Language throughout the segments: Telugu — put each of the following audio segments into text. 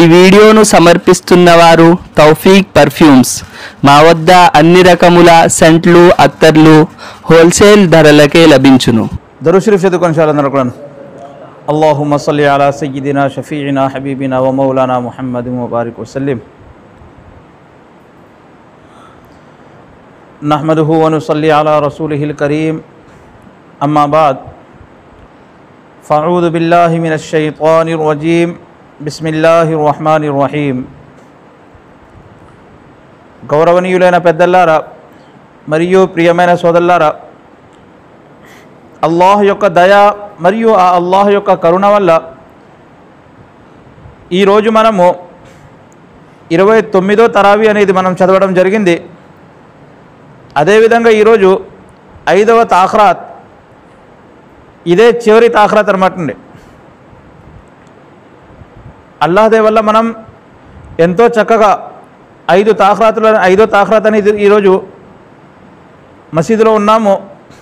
వీడియోను సమర్పిస్తున్నవారు తౌఫీక్ పర్ఫ్యూమ్స్ మా వద్ద అన్ని రకముల సెంట్లు అత్తర్లు హోల్సేల్ ధరలకే లభించును దరుషరీఫ్ చదువుకొని చాలా అందరూ కూడా అల్లాహుమ్మ సల్లి అలా సయ్యిదినా షఫీనా హబీబినా వ మౌలానా ముహమ్మద్ ముబారిక్ వసల్లిం نحمده ونصلي على رسوله الكريم أما بعد فأعوذ بالله من الشيطان الرجيم بسم الله الرحمن الرحيم గౌరవనీయులైన పెద్దల్లారా మరియు ప్రియమైన సోదల్లారా అల్లాహ్ యొక్క దయ మరియు ఆ అల్లాహ్ యొక్క కరుణ వల్ల ఈరోజు మనము ఇరవై తొమ్మిదో తరావి అనేది మనం చదవడం జరిగింది అదేవిధంగా ఈరోజు ఐదవ తాఖ్రాత్ ఇదే చివరి తాఖ్రాత్ అనమాట అండి అల్లాహదే వల్ల మనం ఎంతో చక్కగా ఐదు తాఖ్రాతుల ఐదో తాఖ్రాత్ అనేది ఈరోజు మసీదులో ఉన్నాము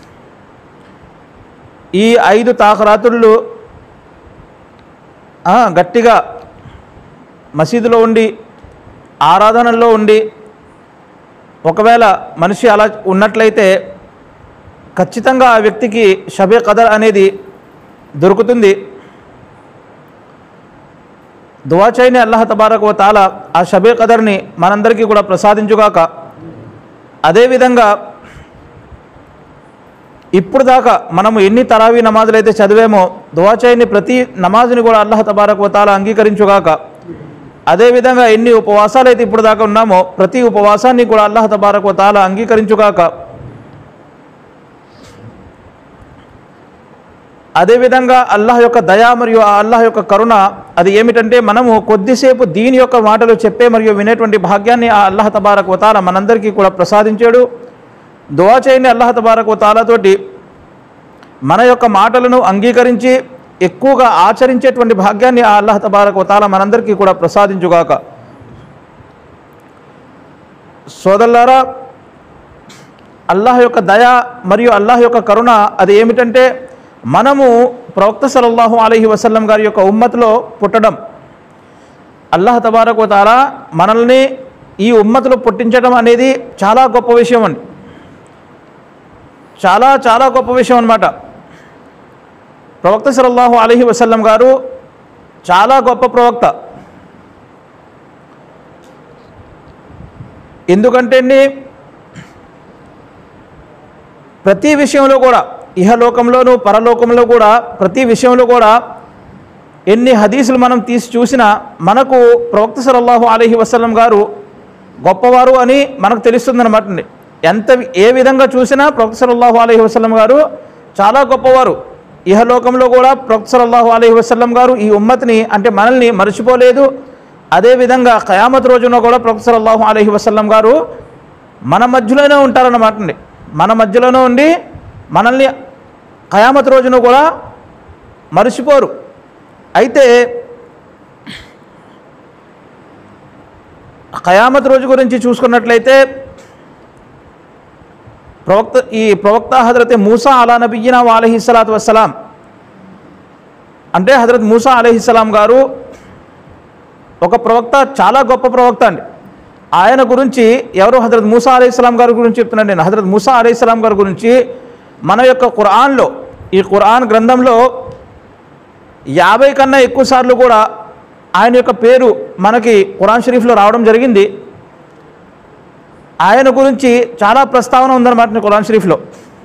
ఈ ఐదు తాఖరాతుళ్ళు ఆ, గట్టిగా మసీదులో ఉండి ఆరాధనలో ఉండి ఒకవేళ మనిషి అలా ఉన్నట్లయితే ఖచ్చితంగా ఆ వ్యక్తికి షబే కదర్ అనేది దొరుకుతుంది దువా చేయని అల్లాహ్ తబారక్ వ తాల ఆ షబే కదర్ని మనందరికీ కూడా ప్రసాదించుగాక అదేవిధంగా ఇప్పుడు దాకా మనము ఎన్ని తరావీ నమాజులు అయితే చదివామో దువా చేయని ప్రతి నమాజుని కూడా అల్లాహ్ తబారక్ వతాల అంగీకరించుగాక అదేవిధంగా ఎన్ని ఉపవాసాలు అయితే ఇప్పుడు దాకా ఉన్నామో ప్రతి ఉపవాసాన్ని కూడా అల్లాహ్ తబారక్ వతాల అంగీకరించుగాక అదేవిధంగా అల్లాహ్ యొక్క దయ మరియు ఆ అల్లాహ్ యొక్క కరుణ అది ఏమిటంటే మనము కొద్దిసేపు దీని యొక్క మాటలు చెప్పే మరియు వినేటువంటి భాగ్యాన్ని ఆ అల్లాహ్ తబారక్ వతాల మనందరికీ కూడా ప్రసాదించాడు దువా చేయని అల్లాహ్ తబారక్ తాలాతోటి మన యొక్క మాటలను అంగీకరించి ఎక్కువగా ఆచరించేటువంటి భాగ్యాన్ని ఆ అల్లాహ్ తబారక్ తాలా మనందరికీ కూడా ప్రసాదించుగాక సోదల్లారా అల్లాహ్ యొక్క దయ మరియు అల్లాహ్ యొక్క కరుణ అది ఏమిటంటే మనము ప్రవక్త సలల్లాహు అలహి వసల్లం గారి యొక్క ఉమ్మతిలో పుట్టడం అల్లాహ్ తబారక్ తాలా మనల్ని ఈ ఉమ్మతిలో పుట్టించడం అనేది చాలా గొప్ప విషయం అండి చాలా చాలా గొప్ప విషయం అనమాట ప్రవక్త సలల్లాహు అలహి వసల్లం గారు చాలా గొప్ప ప్రవక్త ఎందుకంటే అండి, ప్రతి విషయంలో కూడా ఇహలోకంలోనూ పరలోకంలో కూడా ప్రతి విషయంలో కూడా ఎన్ని హదీసులు మనం తీసి చూసినా మనకు ప్రవక్త సలల్లాహు అలహి వసల్లం గారు గొప్పవారు అని మనకు తెలుస్తుందన్నమాట అండి ఎంత ఏ విధంగా చూసినా ప్రవక్త సలల్లాహు అలహి వసల్లం గారు చాలా గొప్పవారు ఇహలోకంలో కూడా ప్రవక్త సలల్లాహు అలహి వసల్లం గారు ఈ ఉమ్మతిని అంటే మనల్ని మర్చిపోలేదు అదేవిధంగా ఖయామత్ రోజున కూడా ప్రవక్త సలల్లాహు అలహి వసల్లం గారు మన మధ్యలోనే ఉంటారన్నమాట అండి మన మధ్యలోనే ఉండి మనల్ని ఖయామత్ రోజున కూడా మర్చిపోరు అయితే ఖయామత్ రోజు గురించి చూసుకున్నట్లయితే ప్రవక్త ఈ ప్రవక్త హజరత్ మూసా అలా నబీన అలహి సలాత్ వసలాం అంటే హజరత్ మూసా అలహిస్సలాం గారు ఒక ప్రవక్త చాలా గొప్ప ప్రవక్త అండి ఆయన గురించి ఎవరు హజరత్ మూసా అలైహిస్సలాం గారి గురించి చెప్తున్నాను నేను హజరత్ మూసా అలైహిస్సలాం గారి గురించి మన యొక్క ఖురాన్లో ఈ ఖురాన్ గ్రంథంలో యాభై కన్నా ఎక్కువ సార్లు కూడా ఆయన యొక్క పేరు మనకి ఖురాన్ షరీఫ్లో రావడం జరిగింది ఆయన గురించి చాలా ప్రస్తావన ఉందన్నమాట ఖురాన్ షరీఫ్లో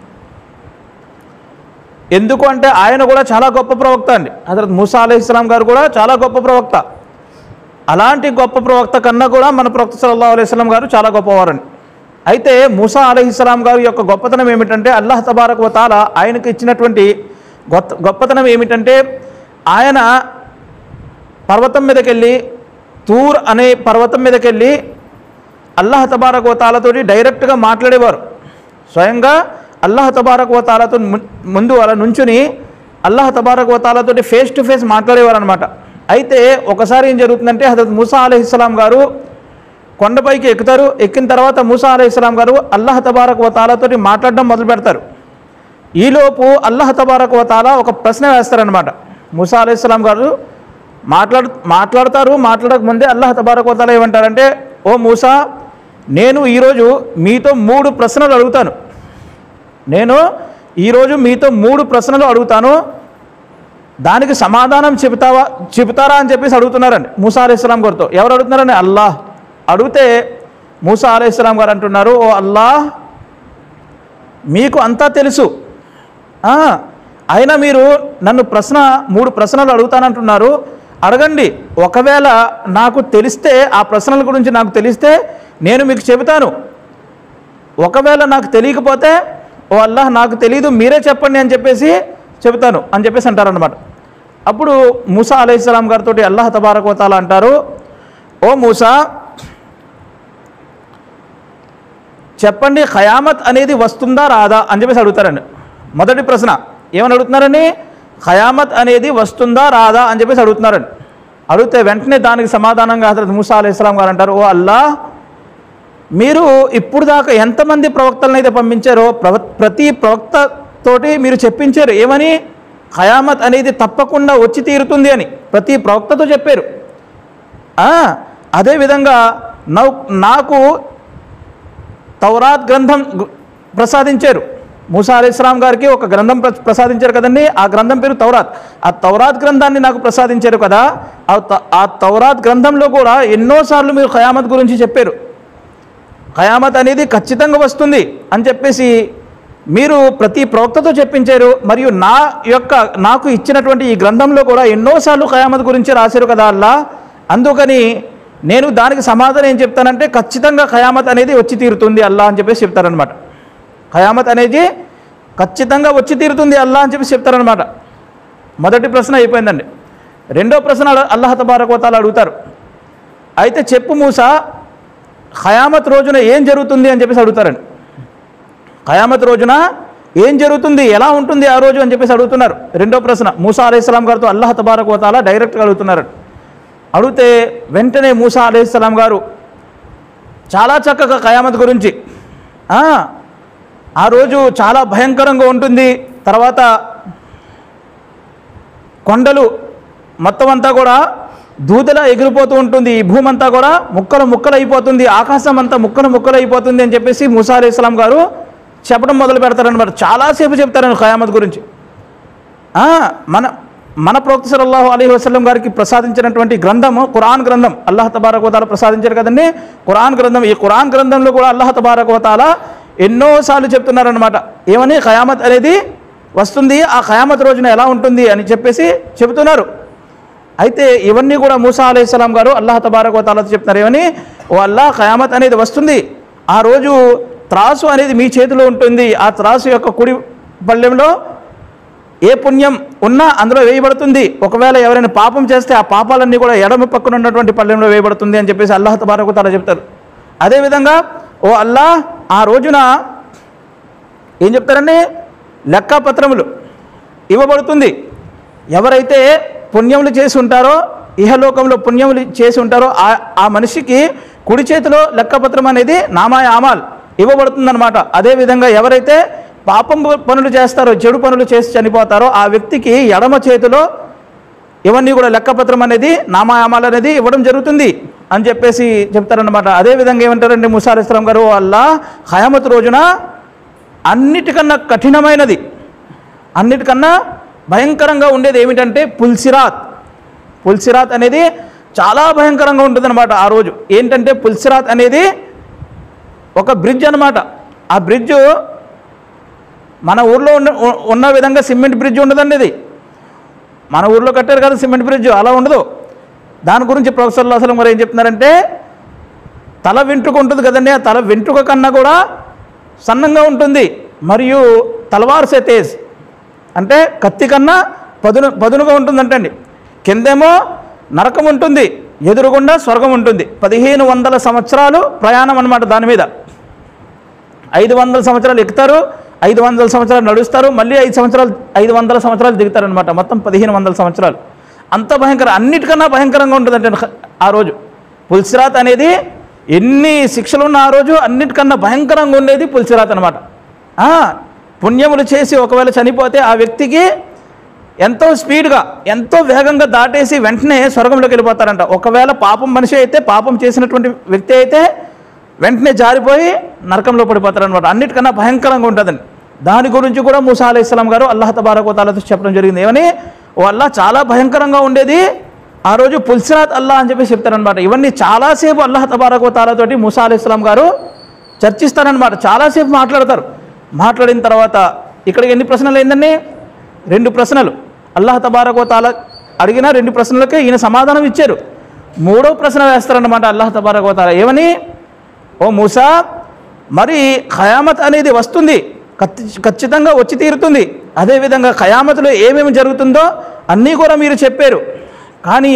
ఎందుకు అంటే ఆయన కూడా చాలా గొప్ప ప్రవక్త అండి హజరత్ మూసా అలైహిస్సలాం గారు కూడా చాలా గొప్ప ప్రవక్త అలాంటి గొప్ప ప్రవక్త కన్నా కూడా మన ప్రవక్త సల్లల్లాహు అలైహి వసల్లం గారు చాలా గొప్పవారండి అయితే మూసా అలహిస్సలాం గారి యొక్క గొప్పతనం ఏమిటంటే అల్లాహ్ తబారక్ వతాల ఆయనకి ఇచ్చినటువంటి గొప్ప గొప్పతనం ఏమిటంటే ఆయన పర్వతం మీదకి వెళ్ళి తూర్ అనే పర్వతం మీదకి వెళ్ళి అల్లాహ్ తబారక్ వతాలతోటి డైరెక్ట్గా మాట్లాడేవారు స్వయంగా అల్లాహ్ తబారక్ వతాలతో ముందు అలా నుంచుని అల్లాహ్ తబారక్ వతాలతోటి ఫేస్ టు ఫేస్ మాట్లాడేవారు అనమాట అయితే ఒకసారి ఏం జరుగుతుందంటే హజరత్ మూసా అలహిస్సలాం గారు కొండపైకి ఎక్కుతారు ఎక్కిన తర్వాత మూసా అలహిస్సలాం గారు అల్లాహ్ తబారక్ వతాలతోటి మాట్లాడడం మొదలు పెడతారు ఈలోపు అల్లాహ్ తబారక్ వతాల ఒక ప్రశ్న వేస్తారనమాట మూసా అలైహిస్సలాం గారు మాట్లాడు మాట్లాడతారు మాట్లాడక ముందే అల్లాహ్ తబారకోతాల ఏమంటారంటే ఓ మూసా నేను ఈరోజు మీతో మూడు ప్రశ్నలు అడుగుతాను నేను ఈరోజు మీతో మూడు ప్రశ్నలు అడుగుతాను దానికి సమాధానం చెబుతావా చెబుతారా అని చెప్పేసి అడుగుతున్నారండి మూసా అలీస్లాం గారితో ఎవరు అడుగుతున్నారని అల్లాహ్ అడిగితే మూసా అలీస్లాం గారు అంటున్నారు ఓ అల్లాహ్ మీకు అంతా తెలుసు ఆ, అయినా మీరు నన్ను ప్రశ్న మూడు ప్రశ్నలు అడుగుతానంటున్నారు అడగండి ఒకవేళ నాకు తెలిస్తే ఆ ప్రశ్నల గురించి నాకు తెలిస్తే నేను మీకు చెబుతాను ఒకవేళ నాకు తెలియకపోతే ఓ అల్లాహ్ నాకు తెలియదు మీరే చెప్పండి అని చెప్పేసి చెబుతాను అని చెప్పేసి అంటారనమాట అప్పుడు మూసా అలైహిస్సలాం గారితో అల్లాహ్ తబారకోతాల అంటారు ఓ మూసా చెప్పండి ఖయామత్ అనేది వస్తుందా రాదా అని చెప్పేసి అడుగుతారండి మొదటి ప్రశ్న ఏమని అడుగుతున్నారని ఖయామత్ అనేది వస్తుందా రాదా అని చెప్పేసి అడుగుతున్నారండి అడిగితే వెంటనే దానికి సమాధానంగా హజరత్ మూసా అలైహిస్సలాం గారు అంటారు ఓ అల్లా మీరు ఇప్పుడు దాకా ఎంతమంది ప్రవక్తలను అయితే పంపించారో ప్రవ ప్రతి ప్రవక్త తోటి మీరు చెప్పించారు ఏమని ఖయామత్ అనేది తప్పకుండా వచ్చి తీరుతుంది అని ప్రతి ప్రవక్తతో చెప్పారు ఆ, అదేవిధంగా నౌ నాకు తౌరాత్ గ్రంథం గు- ప్రసాదించారు మూసా అలీ ఇస్లాం గారికి ఒక గ్రంథం ప్ర- ప్రసాదించారు కదండి ఆ గ్రంథం పేరు తౌరాత్ ఆ తౌరాత్ గ్రంథాన్ని నాకు ప్రసాదించారు కదా ఆ త- ఆ తౌరాత్ గ్రంథంలో కూడా ఎన్నోసార్లు మీరు ఖయామత్ గురించి చెప్పారు ఖయామత్ అనేది ఖచ్చితంగా వస్తుంది అని చెప్పేసి మీరు ప్రతి ప్రవక్తతో చెప్పించారు మరియు నా యొక్క నాకు ఇచ్చినటువంటి ఈ గ్రంథంలో కూడా ఎన్నోసార్లు ఖయామత్ గురించి రాశారు కదా అల్లా అందుకని నేను దానికి సమాధానం ఏం చెప్తానంటే ఖచ్చితంగా ఖయామత్ అనేది వచ్చి తీరుతుంది అల్లా అని చెప్పేసి చెప్తారనమాట ఖయామత్ అనేది ఖచ్చితంగా వచ్చి తీరుతుంది అల్లా అని చెప్పేసి చెప్తారనమాట మొదటి ప్రశ్న అయిపోయిందండి రెండో ప్రశ్న అల్ల- అల్లాహ్ తబారకోతాలు అడుగుతారు అయితే చెప్పు మూసా ఖయామత్ రోజున ఏం జరుగుతుంది అని చెప్పేసి అడుగుతారండి ఖయామత్ రోజున ఏం జరుగుతుంది ఎలా ఉంటుంది ఆ రోజు అని చెప్పేసి అడుగుతున్నారు రెండో ప్రశ్న మూసా అలైహిస్సలాం గారితో అల్లాహ్ తబారక్ వతాలా డైరెక్ట్గా అడుగుతున్నారు అడిగితే వెంటనే మూసా అలైహిస్సలాం గారు చాలా చక్కగా ఖయామత్ గురించి ఆ, ఆ రోజు చాలా భయంకరంగా ఉంటుంది తర్వాత కొండలు మొత్తం అంతా కూడా దూదలా ఎగిరిపోతూ ఉంటుంది ఈ భూమి అంతా కూడా ముక్కలు ముక్కలు అయిపోతుంది ఆకాశం అంతా ముక్కలు ముక్కలు అయిపోతుంది అని చెప్పేసి మూసా అలీ ఇస్లాం గారు చెప్పడం మొదలు పెడతారనమాట చాలాసేపు చెప్తారని ఖయామత్ గురించి ఆ, మన మన ప్రవక్త సల్లల్లాహు అలీ వసల్లం గారికి ప్రసాదించినటువంటి గ్రంథము ఖురాన్ గ్రంథం అల్లాహ్ తబారకోతాల ప్రసాదించారు కదండి ఖురాన్ గ్రంథం ఈ ఖురాన్ గ్రంథంలో కూడా అల్లాహ్ తబారకోతాల ఎన్నోసార్లు చెప్తున్నారనమాట ఏమని ఖయామత్ అనేది వస్తుంది ఆ ఖయామత్ రోజున ఎలా ఉంటుంది అని చెప్పేసి చెబుతున్నారు అయితే ఇవన్నీ కూడా మూసా అలైహిస్సలాం గారు అల్లాహ్ తబారకోతాలతో చెప్తున్నారు ఏమని ఓ అల్లాహ్ ఖయామత్ అనేది వస్తుంది ఆ రోజు త్రాసు అనేది మీ చేతిలో ఉంటుంది ఆ త్రాసు యొక్క కుడి పళ్ళెంలో ఏ పుణ్యం ఉన్నా అందులో వేయబడుతుంది ఒకవేళ ఎవరైనా పాపం చేస్తే ఆ పాపాలన్నీ కూడా ఎడమ పక్కన ఉన్నటువంటి పళ్ళెంలో వేయబడుతుంది అని చెప్పేసి అల్లాహ్ తబారకు తాలా చెప్తారు అదేవిధంగా ఓ అల్లాహ్ ఆ రోజున ఏం చెప్తారండి లెక్కపత్రములు ఇవ్వబడుతుంది ఎవరైతే పుణ్యములు చేసి ఉంటారో ఇహలోకంలో పుణ్యములు చేసి ఉంటారో ఆ ఆ మనిషికి కుడి చేతిలో లెక్కపత్రం అనేది నామాయ ఆమాల్ ఇవ్వబడుతుందన్నమాట అదేవిధంగా ఎవరైతే పాపం పనులు చేస్తారో చెడు పనులు చేసి చనిపోతారో ఆ వ్యక్తికి ఎడమ చేతిలో ఇవన్నీ కూడా లెక్కపత్రం అనేది నామాయామాలు అనేది ఇవ్వడం జరుగుతుంది అని చెప్పేసి చెప్తారనమాట అదేవిధంగా ఏమంటారండి ముసార్ ఇస్లాం గారు అల్లా హయామత్ రోజున అన్నిటికన్నా కఠినమైనది అన్నిటికన్నా భయంకరంగా ఉండేది ఏమిటంటే పుల్సిరాత్ పుల్సిరాత్ అనేది చాలా భయంకరంగా ఉంటుందన్నమాట ఆ రోజు ఏంటంటే పుల్సిరాత్ అనేది ఒక బ్రిడ్జ్ అన్నమాట ఆ బ్రిడ్జ్ మన ఊర్లో ఉన్న ఉన్న విధంగా సిమెంట్ బ్రిడ్జ్ ఉండదండి ఇది మన ఊర్లో కట్టారు కదా సిమెంట్ బ్రిడ్జ్ అలా ఉండదు దాని గురించి ప్రొఫెసర్ అసలు మరి ఏం చెప్తున్నారంటే తల వెంట్రుక ఉంటుంది కదండి ఆ తల వెంట్రుక కన్నా కూడా సన్నంగా ఉంటుంది మరియు తలవార్ సే తేజ్ అంటే కత్తి కన్నా పదును పదునుగా ఉంటుందంటండి కిందేమో నరకం ఉంటుంది ఎదురుగుండా స్వర్గం ఉంటుంది పదిహేను వందల సంవత్సరాలు ప్రయాణం అన్నమాట దాని మీద ఐదు వందల సంవత్సరాలు ఎక్కుతారు ఐదు వందల సంవత్సరాలు నడుస్తారు మళ్ళీ ఐదు సంవత్సరాలు ఐదు వందల సంవత్సరాలు దిగుతారనమాట మొత్తం పదిహేను వందల సంవత్సరాలు అంత భయంకర అన్నిటికన్నా భయంకరంగా ఉంటుందంటే ఆ రోజు పుల్సిరాత్ అనేది ఎన్ని శిక్షలు ఉన్న ఆ రోజు అన్నిటికన్నా భయంకరంగా ఉండేది పుల్సిరాత్ అనమాట పుణ్యములు చేసి ఒకవేళ చనిపోతే ఆ వ్యక్తికి ఎంతో స్పీడ్గా ఎంతో వేగంగా దాటేసి వెంటనే స్వర్గంలోకి వెళ్ళిపోతారంట ఒకవేళ పాపం మనిషి అయితే పాపం చేసినటువంటి వ్యక్తి అయితే వెంటనే జారిపోయి నరకంలో పడిపోతారనమాట అన్నిటికన్నా భయంకరంగా ఉంటుందండి దాని గురించి కూడా మూసా అలీ ఇస్లాం గారు అల్లాహ్ తబారకోతాలతో చెప్పడం జరిగింది ఏమని ఓ అల్లా చాలా భయంకరంగా ఉండేది ఆ రోజు పుల్సిరాత్ అల్లా అని చెప్పి చెప్తారనమాట ఇవన్నీ చాలాసేపు అల్లాహ్ తబారకోతాలతోటి మూసా అలీ ఇస్లాం గారు చర్చిస్తారనమాట చాలాసేపు మాట్లాడతారు మాట్లాడిన తర్వాత ఇక్కడికి ఎన్ని ప్రశ్నలు ఏందండి రెండు ప్రశ్నలు అల్లాహ్ తబారకో తాల అడిగిన రెండు ప్రశ్నలకే ఈయన సమాధానం ఇచ్చారు మూడో ప్రశ్న వేస్తారన్నమాట అల్లాహ్ తబారకో తాల ఏమని ఓ మూసా మరి ఖయామత్ అనేది వస్తుంది ఖచ్చి- ఖచ్చితంగా వచ్చి తీరుతుంది అదేవిధంగా ఖయామత్లో ఏమేమి జరుగుతుందో అన్నీ కూడా మీరు చెప్పారు కానీ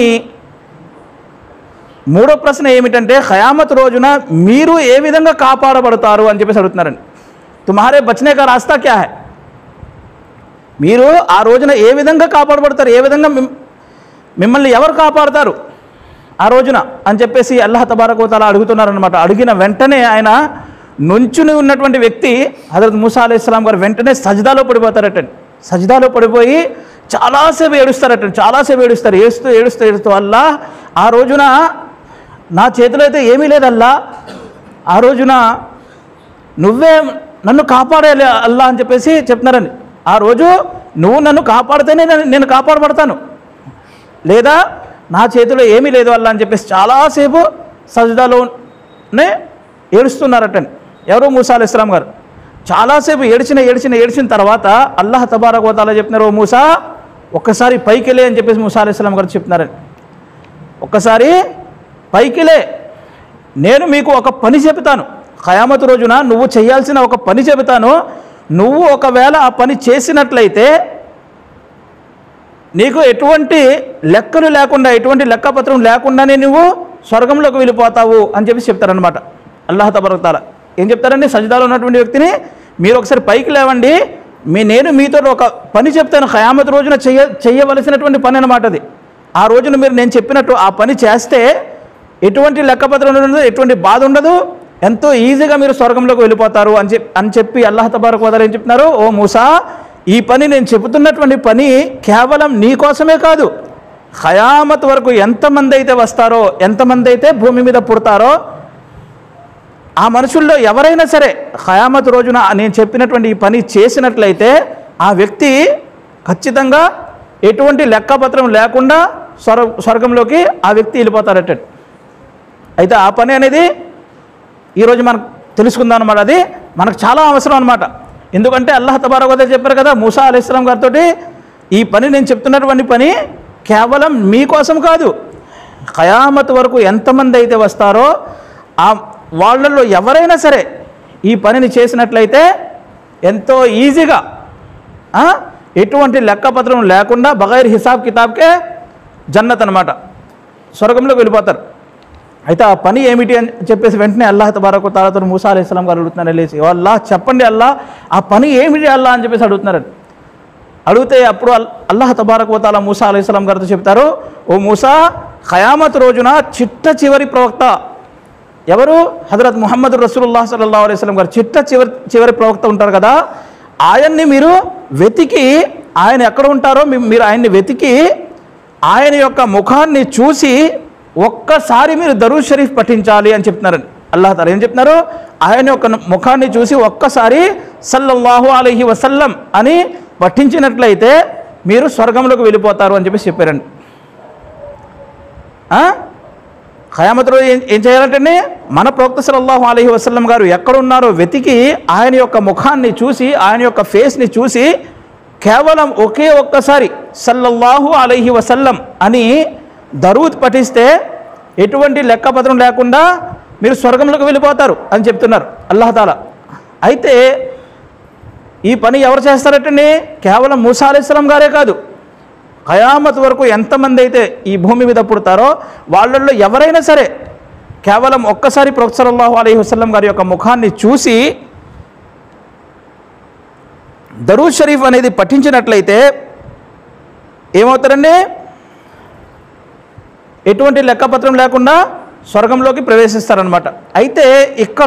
మూడో ప్రశ్న ఏమిటంటే ఖయామత్ రోజున మీరు ఏ విధంగా కాపాడబడతారు అని చెప్పేసి అడుగుతున్నారండి తుమ్హారే బచనే కా రాస్తా క్యా హై మీరు ఆ రోజున ఏ విధంగా కాపాడబడతారు ఏ విధంగా మిమ్- మిమ్మల్ని ఎవరు కాపాడతారు ఆ రోజున అని చెప్పేసి అల్లాహ్ తబారకోతాల అడుగుతున్నారనమాట అడిగిన వెంటనే ఆయన నుంచుని ఉన్నటువంటి వ్యక్తి హజరత్ మూసా అలీ ఇస్లాం గారు వెంటనే సజ్దాలో పడిపోతారటండి సజ్దాలో పడిపోయి చాలాసేపు ఏడుస్తారటండి చాలాసేపు ఏడుస్తారు ఏడుస్తూ ఏడుస్తూ ఏడుస్తూ అల్లా ఆ రోజున నా చేతిలో అయితే ఏమీ లేదల్లా ఆ రోజున నువ్వే నన్ను కాపాడాలి అల్లా అని చెప్పేసి చెప్తున్నారని ఆ రోజు నువ్వు నన్ను కాపాడితేనే నేను- నేను కాపాడబడతాను లేదా నా చేతిలో ఏమీ లేదు అల్లా అని చెప్పేసి చాలాసేపు సజ్దాలోనే ఏడుస్తున్నారటండి ఎవరు మూసా అలీ ఇస్లాం గారు చాలాసేపు ఏడిచిన ఏడిచిన ఏడిచిన తర్వాత అల్లాహ్ తబారక్ వతాలా చెప్తున్నారు ఓ మూసా ఒక్కసారి పైకిలే అని చెప్పేసి మూసా అలీ ఇస్లాం గారు చెప్తున్నారని ఒక్కసారి పైకిలే నేను మీకు ఒక పని చెబుతాను ఖయామతు రోజున నువ్వు చేయాల్సిన ఒక పని చెబుతాను నువ్వు ఒకవేళ ఆ పని చేసినట్లయితే నీకు ఎటువంటి లెక్కలు లేకుండా ఎటువంటి లెక్కపత్రం లేకుండానే నువ్వు స్వర్గంలోకి వెళ్ళిపోతావు అని చెప్పి చెప్తారనమాట అల్లాహ్ తబరతాల ఏం చెప్తారండి సజిదాలో ఉన్నటువంటి వ్యక్తిని మీరు ఒకసారి పైకి లేవండి మీ నేను మీతో ఒక పని చెప్తాను ఖయామత్ రోజున చెయ్య చెయ్యవలసినటువంటి పని అనమాట అది ఆ రోజున మీరు నేను చెప్పినట్టు ఆ పని చేస్తే ఎటువంటి లెక్కపత్రం ఉండదు ఎటువంటి బాధ ఉండదు ఎంతో ఈజీగా మీరు స్వర్గంలోకి వెళ్ళిపోతారు అని చెప్పి అని చెప్పి అల్లాహ్ తబారక్ వదర్ ఏం చెప్తున్నారు ఓ మూసా ఈ పని నేను చెబుతున్నటువంటి పని కేవలం నీ కోసమే కాదు ఖయామత్ వరకు ఎంతమంది అయితే వస్తారో ఎంతమంది అయితే భూమి మీద పుడతారో ఆ మనుషుల్లో ఎవరైనా సరే ఖయామత్ రోజున నేను చెప్పినటువంటి ఈ పని చేసినట్లయితే ఆ వ్యక్తి ఖచ్చితంగా ఎటువంటి లెక్కపత్రం లేకుండా స్వర్ స్వర్గంలోకి ఆ వ్యక్తి వెళ్ళిపోతారట అయితే ఆ పని అనేది ఈరోజు మనకు తెలుసుకుందాం అనమాట అది మనకు చాలా అవసరం అనమాట ఎందుకంటే అల్లాహ్ తబారకోతే చెప్పారు కదా మూసా అలీ ఇస్లాం గారితో ఈ పని నేను చెప్తున్నటువంటి పని కేవలం మీకోసం కాదు ఖయామత్ వరకు ఎంతమంది అయితే వస్తారో ఆ వాళ్ళల్లో ఎవరైనా సరే ఈ పనిని చేసినట్లయితే ఎంతో ఈజీగా ఆ, ఎటువంటి లెక్కపత్రం లేకుండా బగైర్ హిసాబ్ కితాబ్కే జన్నత్ అనమాట స్వర్గంలోకి వెళ్ళిపోతారు అయితే ఆ పని ఏమిటి అని చెప్పేసి వెంటనే అల్లాహ్ తబారకు తాలతో మూసా అలీ ఇస్లాం గారు అడుగుతున్నారు వెళ్ళేసి "ఓ అల్లాహ్ చెప్పండి అల్లా ఆ పని ఏమిటి అల్లా అని చెప్పేసి అడుగుతున్నారు అడిగితే అప్పుడు అల్- అల్లాహ్ తబారకు తాలా మూసా అలీ ఇస్లాం గారితో చెప్తారు ఓ మూసా ఖయామత్ రోజున చిట్ట చివరి ప్రవక్త ఎవరు హజరత్ ముహమ్మద్ రసూలుల్లాహ్ సల్లల్లా అలైస్లం గారు చిట్ట చివరి చివరి ప్రవక్త ఉంటారు కదా ఆయన్ని మీరు వెతికి ఆయన ఎక్కడ ఉంటారో మీ- మీరు ఆయన్ని వెతికి ఆయన యొక్క ముఖాన్ని చూసి ఒక్కసారి మీరు దరూద్ షరీఫ్ పఠించాలి అని చెప్తున్నారండి అల్లాహ్ తాలా ఏం చెప్తున్నారు ఆయన యొక్క ముఖాన్ని చూసి ఒక్కసారి సల్లల్లాహు అలైహి వసల్లం అని పఠించినట్లయితే మీరు స్వర్గంలోకి వెళ్ళిపోతారు అని చెప్పేసి చెప్పారండి ఆ? ఖయామత్ రోజు ఏం ఏం చేయాలంటే మన ప్రవక్త సల్లల్లాహు అలైహి వసల్లం గారు ఎక్కడున్నారో వెతికి ఆయన యొక్క ముఖాన్ని చూసి ఆయన యొక్క ఫేస్ని చూసి కేవలం ఒకే ఒక్కసారి సల్లల్లాహు అలైహి వసల్లం అని దరూద్ పఠిస్తే ఎటువంటి లెక్కపత్రం లేకుండా మీరు స్వర్గంలోకి వెళ్ళిపోతారు అని చెప్తున్నారు అల్లాహతాల అయితే ఈ పని ఎవరు చేస్తారటండి కేవలం మూసా అలైస్లాం గారే కాదు కయామత్ వరకు ఎంతమంది అయితే ఈ భూమి మీద పుడతారో వాళ్ళల్లో ఎవరైనా సరే కేవలం ఒక్కసారి ప్రొఫెసర్ సల్లల్లాహు అలైహి వసల్లం గారి యొక్క ముఖాన్ని చూసి దరూద్ షరీఫ్ అనేది పఠించినట్లయితే ఏమవుతారండి ఎటువంటి లెక్కపత్రం లేకుండా స్వర్గంలోకి ప్రవేశిస్తారనమాట అయితే ఇక్కడ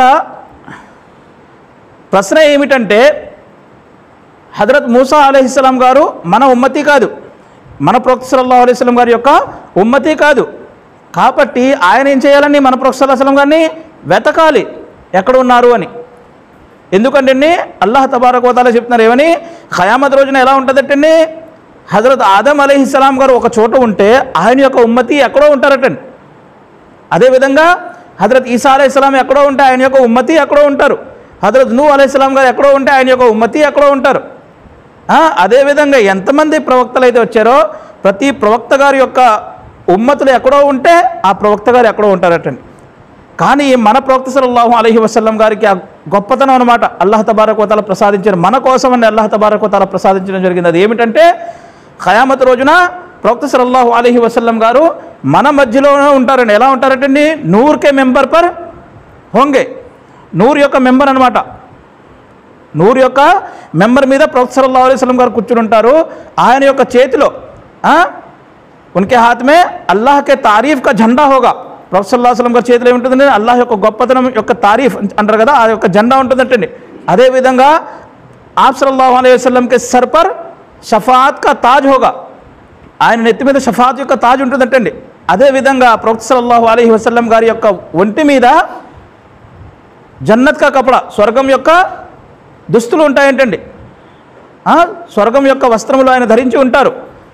ప్రశ్న ఏమిటంటే హజరత్ మూసా అలహిస్సలాం గారు మన ఉమ్మతి కాదు మన ప్రవక్త సల్లల్లాహు అలైహి వసల్లం గారి యొక్క ఉమ్మతి కాదు కాబట్టి ఆయన ఏం చేయాలని మన ప్రవక్త సల్లల్లాహు అలైహి వసల్లం గారిని వెతకాలి ఎక్కడ ఉన్నారు అని ఎందుకంటే అల్లాహ్ తబారక్ వతాల చెప్తున్నారు ఏమని ఖయామత్ రోజున ఎలా ఉంటుందంటే హజరత్ ఆదం అలీహిస్సలాం గారు ఒక చోట ఉంటే ఆయన యొక్క ఉమ్మతి ఎక్కడో ఉంటారటండి అదేవిధంగా హజరత్ ఈసా అలైహిస్సలాం ఎక్కడో ఉంటే ఆయన యొక్క ఉమ్మతి ఎక్కడో ఉంటారు హజరత్ నూ అలైహిస్సలాం గారు ఎక్కడో ఉంటే ఆయన యొక్క ఉమ్మతి ఎక్కడో ఉంటారు ఆ, అదేవిధంగా ఎంతమంది ప్రవక్తలు అయితే వచ్చారో ప్రతి ప్రవక్త గారి యొక్క ఉమ్మతులు ఎక్కడో ఉంటే ఆ ప్రవక్త గారు ఎక్కడో ఉంటారటండి కానీ మన ప్రవక్త సల్లల్లాహు అలైహి వసల్లం గారికి ఆ గొప్పతనం అనమాట అల్లాహ్ తబారక్ వతాల ప్రసాదించిన మన కోసమని అల్లాహ్ తబారక్ వతాల ప్రసాదించడం జరిగింది అది ఏమిటంటే ఖయామత్ రోజున ప్రవక్త సల్లల్లాహు అలైహి వసల్లం గారు మన మధ్యలోనే ఉంటారండి ఎలా ఉంటారంటండి నూర్కే మెంబర్ పర్ హోంగే నూరు యొక్క మెంబర్ అనమాట నూరు యొక్క మెంబర్ మీద ప్రవక్త సల్లల్లాహు అలైహి వసల్లం గారు కూర్చుని ఉంటారు ఆయన యొక్క చేతిలో ఆ, ఉన్కే హాత్ మే అల్లాహ్ కే తారీఫ్ కా జెండా హోగా ప్రొఫెసర్ సల్లాహు అలైహి వసల్లం గారి చేతిలో ఏముంటుందంటే అల్లాహ్ యొక్క గొప్పతనం యొక్క తారీఫ్ అంటారు కదా ఆ యొక్క జెండా ఉంటుందంటండి అదేవిధంగా ఆప్ సల్లల్లాహు అలైహి వసల్లం కే సర్ పర్ షఫాత్ కా తాజ్ హోగా ఆయన నెత్తి మీద షఫాత్ యొక్క తాజ్ ఉంటుందంటండి అదేవిధంగా ప్రొఫెసర్ సల్లల్లాహు అలైహి వసల్లం గారి యొక్క ఒంటి మీద జన్నత్ కా కపడ స్వర్గం యొక్క దుస్తులు ఉంటాయంటండి ఆ, స్వర్గం యొక్క వస్త్రములు ఆయన ధరించి ఉంటారు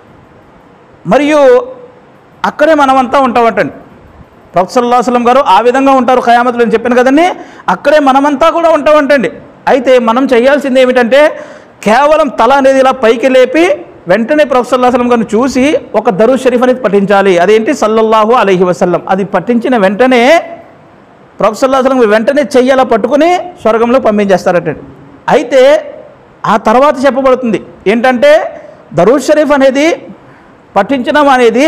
మరియు అక్కడే మనమంతా ఉంటామంటండి ప్రొఫెసర్ గారు ఆ విధంగా ఉంటారు ఖయామతులు నేను చెప్పాను కదండి అక్కడే మనమంతా కూడా ఉంటామంటండి అయితే మనం చేయాల్సింది ఏమిటంటే కేవలం తల అనేది ఇలా పైకి లేపి వెంటనే ప్రొఫెసర్ అల్లాహం గారిని చూసి ఒక దరు షరీఫ్ అనేది పఠించాలి అదేంటి సల్లల్లాహు అలైహి వసల్లం అది పఠించిన వెంటనే ప్రొఫెసర్ అల్లాహం వెంటనే చెయ్యాల పట్టుకుని స్వర్గంలో పంపించేస్తారట అయితే ఆ తర్వాత చెప్పబడుతుంది ఏంటంటే దరూద్ షరీఫ్ అనేది పఠించడం అనేది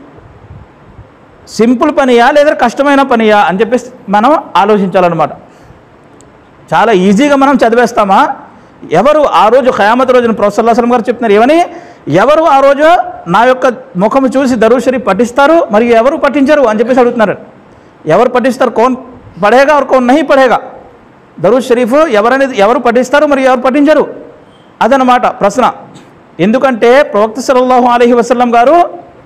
సింపుల్ పనియా లేదా కష్టమైన పనియా అని చెప్పేసి మనం ఆలోచించాలన్నమాట చాలా ఈజీగా మనం చదివేస్తామా ఎవరు ఆ రోజు ఖయామత్ రోజున ప్రొఫెసర్ అసలం గారు చెప్తున్నారు ఏమని ఎవరు ఆ రోజు నా యొక్క ముఖం చూసి దరూ షరీఫ్ పఠిస్తారు మరియు ఎవరు పఠించరు అని చెప్పేసి అడుగుతున్నారు ఎవరు పఠిస్తారు కోన్ పడేగా और कौन नहीं పడేగా దరూ షరీఫ్ ఎవరనేది ఎవరు పఠిస్తారు మరియు ఎవరు పఠించరు అదనమాట ప్రశ్న ఎందుకంటే ప్రవక్త సల్లల్లాహు అలైహి వసల్లం గారు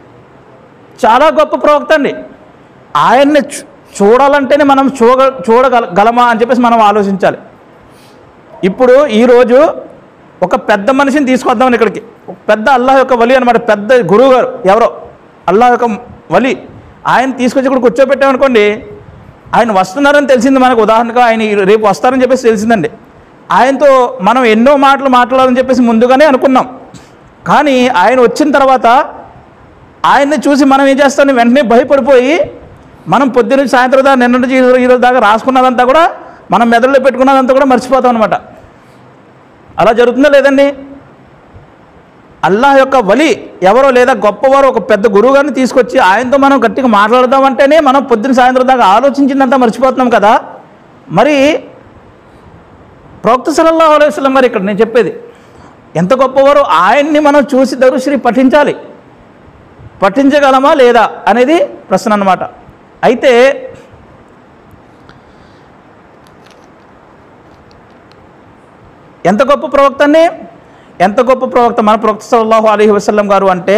చాలా గొప్ప ప్రవక్త అండి ఆయన్ని చూ- చూడాలంటేనే మనం చూడ చూడగల గలమా అని చెప్పేసి మనం ఆలోచించాలి ఇప్పుడు ఈరోజు ఒక పెద్ద మనిషిని తీసుకొద్దామని ఇక్కడికి ఒక పెద్ద అల్లాహ్ యొక్క వలి అనమాట పెద్ద గురువు గారు ఎవరో అల్లాహ్ యొక్క వలి ఆయన తీసుకొచ్చి ఇక్కడ కూర్చోబెట్టామనుకోండి ఆయన వస్తున్నారని తెలిసింది మనకు ఉదాహరణగా ఆయన ఈ- రేపు వస్తారని చెప్పేసి తెలిసిందండి ఆయనతో మనం ఎన్నో మాటలు మాట్లాడాలని చెప్పేసి ముందుగానే అనుకున్నాం కానీ ఆయన వచ్చిన తర్వాత ఆయన్ని చూసి మనం ఏం చేస్తాం వెంటనే భయపడిపోయి మనం పొద్దున్న సాయంత్రం దాకా నిన్న నుంచి ఈ రోజు దాకా రాసుకున్నదంతా కూడా మనం మెదడులో పెట్టుకున్నదంతా కూడా మర్చిపోతాం అనమాట అలా జరుగుతుందా లేదండి అల్లాహ్ యొక్క వలి ఎవరో లేదా గొప్పవారు ఒక పెద్ద గురువు గారిని తీసుకొచ్చి ఆయనతో మనం గట్టిగా మాట్లాడదామంటేనే మనం పొద్దున్న సాయంత్రం దాకా ఆలోచించిందంతా మర్చిపోతున్నాం కదా మరి ప్రవక్త సల్లల్లాహు అలైహి వసల్లం గారు ఇక్కడ నేను చెప్పేది ఎంత గొప్పవారు ఆయన్ని మనం చూసి దరుశ్రీ పఠించాలి పఠించగలమా లేదా అనేది ప్రశ్న అన్నమాట అయితే ఎంత గొప్ప ప్రవక్త అండి ఎంత గొప్ప ప్రవక్త మన ప్రవక్త సల్లల్లాహు అలైహి వసల్లం గారు అంటే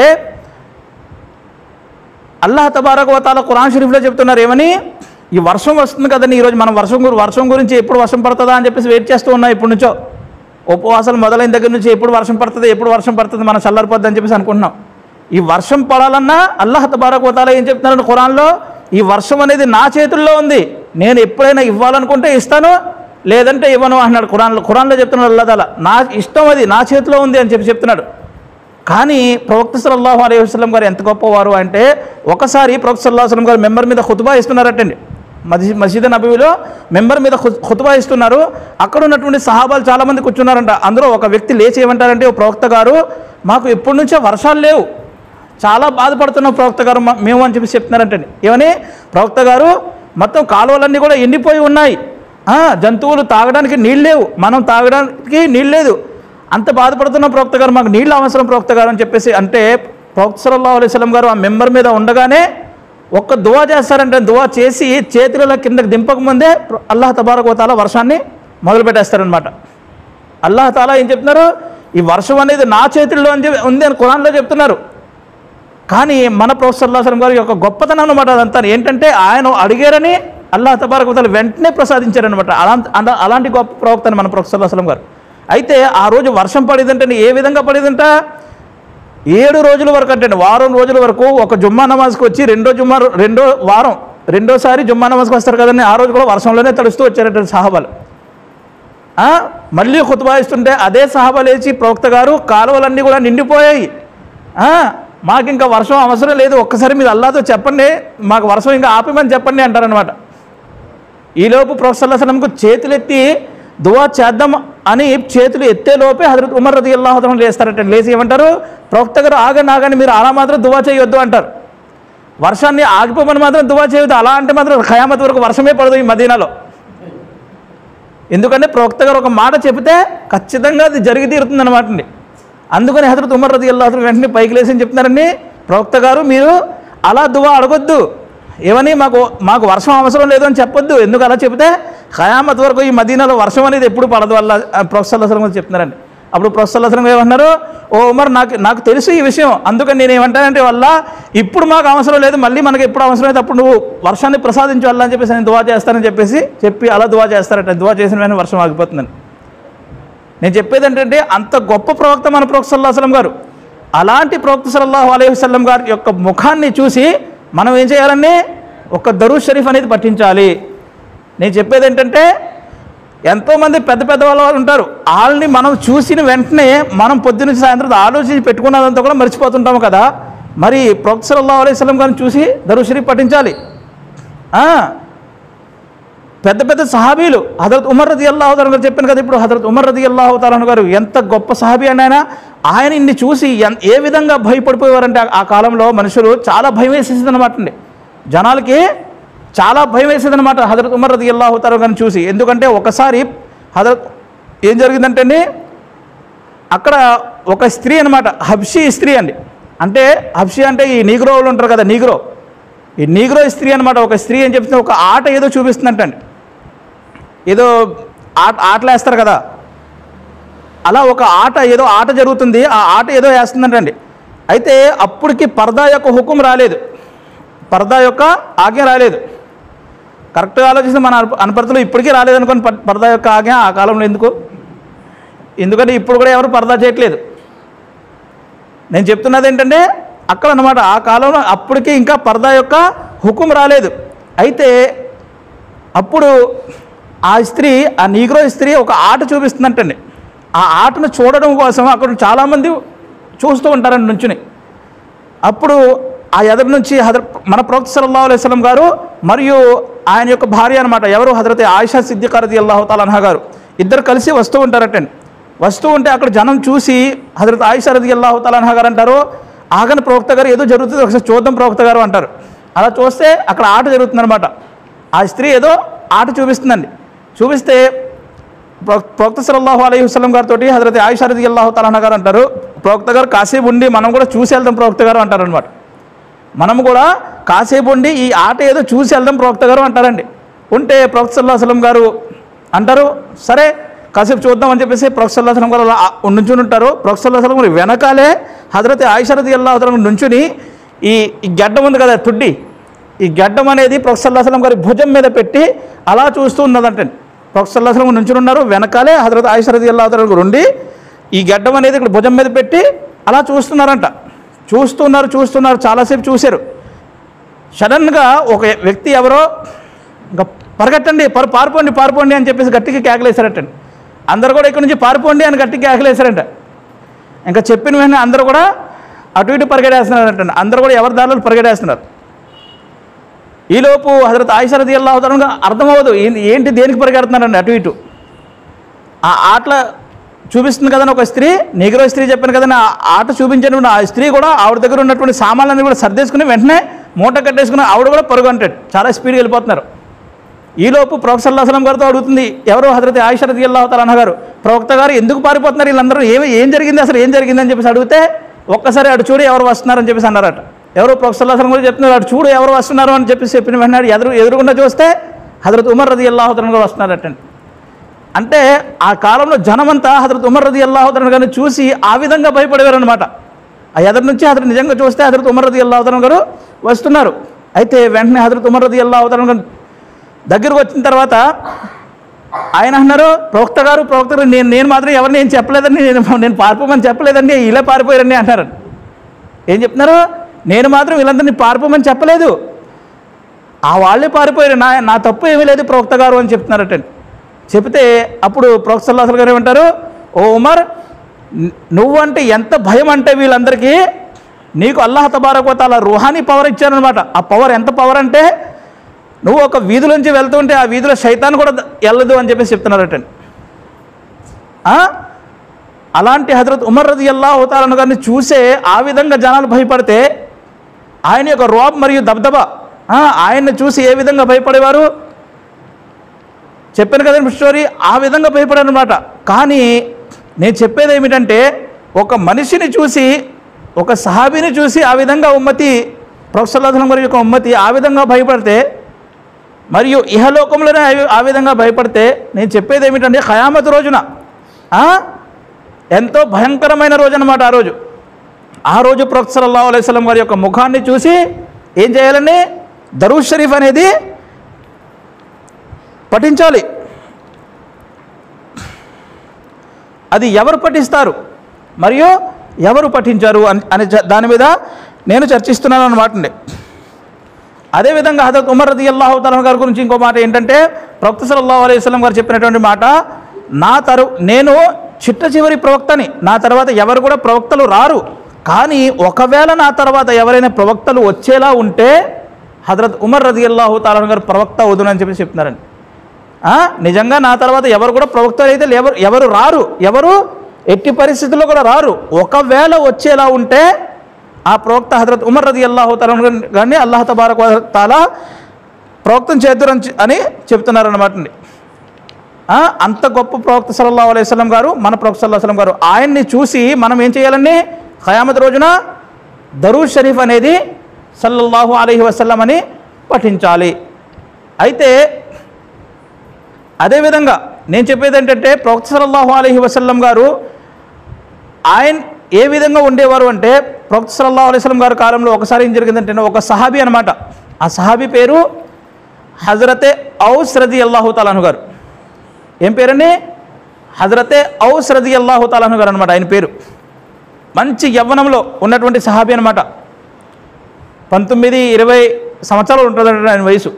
అల్లాహ్ తబారక్ వతాల ఖురాన్ షరీఫ్లో చెప్తున్నారు ఏమని ఈ వర్షం వస్తుంది కదండి ఈరోజు మనం వర్షం గురి వర్షం గురించి ఎప్పుడు వర్షం పడుతుందా అని చెప్పేసి వెయిట్ చేస్తూ ఉన్నాం ఇప్పటి నుంచో ఉపవాసాలు మొదలైన దగ్గర నుంచి ఎప్పుడు వర్షం పడుతుంది ఎప్పుడు వర్షం పడుతుంది మనం చల్లారిపోద్ది అని చెప్పేసి అనుకుంటున్నాం ఈ వర్షం పడాలన్నా అల్లాహ్ తబారక్ వతాల ఏం చెప్తున్నారంటే ఖురాన్లో ఈ వర్షం అనేది నా చేతుల్లో ఉంది నేను ఎప్పుడైనా ఇవ్వాలనుకుంటే ఇస్తాను లేదంటే ఇవ్వను అన్నాడు ఖురాన్లో ఖురాన్లో చెప్తున్నాడు అల్లా తాలా నా ఇష్టం అది నా చేతిలో ఉంది అని చెప్పి చెప్తున్నాడు కానీ ప్రవక్త సల్లల్లాహు అలైహి వసల్లం గారు ఎంత గొప్పవారు అంటే ఒకసారి ప్రవక్త సల్లాహు వసల్లం గారు మెంబర్ మీద ఖుతుబా ఇస్తున్నారటండి మసీ మసీద్ నబీలో మెంబర్ మీద ఖు- ఖుతుబా ఇస్తున్నారు అక్కడ ఉన్నటువంటి సహాబాలు చాలామంది కూర్చున్నారంట అందులో ఒక వ్యక్తి లేచి ఏమంటారంటే "ఓ ప్రవక్త గారు మాకు ఎప్పటి నుంచో వర్షాలు లేవు చాలా బాధపడుతున్నాం ప్రవక్త గారు మా- మేము అని చెప్పి చెప్తున్నారంటండి ఏమని ప్రవక్త గారు మొత్తం కాలువలన్నీ కూడా ఎండిపోయి ఉన్నాయి ఆ, జంతువులు తాగడానికి నీళ్ళు లేవు మనం తాగడానికి నీళ్ళు లేదు అంత బాధపడుతున్న ప్రవక్త గారు మాకు నీళ్ళు అవసరం ప్రవక్త గారు అని చెప్పేసి అంటే ప్రవక్త సల్లల్లాహు అలైహి వసల్లం గారు ఆ మెంబర్ మీద ఉండగానే ఒక్క దువా చేస్తారంటే దువా చేసి చేతుల కిందకి దింపక ముందే అల్లాహ్ తబారక్ తాలా వర్షాన్ని మొదలు పెట్టేస్తారనమాట అల్లాహ్ తాలా ఏం చెప్తున్నారు ఈ వర్షం అనేది నా చేతుల్లో అని చెప్పి ఉంది అని కురాన్లో చెప్తున్నారు కానీ మన ప్రొఫెసర్ గారి యొక్క గొప్పతనం అనమాట అదంతా ఏంటంటే ఆయన అడిగారని అల్లాహ్ తబారకుతలు వెంటనే ప్రసాదించారనమాట అలాంటి అలా- అలాంటి గొప్ప ప్రవక్త మన ప్రొఫెసర్ అసలం గారు అయితే ఆ రోజు వర్షం పడేదంటే ఏ విధంగా పడేదంట ఏడు రోజుల వరకు అంటే వారం రోజుల వరకు ఒక జుమ్మా నమాజ్కి వచ్చి రెండో జుమ్మా రెండో వారం రెండోసారి జుమ్మా నమాజ్కి వస్తారు కదండి ఆ రోజు కూడా వర్షంలోనే తడుస్తూ వచ్చారట సాహబాలు ఆ, మళ్ళీ ఖుతుబా ఇస్తుంటే అదే సహాబా లేచి ప్రవక్త గారు కాలువలన్నీ కూడా నిండిపోయాయి ఆ, మాకు ఇంకా వర్షం అవసరం లేదు ఒక్కసారి మీరు అల్లాతో చెప్పండి మాకు వర్షం ఇంకా ఆపమని చెప్పండి అంటారనమాట ఈలోపు ప్రొఫెసర్ అసలంకు చేతులెత్తి దువా చేద్దాం అని చేతులు ఎత్తే లోపే హజరత్ ఉమర్ రది అల్లాహతం లేస్తారట లేచి ఏమంటారు ప్రవక్త గారు ఆగండి ఆగండి మీరు అలా మాత్రం దువా చేయొద్దు అంటారు వర్షాన్ని ఆగిపోమని మాత్రం దువా చేయొద్దు అలా అంటే మాత్రం ఖయామత్ వరకు వర్షమే పడదు ఈ మదీనాలో ఎందుకంటే ప్రవక్త గారు ఒక మాట చెబితే ఖచ్చితంగా అది జరిగి తీరుతుంది అనమాట అండి అందుకని హజరత్ ఉమర్ రది అల్లాహ్ వెంటనే పైకి లేచి ఏం చెప్తున్నారండి ప్రవక్త గారు మీరు అలా దువా అడగొద్దు ఏమని మాకు మాకు వర్షం అవసరం లేదు అని చెప్పొద్దు ఎందుకు అలా చెబితే ఖయామత్ వరకు ఈ మదీనాలో వర్షం అనేది ఎప్పుడు పడదు వల్ల ప్రొఫెసర్ అసలు గారు చెప్తున్నారండి అప్పుడు ప్రొఫెసర్ అసలు గారు ఏమన్నారు ఓ ఉమర్ నాకు నాకు తెలుసు ఈ విషయం అందుకని నేను ఏమంటానంటే వల్ల ఇప్పుడు మాకు అవసరం లేదు మళ్ళీ మనకి ఎప్పుడు అవసరం అయితే అప్పుడు నువ్వు వర్షాన్ని ప్రసాదించు వల్ల అని చెప్పేసి నేను దువా చేస్తానని చెప్పేసి చెప్పి అలా దువా చేస్తారట దువా చేసిన వెంటనే వర్షం ఆగిపోతుందని నేను చెప్పేది ఏంటంటే అంత గొప్ప ప్రవక్త మన ప్రవక్త సల్లాహ్ సలం గారు అలాంటి ప్రవక్త సల్లల్లాహు అలైహి వసల్లం గారి యొక్క ముఖాన్ని చూసి మనం ఏం చేయాలండి ఒక దరూ షరీఫ్ అనేది పఠించాలి నేను చెప్పేది ఏంటంటే ఎంతోమంది పెద్ద పెద్ద వాళ్ళు ఉంటారు వాళ్ళని మనం చూసిన వెంటనే మనం పొద్దునుంచి సాయంత్రం ఆలోచించి పెట్టుకున్నదంతా కూడా మర్చిపోతుంటాము కదా మరి ప్రవక్త సల్లల్లాహు అలైహి వసల్లం గారిని చూసి దరూ షరీఫ్ పఠించాలి ఆ, పెద్ద పెద్ద సహాబీలు హజరత్ ఉమర్ రది అల్లాహు గారు చెప్పాను కదా ఇప్పుడు హజరత్ ఉమర్ రది అల్లాహు తాలను గారు ఎంత గొప్ప సహాబీ అని ఆయన ఆయన ఇన్ని చూసి ఎన్- ఏ విధంగా భయపడిపోయేవారంటే ఆ- ఆ కాలంలో మనుషులు చాలా భయం వేసేసింది అనమాట అండి జనాలకి చాలా భయం వేసేది అనమాట హజరత్ ఉమర్ రది అల్లాహు తాలా గారిని చూసి ఎందుకంటే ఒకసారి హజరత్ ఏం జరిగిందంటే అండి అక్కడ ఒక స్త్రీ అనమాట హబ్షీ స్త్రీ అండి అంటే హబ్షీ అంటే ఈ నీగ్రోలు ఉంటారు కదా నీగ్రో ఈ నీగ్రో స్త్రీ అనమాట ఒక స్త్రీ అని చెప్తుంది ఒక ఆట ఏదో చూపిస్తుందంటండి ఏదో ఆట ఆటలు వేస్తారు కదా అలా ఒక ఆట ఏదో ఆట జరుగుతుంది ఆ ఆట ఏదో వేస్తుందంటండి అయితే అప్పటికి పర్దా యొక్క హుకుం రాలేదు పర్దా యొక్క ఆజ్ఞ రాలేదు కరెక్ట్గా ఆలోచిస్తే మన అను- అనుపరితలో ఇప్పటికీ రాలేదనుకోని ప- పర్దా యొక్క ఆజ్ఞ ఆ కాలంలో ఎందుకు ఎందుకంటే ఇప్పుడు కూడా ఎవరు పర్దా చేయట్లేదు నేను చెప్తున్నది ఏంటంటే అక్కడ అనమాట ఆ కాలంలో అప్పటికి ఇంకా పర్దా యొక్క హుకుం రాలేదు అయితే అప్పుడు ఆ స్త్రీ ఆ నీగ్రో స్త్రీ ఒక ఆట చూపిస్తుందంటండి ఆ ఆటను చూడడం కోసం అక్కడ చాలామంది చూస్తూ ఉంటారండి నుంచుని అప్పుడు ఆ ఎదురు నుంచి హజర మన ప్రవక్త సల్లల్లాహు అలైహి వసల్లం గారు మరియు ఆయన యొక్క భార్య అనమాట ఎవరు హజరత్ ఆయిషా సిద్దికారది అల్లాహు తాలన్హా గారు ఇద్దరు కలిసి వస్తూ ఉంటారటండి వస్తూ ఉంటే అక్కడ జనం చూసి హజరత్ ఆయిషా రది అల్లాహు తాలన్హా గారు అంటారు ఆగని ప్రవక్త గారు ఏదో జరుగుతుంది ఒకసారి చూద్దాం ప్రవక్త గారు అంటారు అలా చూస్తే అక్కడ ఆట జరుగుతుందన్నమాట ఆ స్త్రీ ఏదో ఆట చూపిస్తుందండి చూపిస్తే ప్రవ- ప్రవక్త సల్లల్లాహు అలైహి వసల్లం గారితో హజరత్ ఆయిషా రది అల్లాహు తాలన్హా గారు అంటారు ప్రవక్త గారు కాసేపు ఉండి మనం కూడా చూసి వెళ్దాం ప్రవక్త గారు అంటారు అనమాట మనం కూడా కాసేపు ఉండి ఈ ఆట ఏదో చూసి వెళ్దాం ప్రవక్త గారు అంటారండి ఉంటే ప్రవక్త సల్లాహ్ సలం గారు అంటారు సరే కాసేపు చూద్దాం అని చెప్పేసి ప్రవక్త సల్లాహ్ సలం గారు అలా ఆ- నుంచుని ఉంటారు ప్రవక్త సల్లాహ్ సలం గారు వెనకాలే హజరత్ ఆయిషరది అల్లాహ్ నుంచుని ఈ ఈ గడ్డం ఉంది కదా తుడ్డి ఈ గడ్డం అనేది ప్రవక్త సల్లాహ్ సలం గారి భుజం మీద పెట్టి అలా చూస్తూ ఉన్నదంటండి ప్రవక్త సల్లాహ్ సలం నుంచుని ఉన్నారు వెనకాలే హజరత్ ఆయిషరది అల్లాహ్ ఉండి ఈ గడ్డం అనేది ఇక్కడ భుజం మీద పెట్టి అలా చూస్తున్నారంట చూస్తున్నారు చూస్తున్నారు చాలాసేపు చూశారు సడన్గా ఒక వ్యక్తి ఎవరో ఇంకా పరిగెట్టండి పరు పారిపోండి పారిపోండి అని చెప్పేసి గట్టిగా కేకలేశారటండి అందరు కూడా ఇక్కడ నుంచి పారిపోండి అని గట్టిగా కేకలేశారంట ఇంకా చెప్పిన వెంటనే అందరూ కూడా అటు ఇటు పరిగెడేస్తున్నారంటండి అందరూ కూడా ఎవరి దారిలో పరిగెడేస్తున్నారు ఈలోపు హజరత్ ఆయిషా రది అల్లాహ్ తాలా అర్థమవ్వదు ఏంటి- ఏంటి దేనికి పరిగెడుతున్నారండి అటు ఇటు ఆ ఆటల చూపిస్తుంది కదని ఒక స్త్రీ నిగ్రో స్త్రీ చెప్పాను కదని ఆ ఆట చూపించిన ఆ స్త్రీ కూడా ఆవిడ దగ్గర ఉన్నటువంటి సామాన్లన్నీ కూడా సర్దేసుకుని వెంటనే మూట కట్టేసుకుని ఆవిడ కూడా పరుగు అంటాడు చాలా స్పీడ్గా వెళ్ళిపోతున్నారు ఈలోపు ప్రవక్త సల్లాహం గారితో అడుగుతుంది ఎవరో హజరత్ ఆయిషా రది అల్లాహ్ తాలా గారు ప్రవక్త గారు ఎందుకు పారిపోతున్నారు వీళ్ళందరూ ఏమి ఏం జరిగింది అసలు ఏం జరిగింది అని చెప్పేసి అడిగితే ఒక్కసారి అటు చూడు ఎవరు వస్తున్నారని చెప్పేసి అన్నారట ఎవరో ప్రవక్త సల్లాహం కూడా చెప్తున్నారు అటు చూడు ఎవరు వస్తున్నారు అని చెప్పేసి చెప్పిన వెంటనే ఎదురు ఎదురుగుండా చూస్తే హజరత్ ఉమర్ రది అల్లాహ్ తాలా గారు వస్తున్నారటండి అంటే ఆ కాలంలో జనమంతా హజరత్ ఉమర్ రది అల్లాహుదరన్ గారిని చూసి ఆ విధంగా భయపడేవారు అనమాట ఆ ఎదురు నుంచి హజరత్ నిజంగా చూస్తే హజరత్ ఉమర్ రది అల్లా అవతరం గారు వస్తున్నారు అయితే వెంటనే హజరత్ ఉమర్ రది అల్లా అవతరం గారు దగ్గరకు వచ్చిన తర్వాత ఆయన అన్నారు ప్రవక్త గారు ప్రవక్త గారు నేను నేను మాత్రం ఎవరిని ఏం చెప్పలేదండి నేను నేను పారిపోమని చెప్పలేదండి ఇలా పారిపోయారండి అంటారు ఏం చెప్తున్నారు నేను మాత్రం వీళ్ళందరినీ పారిపోమని చెప్పలేదు ఆ వాళ్ళే పారిపోయారు నా నా తప్పు ఏమీ లేదు ప్రవక్త గారు అని చెప్తున్నారట చెప్తే అప్పుడు ప్రవక్త సల్లాహల్ గారు ఏమంటారు ఓ ఉమర్ ను- నువ్వంటే ఎంత భయం అంటే వీళ్ళందరికీ నీకు అల్లాహ్ తబారకోతాల రుహానీ పవర్ ఇచ్చారనమాట ఆ పవర్ ఎంత పవర్ అంటే నువ్వు ఒక వీధిలోంచి వెళ్తుంటే ఆ వీధిలో శైతాన్ కూడా ద- వెళ్ళదు అని చెప్పేసి చెప్తున్నారటండి ఆ? అలాంటి హజరత్ ఉమర్ రది అల్లా అవుతారని గారిని చూసే ఆ విధంగా జనాలు భయపడితే ఆయన యొక్క రోబ్ మరియు దబ్దబ ఆ, ఆయన్ని చూసి ఏ విధంగా భయపడేవారు చెప్పాను కదండి స్టోరీ ఆ విధంగా భయపడారు అనమాట కానీ నేను చెప్పేది ఏమిటంటే ఒక మనిషిని చూసి ఒక సహాబీని చూసి ఆ విధంగా ఉమ్మతి ప్రొఫెసర్ గారి యొక్క ఉమ్మతి ఆ విధంగా భయపడితే మరియు ఇహలోకంలోనే ఆ- ఆ విధంగా భయపడితే నేను చెప్పేది ఏమిటంటే ఖయామత్ రోజున ఆ? ఎంతో భయంకరమైన రోజు అనమాట ఆ రోజు ఆ రోజు ప్రొఫెసర్ సల్లల్లాహు అలైహి వసల్లం గారి యొక్క ముఖాన్ని చూసి ఏం చేయాలండి దరూద్ షరీఫ్ అనేది పఠించాలి అది ఎవరు పఠిస్తారు మరియు ఎవరు పఠించారు అని అనే చ- దాని మీద నేను చర్చిస్తున్నాను అనమాట అండి అదేవిధంగా హజరత్ ఉమర్ రది అల్లాహు తలం గారి గురించి ఇంకో మాట ఏంటంటే ప్రవక్త సల్లల్లాహు అలైహి వసల్లం గారు చెప్పినటువంటి మాట నా తరు నేను చిట్ట చివరి ప్రవక్తని నా తర్వాత ఎవరు కూడా ప్రవక్తలు రారు కానీ ఒకవేళ నా తర్వాత ఎవరైనా ప్రవక్తలు వచ్చేలా ఉంటే హజరత్ ఉమర్ రది అల్లాహు తాలం గారు ప్రవక్త అవుదునని చెప్పి చెప్తున్నారండి ఆ, నిజంగా నా తర్వాత ఎవరు కూడా ప్రవక్తలు అయితే ఎవరు ఎవరు రారు ఎవరు ఎట్టి పరిస్థితుల్లో కూడా రారు ఒకవేళ వచ్చేలా ఉంటే ఆ ప్రవక్త హజరత్ ఉమర్ రది అల్లాహు తలం కానీ అల్లాహ్ తబారక్ తాలా ప్రవక్తం చేద్దురని చె- అని చెప్తున్నారన్నమాట అండి ఆ, అంత గొప్ప ప్రవక్త సల్లల్లాహు అలైహి వసల్లం గారు మన ప్రవక్త సల్లాహు వసల్లం గారు ఆయన్ని చూసి మనం ఏం చేయాలండి ఖయామత్ రోజున దరూద్ షరీఫ్ అనేది సల్లల్లాహు అలైహి వసల్లం అని పఠించాలి అయితే అదేవిధంగా నేను చెప్పేది ఏంటంటే ప్రవక్త సల్లల్లాహు అలైహి వసల్లం గారు ఆయన ఏ విధంగా ఉండేవారు అంటే ప్రవక్త సల్లల్లాహు అలైహి వసల్లం గారి కాలంలో ఒకసారి ఏం జరిగిందంటే ఒక సహాబీ అనమాట ఆ సహాబీ పేరు హజరతే ఔస్ రది అల్లాహు తాలాను గారు ఏం పేరండి హజరతే ఔస్ రది అల్లాహు తాలాను గారు అనమాట ఆయన పేరు మంచి యవ్వనంలో ఉన్నటువంటి సహాబీ అనమాట పంతొమ్మిది ఇరవై సంవత్సరాలు ఉంటుందంట ఆయన వయసు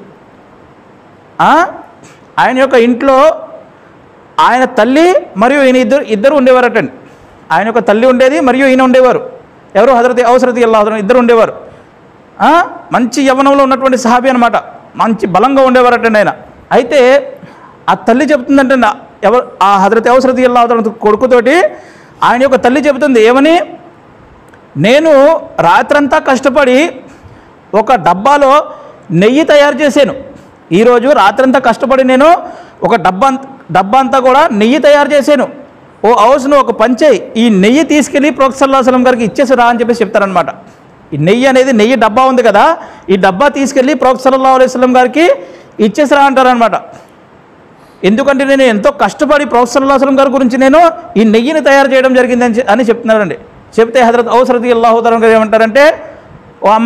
ఆ? ఆయన యొక్క ఇంట్లో ఆయన తల్లి మరియు ఈయన ఇద్దరు ఇద్దరు ఉండేవారటండి ఆయన యొక్క తల్లి ఉండేది మరియు ఈయన ఉండేవారు ఎవరు హజరత్ అవసరతి అల్లాహ్ ఇద్దరు ఉండేవారు ఆ? మంచి యవ్వనంలో ఉన్నటువంటి సహాబీ అనమాట మంచి బలంగా ఉండేవారటండి ఆయన అయితే ఆ తల్లి చెప్తుందంటే నా- ఎవరు ఆ హజరత్ అవసరతి అల్లాహ్ కొడుకుతోటి ఆయన యొక్క తల్లి చెబుతుంది ఏమని నేను రాత్రంతా కష్టపడి ఒక డబ్బాలో నెయ్యి తయారు చేశాను ఈరోజు రాత్రంతా కష్టపడి నేను ఒక డబ్బా అంత- డబ్బా అంతా కూడా నెయ్యి తయారు చేశాను ఓ హౌస్ నువ్వు ఒక పంచే ఈ నెయ్యి తీసుకెళ్ళి ప్రొఫెసర్ గారికి ఇచ్చేసి రా అని చెప్పేసి చెప్తారనమాట ఈ నెయ్యి అనేది నెయ్యి డబ్బా ఉంది కదా ఈ డబ్బా తీసుకెళ్ళి ప్రొఫెసర్ అలైస్లం గారికి ఇచ్చేసి రా అంటారనమాట ఎందుకంటే నేను ఎంతో కష్టపడి ప్రొఫెసర్ అల్లాహం గారి గురించి నేను ఈ నెయ్యిని తయారు చేయడం జరిగింది అని చె- అని చెప్తున్నారండి చెప్తే హజరత్ ఔసరతి అల్లాహుతరం గారు ఏమంటారంటే ఓ అమ్మ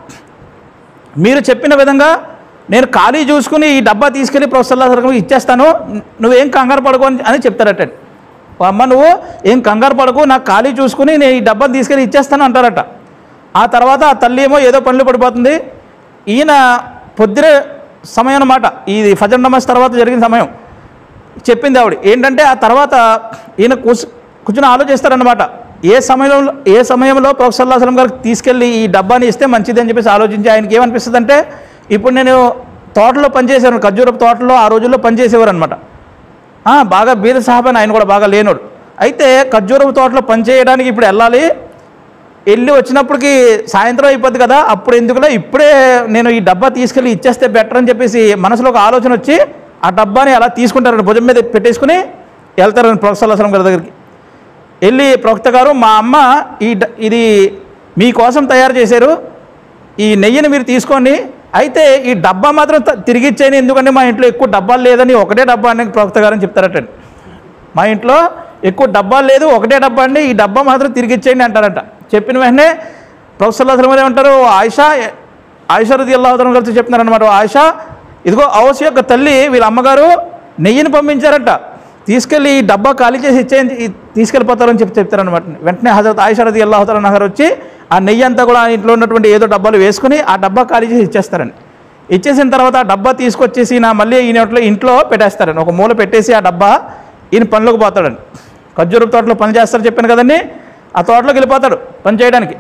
మీరు చెప్పిన విధంగా నేను ఖాళీ చూసుకుని ఈ డబ్బా తీసుకెళ్ళి ప్రొఫెసర్ అల్లాహం ఇచ్చేస్తాను నువ్వేం కంగారు పడుకో అని- అని చెప్తారట ఓ అమ్మ నువ్వు ఏం కంగారు పడకు నాకు ఖాళీ చూసుకుని నేను ఈ డబ్బాని తీసుకెళ్ళి ఇచ్చేస్తాను అంటారట ఆ తర్వాత ఆ తల్లి ఏమో ఏదో పనులు పడిపోతుంది ఈయన పొద్దున సమయం అన్నమాట ఇది ఫజర్ నమాజ్ తర్వాత జరిగిన సమయం చెప్పింది ఆవిడ ఏంటంటే ఆ తర్వాత ఈయన కూర్చు కూర్చుని ఆలోచిస్తారనమాట ఏ సమయంలో ఏ సమయంలో ప్రొఫెసర్ అల్లాహం గారికి తీసుకెళ్ళి ఈ డబ్బాని ఇస్తే మంచిది అని చెప్పేసి ఆలోచించి ఆయనకి ఏమనిపిస్తుంది అంటే ఇప్పుడు నేను తోటలో పనిచేసాను ఖర్జూరపు తోటలో ఆ రోజుల్లో పనిచేసేవారు అనమాట బాగా బీద సాహబ్ అని ఆయన కూడా బాగా లేనోడు అయితే ఖర్జూరపు తోటలో పనిచేయడానికి ఇప్పుడు వెళ్ళాలి వెళ్ళి వచ్చినప్పటికి సాయంత్రం అయిపోద్ది కదా అప్పుడు ఎందుకులే ఇప్పుడే నేను ఈ డబ్బా తీసుకెళ్ళి ఇచ్చేస్తే బెటర్ అని చెప్పేసి మనసులో ఒక ఆలోచన వచ్చి ఆ డబ్బాని అలా తీసుకుంటారని భుజం మీద పెట్టేసుకుని వెళ్తారని ప్రొఫెసర్ అసలం గారి దగ్గరికి వెళ్ళి ప్రవక్త గారు మా అమ్మ ఈ డ- ఇది మీకోసం తయారు చేశారు ఈ నెయ్యిని మీరు తీసుకోండి అయితే ఈ డబ్బా మాత్రం త- తిరిగి ఇచ్చేయని ఎందుకంటే మా ఇంట్లో ఎక్కువ డబ్బాలు లేదని ఒకటే డబ్బా అని ప్రవక్త గారు అని చెప్తారట మా ఇంట్లో ఎక్కువ డబ్బాలు లేదు ఒకటే డబ్బా అండి ఈ డబ్బా మాత్రం తిరిగి ఇచ్చేయండి అంటారట చెప్పిన వెంటనే ప్రొఫెసర్ అసలు ఏమంటారు ఆయిషా ఆయిషా రది అల్లాహతరం కలిసి చెప్తున్నారనమాట ఆయిషా ఇదిగో ఔస్ యొక్క తల్లి వీళ్ళ అమ్మగారు నెయ్యిని పంపించారట తీసుకెళ్ళి ఈ డబ్బా ఖాళీ చేసి ఇచ్చేయండి ఈ- తీసుకెళ్ళిపోతారని చెప్పి చెప్తారనమాట వెంటనే హజరత్ ఆయిషా రది అల్లాహతరం నగర్ వచ్చి ఆ నెయ్యి అంతా కూడా ఆ ఇంట్లో ఉన్నటువంటి ఏదో డబ్బాలు వేసుకుని ఆ డబ్బా ఖాళీ చేసి ఇచ్చేస్తారని ఇచ్చేసిన తర్వాత ఆ డబ్బా తీసుకొచ్చేసి నా మళ్ళీ ఈయన ఇంట్లో ఇంట్లో పెట్టేస్తారని ఒక మూల పెట్టేసి ఆ డబ్బా ఈయన పనిలోకి పోతాడండి ఖర్జూర తోటలో పని చేస్తారు చెప్పాను కదండి ఆ తోటలోకి వెళ్ళిపోతాడు పని చేయడానికి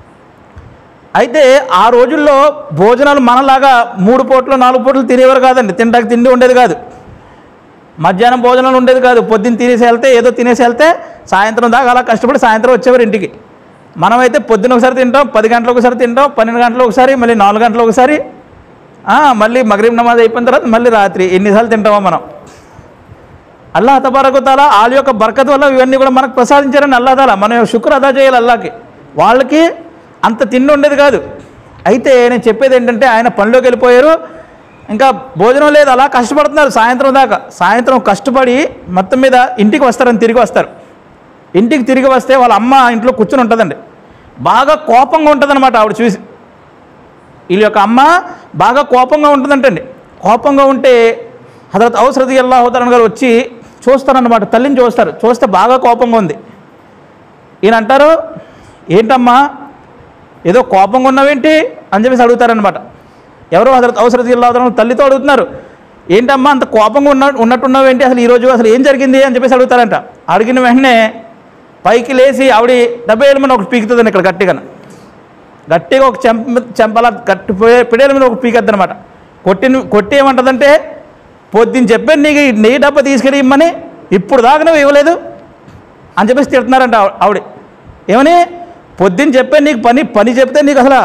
అయితే ఆ రోజుల్లో భోజనాలు మనలాగా మూడు పూటలు నాలుగు పూటలు తినేవారు కాదండి తినడానికి తిండి ఉండేది కాదు మధ్యాహ్నం భోజనాలు ఉండేది కాదు పొద్దున్న తినేసి వెళ్తే ఏదో తినేసి వెళ్తే సాయంత్రం దాకా అలా కష్టపడి సాయంత్రం వచ్చేవారు ఇంటికి మనమైతే పొద్దున్న ఒకసారి తింటాం పది గంటలకు ఒకసారి తింటాం పన్నెండు గంటలకు ఒకసారి మళ్ళీ నాలుగు గంటలకు ఒకసారి ఆ, మళ్ళీ మగరీబ్ నమాజ్ అయిపోయిన తర్వాత మళ్ళీ రాత్రి ఎన్నిసార్లు తింటామో మనం అల్లాహ్ తబారకుతాలా వాళ్ళ యొక్క బరకత్ వల్ల ఇవన్నీ కూడా మనకు ప్రసాదించారని అల్లా తాలా మనం శుక్ర అదా చేయాలి అల్లాకి వాళ్ళకి అంత తిండి ఉండేది కాదు అయితే నేను చెప్పేది ఏంటంటే ఆయన పనిలోకి వెళ్ళిపోయారు ఇంకా భోజనం లేదు అలా కష్టపడుతున్నారు సాయంత్రం దాకా సాయంత్రం కష్టపడి మొత్తం మీద ఇంటికి వస్తారని తిరిగి వస్తారు ఇంటికి తిరిగి వస్తే వాళ్ళ అమ్మ ఇంట్లో కూర్చుని ఉంటుందండి బాగా కోపంగా ఉంటుందన్నమాట ఆవిడ చూసి వీళ్ళ యొక్క అమ్మ బాగా కోపంగా ఉంటుందంటండి కోపంగా ఉంటే హజరత్ ఔసరది అల్లాహోదరన్ గారు వచ్చి చూస్తారన్నమాట తల్లిని చూస్తారు చూస్తే బాగా కోపంగా ఉంది ఈయన అంటారు ఏంటమ్మా ఏదో కోపంగా ఉన్నావేంటి అని చెప్పేసి అడుగుతారనమాట ఎవరో హజరత్ ఔసరది అల్లాహోదరన్ తల్లితో అడుగుతున్నారు ఏంటమ్మా అంత కోపంగా ఉన్న ఉన్నట్టున్నావేంటి అసలు ఈరోజు అసలు ఏం జరిగింది అని చెప్పేసి అడుగుతారంట అడిగిన వెంటనే పైకి లేచి ఆవిడ డెబ్బై ఏళ్ళ ఒకటి పీకుతుందండి ఇక్కడ గట్టిగా గట్టిగా ఒక చెంప చెంపలా గట్టి పిడే- పిడేల మీద ఒక పీకద్దు అనమాట కొట్టి కొట్టి ఏమంటుందంటే పొద్దున్న చెప్పాను నీకు ఈ నెయ్యి డబ్బా తీసుకెళ్ళి ఇమ్మని ఇప్పుడు దాకా నువ్వు ఇవ్వలేదు అని చెప్పేసి తిడుతున్నారంట ఆవి- ఆవిడ ఏమని పొద్దున్న చెప్పాను నీకు పని పని చెప్తే నీకు అసలు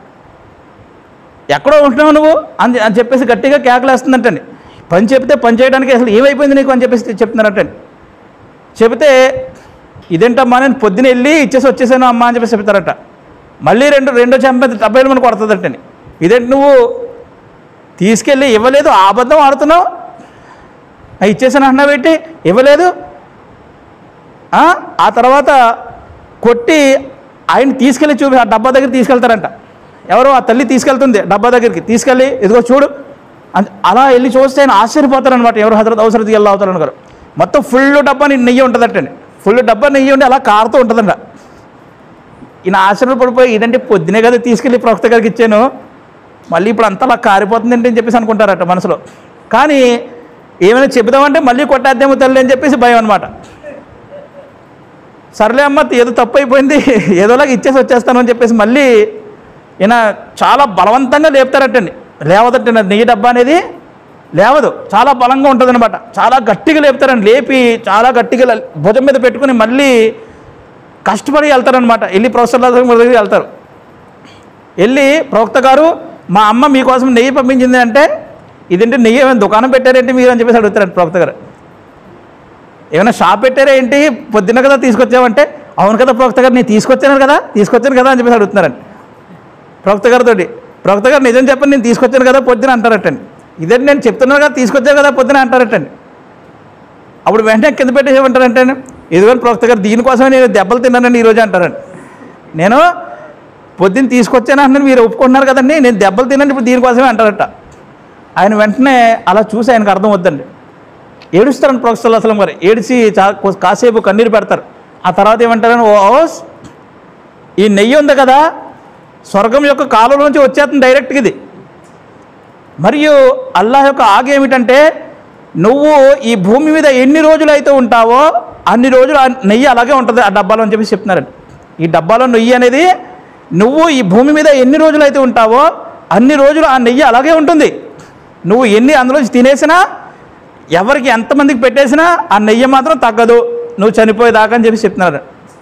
ఎక్కడో ఉంటున్నావు నువ్వు అని అని చెప్పేసి గట్టిగా కేకలేస్తుందంటండి పని చెప్తే పని చేయడానికి అసలు ఏమైపోయింది నీకు అని చెప్పేసి చెప్తున్నారంటండి చెబితే ఇదేంటమ్మా నేను పొద్దున వెళ్ళి ఇచ్చేసి వచ్చేసాను అమ్మా అని చెప్పేసి చెప్తారట మళ్ళీ రెండు రెండో చెంప డెబ్బైలు మనకు కొడుతుందంటండి ఇదేంటి నువ్వు తీసుకెళ్ళి ఇవ్వలేదు ఆ అబద్ధం ఆడుతున్నావు ఆ ఇచ్చేసాను అంటున్నావు ఏంటి ఇవ్వలేదు ఆ? ఆ తర్వాత కొట్టి ఆయన తీసుకెళ్ళి చూపి ఆ డబ్బా దగ్గర తీసుకెళ్తారంట ఎవరో ఆ తల్లి తీసుకెళ్తుంది డబ్బా దగ్గరికి తీసుకెళ్ళి ఇదిగో చూడు అని అలా వెళ్ళి చూస్తే ఆయన ఆశ్చర్యపోతారనమాట ఎవరు హజరత్ అవసరం వెళ్ళి అవుతారు గారు మొత్తం ఫుల్ డబ్బా నీ నెయ్యి ఉంటుందటండి ఫుల్ డబ్బా నెయ్యి ఉండి అలా కారుతూ ఉంటుందంట ఈయన ఆశ్చర్య పడిపోయి ఇదంటే పొద్దునే కదా తీసుకెళ్ళి ప్రవక్త గారికి ఇచ్చాను మళ్ళీ ఇప్పుడు అంతా అలా కారిపోతుంది ఏంటి అని చెప్పేసి అనుకుంటారట మనసులో కానీ ఏమైనా చెబుదామంటే మళ్ళీ కొట్టేద్దేమో తల్లి అని చెప్పేసి భయం అనమాట సర్లే అమ్మ ఏదో తప్పు అయిపోయింది ఏదోలాగా ఇచ్చేసి వచ్చేస్తాను అని చెప్పేసి మళ్ళీ ఈయన చాలా బలవంతంగా లేపుతారటండి లేవదట్టండి నెయ్యి డబ్బా అనేది లేవదు చాలా బలంగా ఉంటుందన్నమాట చాలా గట్టిగా లేపుతారండి లేపి చాలా గట్టిగా లే- భుజం మీద పెట్టుకుని మళ్ళీ కష్టపడి వెళ్తారనమాట వెళ్ళి ప్రొఫెసర్ దగ్గరికి వెళ్తారు వెళ్ళి ప్రవక్త గారు మా అమ్మ మీకోసం నెయ్యి పంపించింది అంటే ఇదేంటి నెయ్యి ఏమైనా దుకాణం పెట్టారేంటి మీరు అని చెప్పేసి అడుగుతారండి ప్రవక్త గారు ఏమైనా షాప్ పెట్టారా ఏంటి పొద్దున్న కదా తీసుకొచ్చావంటే అవును కదా ప్రవక్త గారు నేను తీసుకొచ్చాను కదా తీసుకొచ్చాను కదా అని చెప్పేసి అడుగుతున్నారండి ప్రవక్త గారితో ప్రవక్త గారు నిజం చెప్పండి నేను తీసుకొచ్చాను కదా పొద్దున అంటారటండి ఇదే నేను చెప్తున్నాను కదా తీసుకొచ్చాను కదా పొద్దున అంటారటండి అప్పుడు వెంటనే కింద పెట్టేసేమంటారంటే ఇదిగోని ప్రవక్త గారు దీనికోసమే నేను దెబ్బలు తిన్నానండి ఈరోజు అంటారండి నేను పొద్దున్న తీసుకొచ్చాను అంటున్నాను మీరు ఒప్పుకుంటున్నారు కదండి నేను దెబ్బలు తిన్నాను ఇప్పుడు దీనికోసమే అంటారట ఆయన వెంటనే అలా చూసి ఆయనకు అర్థం వద్దండి ఏడుస్తారని ప్రొఫెసర్ అసలు గారు ఏడిచి చా కొ- కాసేపు కన్నీరు పెడతారు ఆ తర్వాత ఏమంటారని ఓ ఓస్ ఈ నెయ్యి ఉంది కదా స్వర్గం యొక్క కాలంలోంచి వచ్చేస్తుంది డైరెక్ట్గా ఇది మరియు అల్లాహ్ యొక్క ఆగ ఏమిటంటే నువ్వు ఈ భూమి మీద ఎన్ని రోజులు అయితే ఉంటావో అన్ని రోజులు ఆ నెయ్యి అలాగే ఉంటుంది ఆ డబ్బాలో అని చెప్పి చెప్తున్నారండి ఈ డబ్బాలో నెయ్యి అనేది నువ్వు ఈ భూమి మీద ఎన్ని రోజులు అయితే ఉంటావో అన్ని రోజులు ఆ నెయ్యి అలాగే ఉంటుంది నువ్వు ఎన్ని అందులోంచి తినేసినా ఎవరికి ఎంతమందికి పెట్టేసినా ఆ నెయ్యి మాత్రం తగ్గదు నువ్వు చనిపోయేదాకా అని చెప్పి చెప్తున్నారు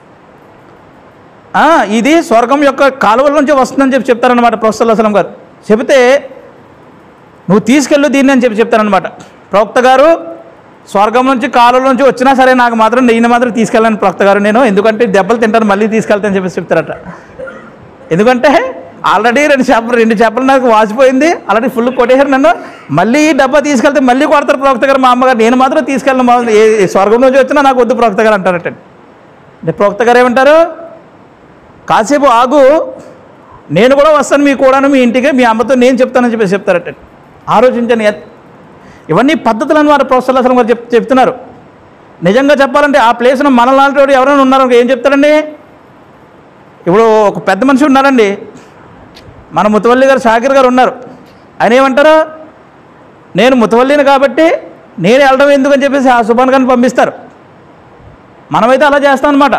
ఆ, ఇది స్వర్గం యొక్క కాలువల నుంచి వస్తుందని చెప్పి చెప్తారనమాట ప్రొఫెసర్ అసలం గారు చెబితే నువ్వు తీసుకెళ్ళు దీన్ని అని చెప్పి చెప్తారనమాట ప్రవక్త గారు స్వర్గం నుంచి కాలువల నుంచి వచ్చినా సరే నాకు మాత్రం నెయ్యిని మాత్రం తీసుకెళ్ళాను ప్రవక్త గారు నేను ఎందుకంటే దెబ్బలు తింటాను మళ్ళీ తీసుకెళ్తానని చెప్పేసి చెప్తారట ఎందుకంటే ఆల్రెడీ రెండు చేపలు రెండు చేపలు నాకు వాసిపోయింది ఆల్రెడీ ఫుల్ కొట్టేశారు నన్ను మళ్ళీ ఈ డబ్బా తీసుకెళ్తే మళ్ళీ కొడతారు ప్రవక్త గారు మా అమ్మగారు నేను మాత్రం తీసుకెళ్ళను మా ఏ ఏ స్వర్గం నుంచి వచ్చినా నాకు వద్దు ప్రవక్త గారు అంటారట అంటే ప్రవక్త గారు ఏమంటారు కాసేపు ఆగు నేను కూడా వస్తాను మీ కూడాను మీ ఇంటికి మీ అమ్మతో నేను చెప్తానని చెప్పేసి చెప్తారట ఆలోచించండి ఎత్- ఇవన్నీ పద్ధతులను వారు ప్రొఫెసర్ అసలు వారు చెప్ చెప్తున్నారు నిజంగా చెప్పాలంటే ఆ ప్లేస్లో మనలాంటి వాడు ఎవరైనా ఉన్నారో ఏం చెప్తారండి ఇప్పుడు ఒక పెద్ద మనిషి ఉన్నారండి మన ముతవల్లి గారు షాకిర్ గారు ఉన్నారు ఆయన ఏమంటారు నేను ముతవల్లిని కాబట్టి నేను వెళ్ళడం ఎందుకని చెప్పేసి ఆ సుభాన్ గారిని పంపిస్తారు మనమైతే అలా చేస్తాం అనమాట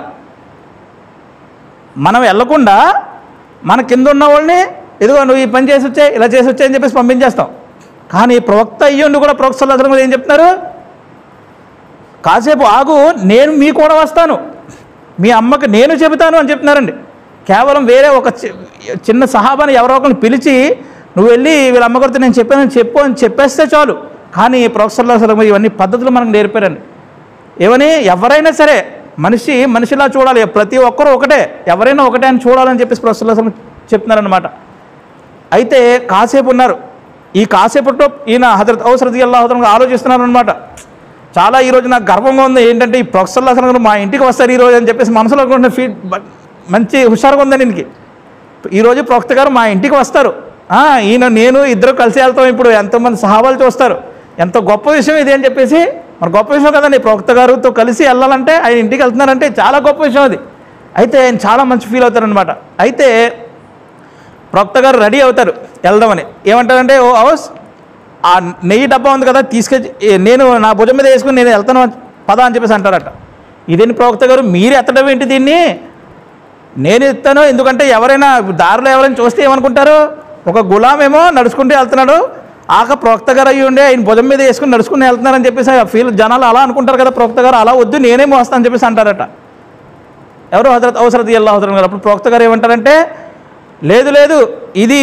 మనం వెళ్ళకుండా మన కింద ఉన్న వాళ్ళని ఇదిగో నువ్వు ఈ పని చేసి వచ్చాయి ఇలా చేసి వచ్చాయి అని చెప్పేసి పంపించేస్తాం కానీ ప్రవక్త అయ్యుండి కూడా ప్రవక్త సల్లల్లాహు అలైహి వసల్లం ఏం చెప్తున్నారు కాసేపు ఆగు నేను మీ కూడా వస్తాను మీ అమ్మకి నేను చెబుతాను అని చెప్తున్నారండి కేవలం వేరే ఒక చి- చిన్న సహాబాని ఎవరో ఒకరిని పిలిచి నువ్వు వెళ్ళి వీళ్ళ అమ్మగారితో నేను చెప్పానని చెప్పు అని చెప్పేస్తే చాలు కానీ ప్రొఫెసర్లు అసలు ఇవన్నీ పద్ధతులు మనకు నేర్పారండి ఏమని ఎవరైనా సరే మనిషి మనిషిలా చూడాలి ప్రతి ఒక్కరూ ఒకటే ఎవరైనా ఒకటే అని చూడాలని చెప్పేసి ప్రొఫెసర్లు అసలు చెప్తున్నారనమాట అయితే కాసేపు ఉన్నారు ఈ కాసేపట్లో ఈయన హజరత్ ఔసరది అల్లాహతను ఆలోచిస్తున్నారు అనమాట చాలా ఈరోజు నాకు గర్వంగా ఉంది ఏంటంటే ఈ ప్రొఫెసర్లు అసలు మా ఇంటికి వస్తారు ఈరోజు అని చెప్పేసి మనసులో అనుకుంటున్న ఫీడ్ మంచి హుషారుగా ఉందండి దీనికి ఈరోజు ప్రవక్త గారు మా ఇంటికి వస్తారు ఆ, ఈయన నేను ఇద్దరు కలిసి వెళ్తాం ఇప్పుడు ఎంతోమంది సహాబాలు చూస్తారు ఎంత గొప్ప విషయం ఇది అని చెప్పేసి మరి గొప్ప విషయం కదండి ప్రవక్త గారితో కలిసి వెళ్ళాలంటే ఆయన ఇంటికి వెళ్తున్నారంటే చాలా గొప్ప విషయం అది అయితే ఆయన చాలా మంచి ఫీల్ అవుతారనమాట అయితే ప్రవక్త గారు రెడీ అవుతారు వెళ్దామని ఏమంటారంటే ఓ హౌస్ ఆ నెయ్యి డబ్బా ఉంది కదా తీసుకొచ్చి ఏ, నేను నా భుజం మీద వేసుకుని నేను వెళ్తాను అని- పద అని చెప్పేసి అంటారట ఇదేంటి ప్రవక్త గారు మీరు ఎత్తడం ఏంటి దీన్ని నేను ఎత్తాను ఎందుకంటే ఎవరైనా దారిలో ఎవరైనా చూస్తే ఏమనుకుంటారు ఒక గులాం ఏమో నడుచుకుంటూ వెళ్తున్నాడు ఆక ప్రవక్త గారు అయ్యి ఉండే ఆయన భుజం మీద వేసుకుని నడుచుకుని వెళ్తున్నారని చెప్పేసి ఆ ఫీల్ జనాలు అలా అనుకుంటారు కదా ప్రవక్త గారు అలా వద్దు నేనే మోస్తాను అని చెప్పేసి అంటారట ఎవరు హజరత్ అవసరత్ అల్లా అవసరం గారు అప్పుడు ప్రవక్త గారు ఏమంటారంటే లేదు లేదు ఇది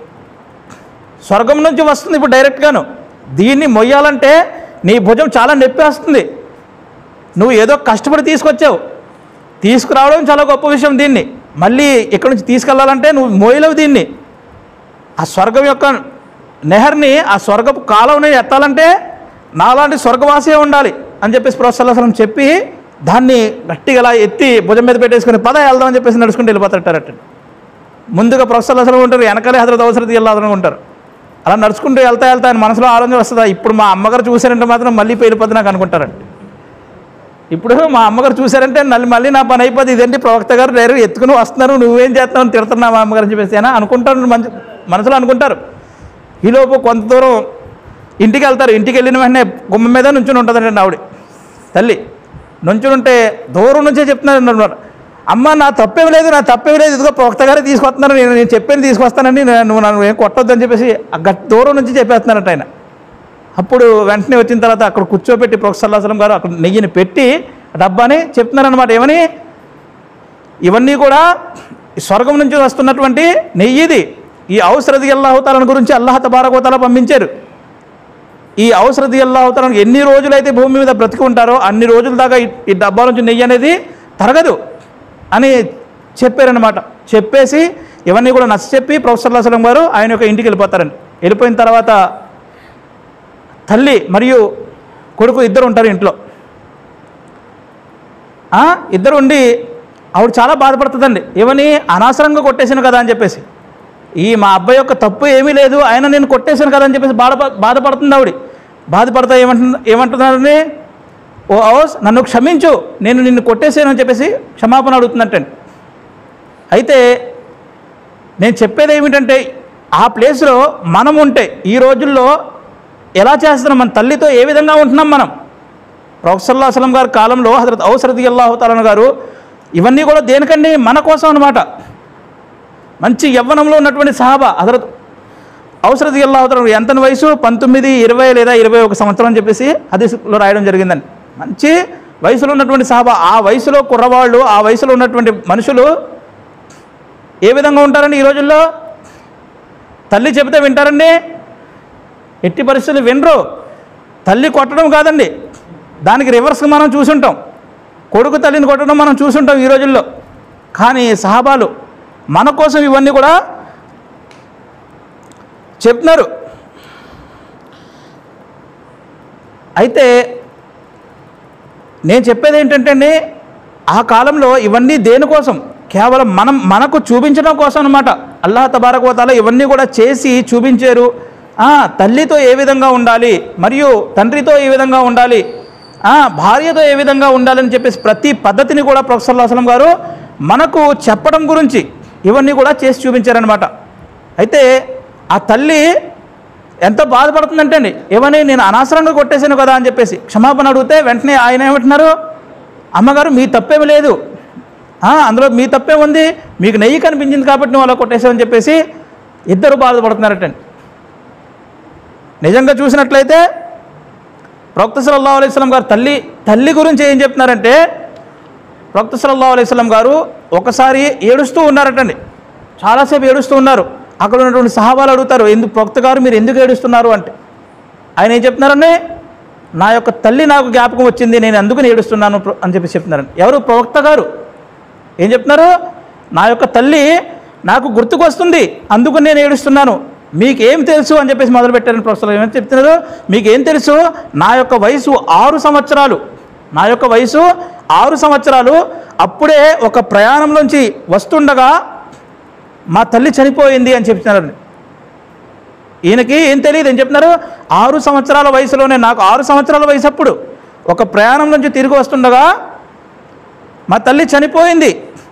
స్వర్గం నుంచి వస్తుంది ఇప్పుడు డైరెక్ట్గాను దీన్ని మొయ్యాలంటే నీ భుజం చాలా నొప్పి వస్తుంది నువ్వు ఏదో కష్టపడి తీసుకొచ్చావు తీసుకురావడం చాలా గొప్ప విషయం దీన్ని మళ్ళీ ఇక్కడి నుంచి తీసుకెళ్లాలంటే నువ్వు మోయలేవు దీన్ని ఆ స్వర్గం యొక్క నెహర్ని ఆ స్వర్గపు కాలంని ఎత్తాలంటే నాలాంటి స్వర్గవాసే ఉండాలి అని చెప్పేసి ప్రోత్సాహం చెప్పి దాన్ని గట్టిగా ఇలా ఎత్తి భుజం మీద పెట్టేసుకుని పద వెళ్దాం అని చెప్పేసి నడుచుకుంటూ వెళ్ళిపోతారట ముందుగా ప్రొఫెసర్ అసలు ఉంటారు వెనకాలే హజరత్ అవసరత వెళ్ళాలని ఉంటారు అలా నడుచుకుంటూ వెళ్తా వెళ్తా ఆయన మనసులో ఆలోచన వస్తుందా ఇప్పుడు మా అమ్మగారు చూశారంటే మాత్రం మళ్ళీ వెళ్ళిపోద్ది నాకు అనుకుంటారంట ఇప్పుడు మా అమ్మగారు చూశారంటే మళ్ళీ మళ్ళీ నా పని అయిపోద్ది ఇదేంటి ప్రవక్త గారు డైరెక్ట్ ఎత్తుకుని వస్తున్నారు నువ్వేం చేస్తున్నావు తిడుతున్నావు మా అమ్మగారు అని చెప్పేసి అయినా అనుకుంటారు మంచి మనసులో అనుకుంటారు ఈలోపు కొంత దూరం ఇంటికి వెళ్తారు ఇంటికి వెళ్ళిన వెంటనే గుమ్మ మీద నుంచుని ఉంటుందండి ఆవిడ తల్లి నుంచుని ఉంటే దూరం నుంచే చెప్తున్నారు అన్నమాట అమ్మ నా తప్పేం లేదు నా తప్పేం లేదు ఇదిగో ప్రవక్త గారే తీసుకొస్తున్నారు నేను నేను చెప్పేది తీసుకొస్తానని నేను- నువ్వు నన్ను ఏం కొట్టొద్దని చెప్పేసి ఆ గట్ దూరం నుంచి చెప్పేస్తున్నారట ఆయన అప్పుడు వెంటనే వచ్చిన తర్వాత అక్కడ కూర్చోబెట్టి ప్రొఫెసర్ అసలం గారు అక్కడ నెయ్యిని పెట్టి డబ్బాని చెప్తున్నారనమాట ఏమని ఇవన్నీ కూడా ఈ స్వర్గం నుంచి వస్తున్నటువంటి నెయ్యిది ఈ ఔసరది అల్లాహతాలను గురించి అల్లాహ తబారకోతల పంపించారు ఈ ఔసరది అల్లాహతాలను ఎన్ని రోజులైతే భూమి మీద బ్రతికి ఉంటారో అన్ని రోజుల దాకా ఈ- ఈ డబ్బా నుంచి నెయ్యి అనేది తరగదు అని చెప్పారనమాట చెప్పేసి ఇవన్నీ కూడా నచ్చ చెప్పి ప్రొఫెసర్ అసలం గారు ఆయన యొక్క ఇంటికి వెళ్ళిపోతారండి వెళ్ళిపోయిన తర్వాత తల్లి మరియు కొడుకు ఇద్దరు ఉంటారు ఇంట్లో ఆ, ఇద్దరు ఉండి ఆవిడ చాలా బాధపడుతుందండి ఏమని అనవసరంగా కొట్టేశాను కదా అని చెప్పేసి ఈ మా అబ్బాయి యొక్క తప్పు ఏమీ లేదు ఆయన నేను కొట్టేశాను కదా అని చెప్పేసి బాధ బాధపడుతుంది ఆవిడ బాధపడతా ఏమంటు ఏమంటున్నారని ఓ హౌస్ నన్ను క్షమించు నేను నిన్ను కొట్టేశాను అని చెప్పేసి క్షమాపణ అడుగుతున్నట్టండి అయితే నేను చెప్పేది ఏమిటంటే ఆ ప్లేస్లో మనం ఉంటే ఈ రోజుల్లో ఎలా చేస్తున్నాం మన తల్లితో ఏ విధంగా ఉంటున్నాం మనం ప్రొఫెసర్లా అసలం గారి కాలంలో హజరత్ ఔసరది అల్లాహుతాలన్ గారు ఇవన్నీ కూడా దేనికండి మన కోసం అనమాట మంచి యవ్వనంలో ఉన్నటువంటి సహాబా హజరత్ ఔసరది అల్లాహుతాల ఎంత వయసు పంతొమ్మిది ఇరవై లేదా ఇరవై ఒక సంవత్సరం అని చెప్పేసి హదీస్లో రాయడం జరిగిందండి మంచి వయసులో ఉన్నటువంటి సహాబా ఆ వయసులో కుర్రవాళ్ళు ఆ వయసులో ఉన్నటువంటి మనుషులు ఏ విధంగా ఉంటారండి ఈ రోజుల్లో తల్లి చెబితే వింటారండి ఎట్టి పరిస్థితులు వినరు తల్లి కొట్టడం కాదండి దానికి రివర్స్గా మనం చూసుంటాం కొడుకు తల్లిని కొట్టడం మనం చూసుంటాం ఈ రోజుల్లో కానీ సహాబాలు మన కోసం ఇవన్నీ కూడా చెప్తున్నారు అయితే నేను చెప్పేది ఏంటంటే అండి ఆ కాలంలో ఇవన్నీ దేనికోసం కేవలం మనం మనకు చూపించడం కోసం అనమాట అల్లాహ్ తబారక్ వతాల ఇవన్నీ కూడా చేసి చూపించారు ఆ, తల్లితో ఏ విధంగా ఉండాలి మరియు తండ్రితో ఏ విధంగా ఉండాలి ఆ, భార్యతో ఏ విధంగా ఉండాలని చెప్పేసి ప్రతి పద్ధతిని కూడా ప్రొఫెసర్ అసలం గారు మనకు చెప్పడం గురించి ఇవన్నీ కూడా చేసి చూపించారనమాట అయితే ఆ తల్లి ఎంత బాధపడుతుందంటే అండి ఏమని నేను అనవసరంగా కొట్టేశాను కదా అని చెప్పేసి క్షమాపణ అడిగితే వెంటనే ఆయన ఏమంటున్నారు అమ్మగారు మీ తప్పేమి లేదు ఆ, అందులో మీ తప్పే ఉంది మీకు నెయ్యి కనిపించింది కాబట్టి నువ్వు అలా కొట్టేశావని చెప్పేసి ఇద్దరు బాధపడుతున్నారటండి నిజంగా చూసినట్లయితే ప్రవక్త సల్లల్లాహు అలైహి వసల్లం గారు తల్లి తల్లి గురించి ఏం చెప్తున్నారంటే ప్రవక్త సల్లల్లాహు అలైహి వసల్లం గారు ఒకసారి ఏడుస్తూ ఉన్నారటండి చాలాసేపు ఏడుస్తూ ఉన్నారు అక్కడ ఉన్నటువంటి సహాబాలు అడుగుతారు ఎందుకు ప్రవక్త గారు మీరు ఎందుకు ఏడుస్తున్నారు అంటే ఆయన ఏం చెప్తున్నారండి నా యొక్క తల్లి నాకు జ్ఞాపకం వచ్చింది నేను అందుకు ఏడుస్తున్నాను ప్ర- అని చెప్పి చెప్తున్నారండి ఎవరు ప్రవక్త గారు ఏం చెప్తున్నారు నా యొక్క తల్లి నాకు గుర్తుకొస్తుంది అందుకు నేను ఏడుస్తున్నాను మీకేం తెలుసు అని చెప్పేసి మొదలుపెట్టారని ప్రొఫెసర్ ఏమని చెప్తున్నారు మీకేం తెలుసు నా యొక్క వయసు ఆరు సంవత్సరాలు నా యొక్క వయసు ఆరు సంవత్సరాలు అప్పుడే ఒక ప్రయాణంలోంచి వస్తుండగా మా తల్లి చనిపోయింది అని చెప్తున్నారండి ఈయనకి ఏం తెలియదు ఏం చెప్తున్నారు ఆరు సంవత్సరాల వయసులోనే నాకు ఆరు సంవత్సరాల వయసు అప్పుడు ఒక ప్రయాణం నుంచి తిరిగి వస్తుండగా మా తల్లి చనిపోయింది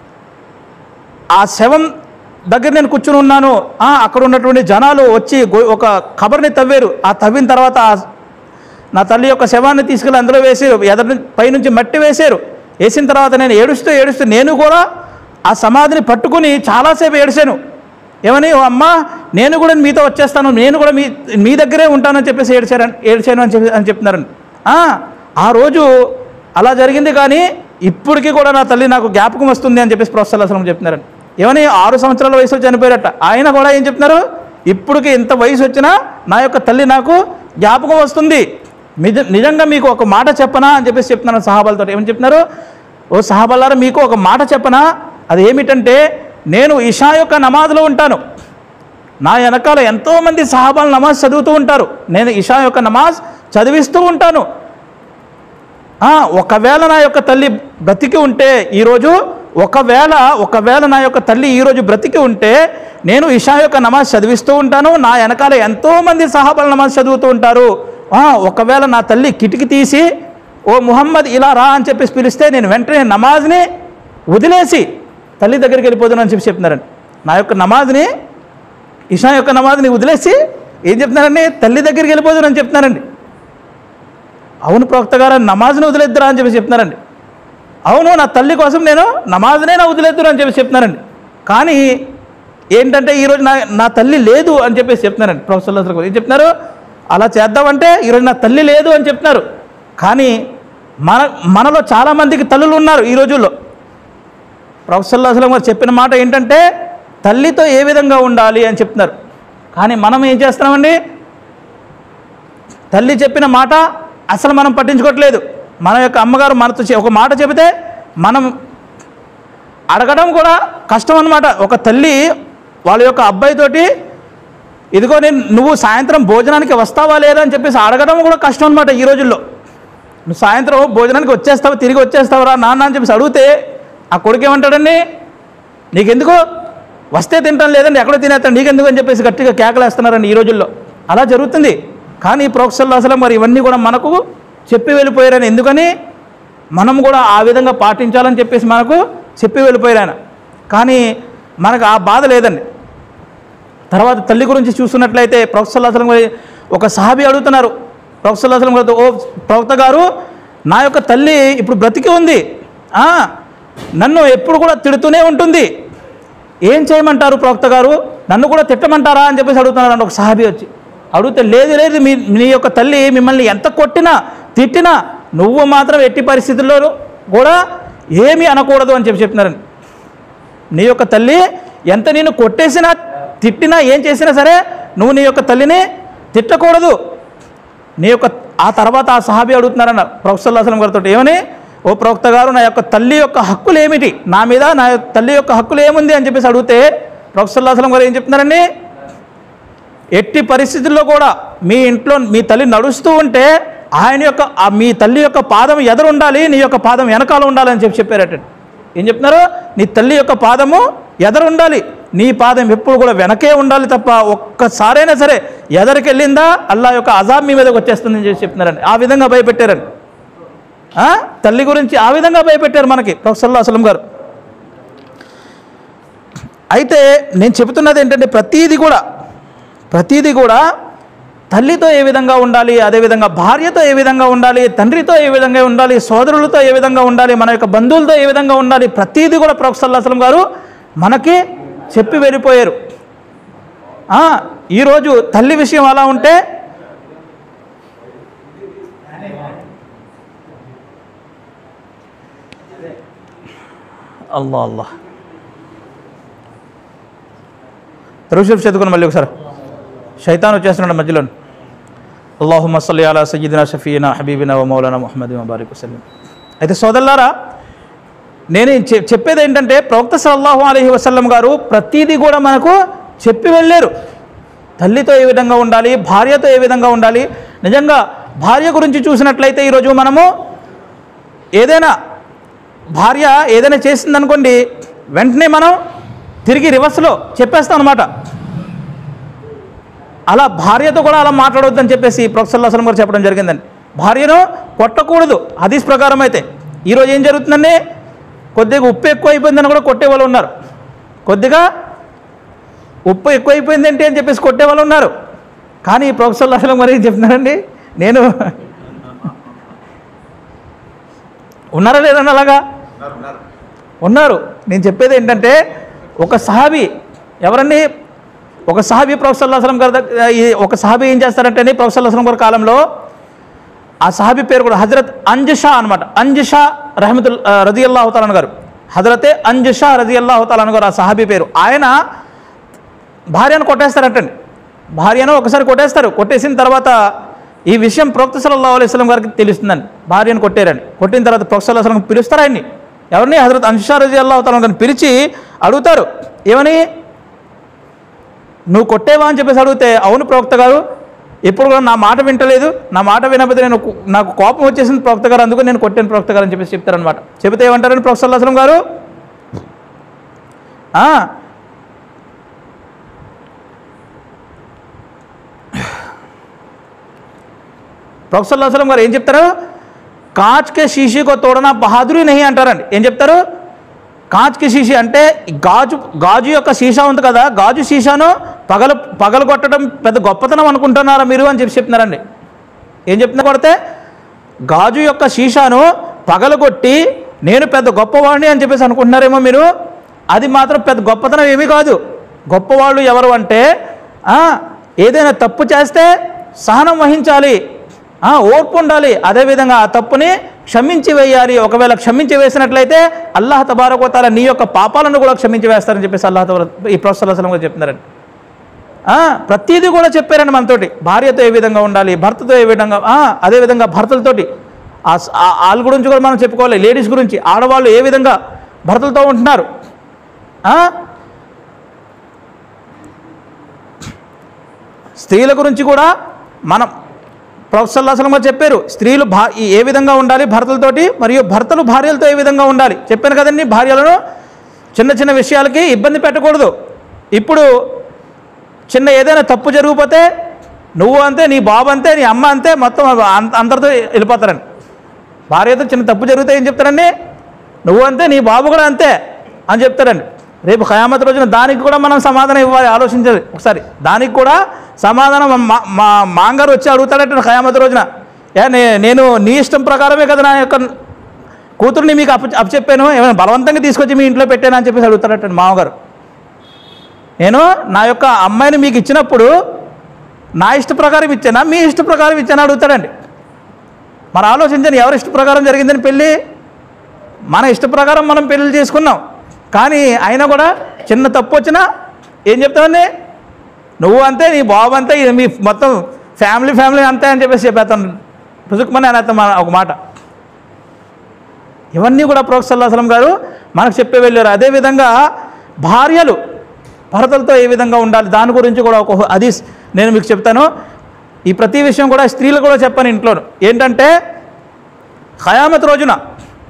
ఆ శవం దగ్గర నేను కూర్చుని ఉన్నాను ఆ, అక్కడ ఉన్నటువంటి జనాలు వచ్చి గో- ఒక ఖబర్ని తవ్వారు ఆ తవ్విన తర్వాత ఆ- నా తల్లి యొక్క శవాన్ని తీసుకెళ్ళి అందులో వేసారు ఎదరి పైనుంచి మట్టి వేశారు వేసిన తర్వాత నేను ఏడుస్తూ ఏడుస్తూ నేను కూడా ఆ సమాధిని పట్టుకుని చాలాసేపు ఏడిశాను ఏమని ఓ అమ్మ నేను కూడా మీతో వచ్చేస్తాను నేను కూడా మీ మీ దగ్గరే ఉంటానని చెప్పేసి ఏడ్చారని ఏడ్చాను అని చెప్పి అని చెప్తున్నారండి ఆ, ఆ రోజు అలా జరిగింది కానీ ఇప్పటికీ కూడా నా తల్లి నాకు జ్ఞాపకం వస్తుంది అని చెప్పేసి ప్రొఫెసర్ అసలు చెప్తున్నారండి ఏమని ఆరు సంవత్సరాల వయసులో చనిపోయారట ఆయన కూడా ఏం చెప్తున్నారు ఇప్పటికి ఇంత వయసు వచ్చినా నా యొక్క తల్లి నాకు జ్ఞాపకం వస్తుంది నిజ నిజంగా మీకు ఒక మాట చెప్పనా అని చెప్పేసి చెప్తున్నాను సహాబాలతో ఏమని చెప్తున్నారు ఓ సహాబాలారా మీకు ఒక మాట చెప్పనా అది ఏమిటంటే నేను ఇషా యొక్క నమాజ్లో ఉంటాను నా వెనకాల ఎంతోమంది సహాబాలు నమాజ్ చదువుతూ ఉంటారు నేను ఇషా యొక్క నమాజ్ చదివిస్తూ ఉంటాను ఆ, ఒకవేళ నా యొక్క తల్లి బ్రతికి ఉంటే ఈరోజు ఒకవేళ ఒకవేళ నా యొక్క తల్లి ఈరోజు బ్రతికి ఉంటే నేను ఇషా యొక్క నమాజ్ చదివిస్తూ ఉంటాను నా వెనకాల ఎంతోమంది సహాబాల నమాజ్ చదువుతూ ఉంటారు ఆ, ఒకవేళ నా తల్లి కిటికీ తీసి ఓ ముహమ్మద్ ఇలా రా అని చెప్పేసి పిలిస్తే నేను వెంటనే నమాజ్ని వదిలేసి తల్లి దగ్గరికి వెళ్ళిపోతున్నాను అని చెప్పి చెప్తున్నారండి నా యొక్క నమాజ్ని ఇషా యొక్క నమాజ్ని వదిలేసి ఏం చెప్తున్నారండి తల్లి దగ్గరికి వెళ్ళిపోతున్నాను చెప్తున్నారండి అవును ప్రవక్త గారు నమాజ్ని వదిలేద్దురా అని చెప్పి చెప్తున్నారండి అవును నా తల్లి కోసం నేను నమాజ్నే నా వదిలేద్దురా అని చెప్పి చెప్తున్నారండి కానీ ఏంటంటే ఈరోజు నా నా తల్లి లేదు అని చెప్పేసి చెప్తున్నారండి ప్రొఫెసర్ అసలు ఏం చెప్తున్నారు అలా చేద్దామంటే ఈరోజు నా తల్లి లేదు అని చెప్తున్నారు కానీ మన మనలో చాలామందికి తల్లులు ఉన్నారు ఈ రోజుల్లో ప్రొఫెసర్ అసలు గారు చెప్పిన మాట ఏంటంటే తల్లితో ఏ విధంగా ఉండాలి అని చెప్తున్నారు కానీ మనం ఏం చేస్తున్నామండి తల్లి చెప్పిన మాట అసలు మనం పట్టించుకోవట్లేదు మన యొక్క అమ్మగారు మనతో చె- ఒక మాట చెబితే మనం అడగడం కూడా కష్టం అన్నమాట ఒక తల్లి వాళ్ళ యొక్క అబ్బాయితోటి ఇదిగో నేను నువ్వు సాయంత్రం భోజనానికి వస్తావా లేదా అని చెప్పేసి అడగడం కూడా కష్టం అనమాట ఈ రోజుల్లో నువ్వు సాయంత్రం భోజనానికి వచ్చేస్తావా తిరిగి వచ్చేస్తావరా నాన్న అని చెప్పేసి అడిగితే ఆ కొడుకు ఏమంటాడండి నీకెందుకు వస్తే తింటాను లేదండి ఎక్కడో తినేస్తాను నీకెందుకు అని చెప్పేసి గట్టిగా కేకలేస్తున్నారండి ఈ రోజుల్లో అలా జరుగుతుంది కానీ ప్రొఫెసర్లు అసలు మరి ఇవన్నీ కూడా మనకు చెప్పి వెళ్ళిపోయారని ఎందుకని మనం కూడా ఆ విధంగా పాటించాలని చెప్పేసి మనకు చెప్పి వెళ్ళిపోయారు ఆయన కానీ మనకు ఆ బాధ లేదండి తర్వాత తల్లి గురించి చూస్తున్నట్లయితే ప్రొఫెసర్ అసలు ఒక సహాబీ అడుగుతున్నారు ప్రొఫెసర్ అసలు గారితో ఓ ప్రవక్త గారు నా యొక్క తల్లి ఇప్పుడు బ్రతికి ఉంది ఆ, నన్ను ఎప్పుడు కూడా తిడుతూనే ఉంటుంది ఏం చేయమంటారు ప్రవక్త గారు నన్ను కూడా తిట్టమంటారా అని చెప్పేసి అడుగుతున్నారండి ఒక సహాబీ వచ్చి అడిగితే లేదు లేదు మీ నీ యొక్క తల్లి మిమ్మల్ని ఎంత కొట్టినా తిట్టినా నువ్వు మాత్రం ఎట్టి పరిస్థితుల్లో కూడా ఏమీ అనకూడదు అని చెప్పి చెప్తున్నారండి నీ యొక్క తల్లి ఎంత నేను కొట్టేసినా తిట్టినా ఏం చేసినా సరే నువ్వు నీ యొక్క తల్లిని తిట్టకూడదు నీ యొక్క ఆ తర్వాత ఆ సహాబీ అడుగుతున్నారన్న ప్రొఫెసర్ అసలం గారితో ఏమని ఓ ప్రవక్త గారు నా యొక్క తల్లి యొక్క హక్కులు ఏమిటి నా మీద నా యొక్క తల్లి యొక్క హక్కులు ఏముంది అని చెప్పేసి అడిగితే ప్రొఫెసర్ అసలం గారు ఏం చెప్తున్నారండి ఎట్టి పరిస్థితుల్లో కూడా మీ ఇంట్లో మీ తల్లి నడుస్తూ ఉంటే ఆయన యొక్క ఆ మీ తల్లి యొక్క పాదం ఎదురు ఉండాలి నీ యొక్క పాదం వెనకాల ఉండాలని చెప్పి చెప్పారట ఏం చెప్తున్నారు నీ తల్లి యొక్క పాదము ఎదరు ఉండాలి నీ పాదం ఎప్పుడు కూడా వెనకే ఉండాలి తప్ప ఒక్కసారైనా సరే ఎదరికి వెళ్ళిందా అల్లా యొక్క అజాబ్ మీ మీదకి వచ్చేస్తుందని చెప్పి చెప్తున్నారండి ఆ విధంగా భయపెట్టారండి ఆ? తల్లి గురించి ఆ విధంగా భయపెట్టారు మనకి ప్రొఫెసర్ అసలం గారు అయితే నేను చెబుతున్నది ఏంటంటే ప్రతీది కూడా ప్రతీది కూడా తల్లితో ఏ విధంగా ఉండాలి అదేవిధంగా భార్యతో ఏ విధంగా ఉండాలి తండ్రితో ఏ విధంగా ఉండాలి సోదరులతో ఏ విధంగా ఉండాలి మన యొక్క బంధువులతో ఏ విధంగా ఉండాలి ప్రతీది కూడా ప్రొఫెసర్ అసలం గారు మనకి చెప్పి వెళ్ళిపోయారు ఆ, ఈరోజు తల్లి విషయం అలా ఉంటే అల్లా అల్లా తరుషులు చదువుకుని మళ్ళీ ఒకసారి శైతాన్ వచ్చేస్తున్నాడు మధ్యలో అల్లాహుమ్మ సల్లి అలా సయ్యిదిన షఫీనా హబీబినా వ మౌలానా ముహమ్మద్ మబారిక్ వసల్లం అయితే సోదరులారా నేను చె- చెప్పేది ఏంటంటే ప్రవక్త సల్లాహు అలహి వసల్లం గారు ప్రతీది కూడా మనకు చెప్పి వెళ్ళారు తల్లితో ఏ విధంగా ఉండాలి భార్యతో ఏ విధంగా ఉండాలి నిజంగా భార్య గురించి చూసినట్లయితే ఈరోజు మనము ఏదైనా భార్య ఏదైనా చేసిందనుకోండి వెంటనే మనం తిరిగి రివర్స్లో చెప్పేస్తాం అనమాట అలా భార్యతో కూడా అలా మాట్లాడొద్దని చెప్పేసి ప్రొఫెసర్ అసలు గారు చెప్పడం జరిగిందండి భార్యను కొట్టకూడదు హదీస్ ప్రకారం అయితే ఈరోజు ఏం జరుగుతుందండి కొద్దిగా ఉప్పు ఎక్కువ అయిపోయిందని కూడా కొట్టే వాళ్ళు ఉన్నారు కొద్దిగా ఉప్పు ఎక్కువైపోయింది ఏంటి అని చెప్పేసి కొట్టే వాళ్ళు ఉన్నారు కానీ ప్రొఫెసర్ అసలు మరి ఏం చెప్తున్నారండి నేను ఉన్నారా లేదండి అలాగా ఉన్నారు నేను చెప్పేది ఏంటంటే ఒక సహాబీ ఎవరండి ఒక సహాబీ ప్రొఫెసర్ అసలం గారి దగ్గర ఈ ఒక సహాబీ ఏం చేస్తారంటే ప్రొఫెసర్ అసలం గారి కాలంలో ఆ సహాబీ పేరు కూడా హజరత్ అంజషా అనమాట అంజషా రహమతుల్ రజీ అల్లాహు తాలన్ గారు హజరతే అంజషా రజీ అల్లాహు తాలన్ గారు ఆ సహాబీ పేరు ఆయన భార్యను కొట్టేస్తారంటండి భార్యను ఒకసారి కొట్టేస్తారు కొట్టేసిన తర్వాత ఈ విషయం ప్రొక్త సల్లల్లాహు అలైహి వసల్లం గారికి తెలుస్తుందండి భార్యను కొట్టారని కొట్టిన తర్వాత ప్రొక్త సల్లల్లాహు అలైహి వసల్లం పిలుస్తారు ఆయన్ని ఎవరిని హజరత్ అంషా రజీ అల్లాహు తాలన్ గారిని పిలిచి అడుగుతారు ఏమని నువ్వు కొట్టేవా అని చెప్పేసి అడిగితే అవును ప్రవక్త గారు ఎప్పుడు కూడా నా మాట వింటలేదు నా మాట వినకపోతే నేను కు- నాకు కోపం వచ్చేసింది ప్రవక్త గారు అందుకు నేను కొట్టాను ప్రవక్త గారు అని చెప్పేసి చెప్తారనమాట చెబితే ఏమంటారని ప్రొఫెసర్ అసలం గారు ఆ, ప్రొఫెసర్ అసలం గారు ఏం చెప్తారు కాచ్కే శీషీకో తోడనా బహాదురీ నహి అంటారండి ఏం చెప్తారు కాచ్కి శీషి అంటే ఈ గాజు గాజు యొక్క సీసా ఉంది కదా గాజు సీసాను పగలు పగలు కొట్టడం పెద్ద గొప్పతనం అనుకుంటున్నారా మీరు అని చెప్పి చెప్తున్నారండి ఏం చెప్తున్నా కొడితే గాజు యొక్క సీసాను పగలగొట్టి నేను పెద్ద గొప్పవాడిని అని చెప్పేసి అనుకుంటున్నారేమో మీరు అది మాత్రం పెద్ద గొప్పతనం ఏమీ కాదు గొప్పవాళ్ళు ఎవరు అంటే ఆ, ఏదైనా తప్పు చేస్తే సహనం వహించాలి ఆ, ఓర్పు ఉండాలి అదేవిధంగా ఆ తప్పుని క్షమించి వేయాలి ఒకవేళ క్షమించి వేసినట్లయితే అల్లాహ్ తబారకోతాల నీ యొక్క పాపాలను కూడా క్షమించి వేస్తారని చెప్పేసి అల్లాహ్ తబార ఈ ప్రొఫెసర్ అసలు కూడా చెప్తున్నారండి ఆ, ప్రతిదీ కూడా చెప్పారండి మనతోటి భార్యతో ఏ విధంగా ఉండాలి భర్తతో ఏ విధంగా ఆ, అదేవిధంగా భర్తలతోటి ఆ స- ఆ- వాళ్ళ గురించి కూడా మనం చెప్పుకోవాలి లేడీస్ గురించి ఆడవాళ్ళు ఏ విధంగా భర్తలతో ఉంటున్నారు ఆ? స్త్రీల గురించి కూడా మనం ప్రొఫెసర్ అసలు కూడా చెప్పారు స్త్రీలు భా ఈ ఏ విధంగా ఉండాలి భర్తలతోటి మరియు భర్తలు భార్యలతో ఏ విధంగా ఉండాలి చెప్పాను కదండి భార్యలను చిన్న చిన్న విషయాలకి ఇబ్బంది పెట్టకూడదు ఇప్పుడు చిన్న ఏదైనా తప్పు జరిగిపోతే నువ్వు అంతే నీ బాబు అంతే నీ అమ్మ అంతే మొత్తం అంత- అందరితో వెళ్ళిపోతారండి భార్యతో చిన్న తప్పు జరిగితే ఏం చెప్తారండి నువ్వు అంతే నీ బాబు కూడా అంతే అని చెప్తారండి రేపు ఖయామత్ రోజున దానికి కూడా మనం సమాధానం ఇవ్వాలి ఆలోచించాలి ఒకసారి దానికి కూడా సమాధానం మా మా మాంగారు వచ్చి అడుగుతాడంటే ఖయామత్ రోజున ఏ నే- నేను నీ ఇష్టం ప్రకారమే కదా నా యొక్క కూతుర్ని మీకు అప్ప అప్పచెప్పాను ఏమైనా బలవంతంగా తీసుకొచ్చి మీ ఇంట్లో పెట్టాను అని చెప్పేసి అడుగుతాడట మామగారు నేను నా యొక్క అమ్మాయిని మీకు ఇచ్చినప్పుడు నా ఇష్ట ప్రకారం ఇచ్చానా మీ ఇష్ట ప్రకారం ఇచ్చానా అడుగుతాడండి మరి ఆలోచించండి ఎవరి ఇష్ట ప్రకారం జరిగిందని పెళ్ళి మన ఇష్ట ప్రకారం మనం పెళ్ళి చేసుకున్నాం కానీ అయినా కూడా చిన్న తప్పు వచ్చినా ఏం చెప్తామండి నువ్వు అంతే నీ బాబు అంతే ఇది మీ మొత్తం ఫ్యామిలీ ఫ్యామిలీ అంతే అని చెప్పేసి చెప్పేస్తాను పుసుకుమని అనేస్తాం మన ఒక మాట ఇవన్నీ కూడా ప్రొఫెసర్ అసలం గారు మనకు చెప్పే వెళ్ళారు అదేవిధంగా భార్యలు భర్తలతో ఏ విధంగా ఉండాలి దాని గురించి కూడా ఒక అది నేను మీకు చెప్తాను ఈ ప్రతి విషయం కూడా స్త్రీలు కూడా చెప్పాను ఇంట్లో ఏంటంటే ఖయామత్ రోజున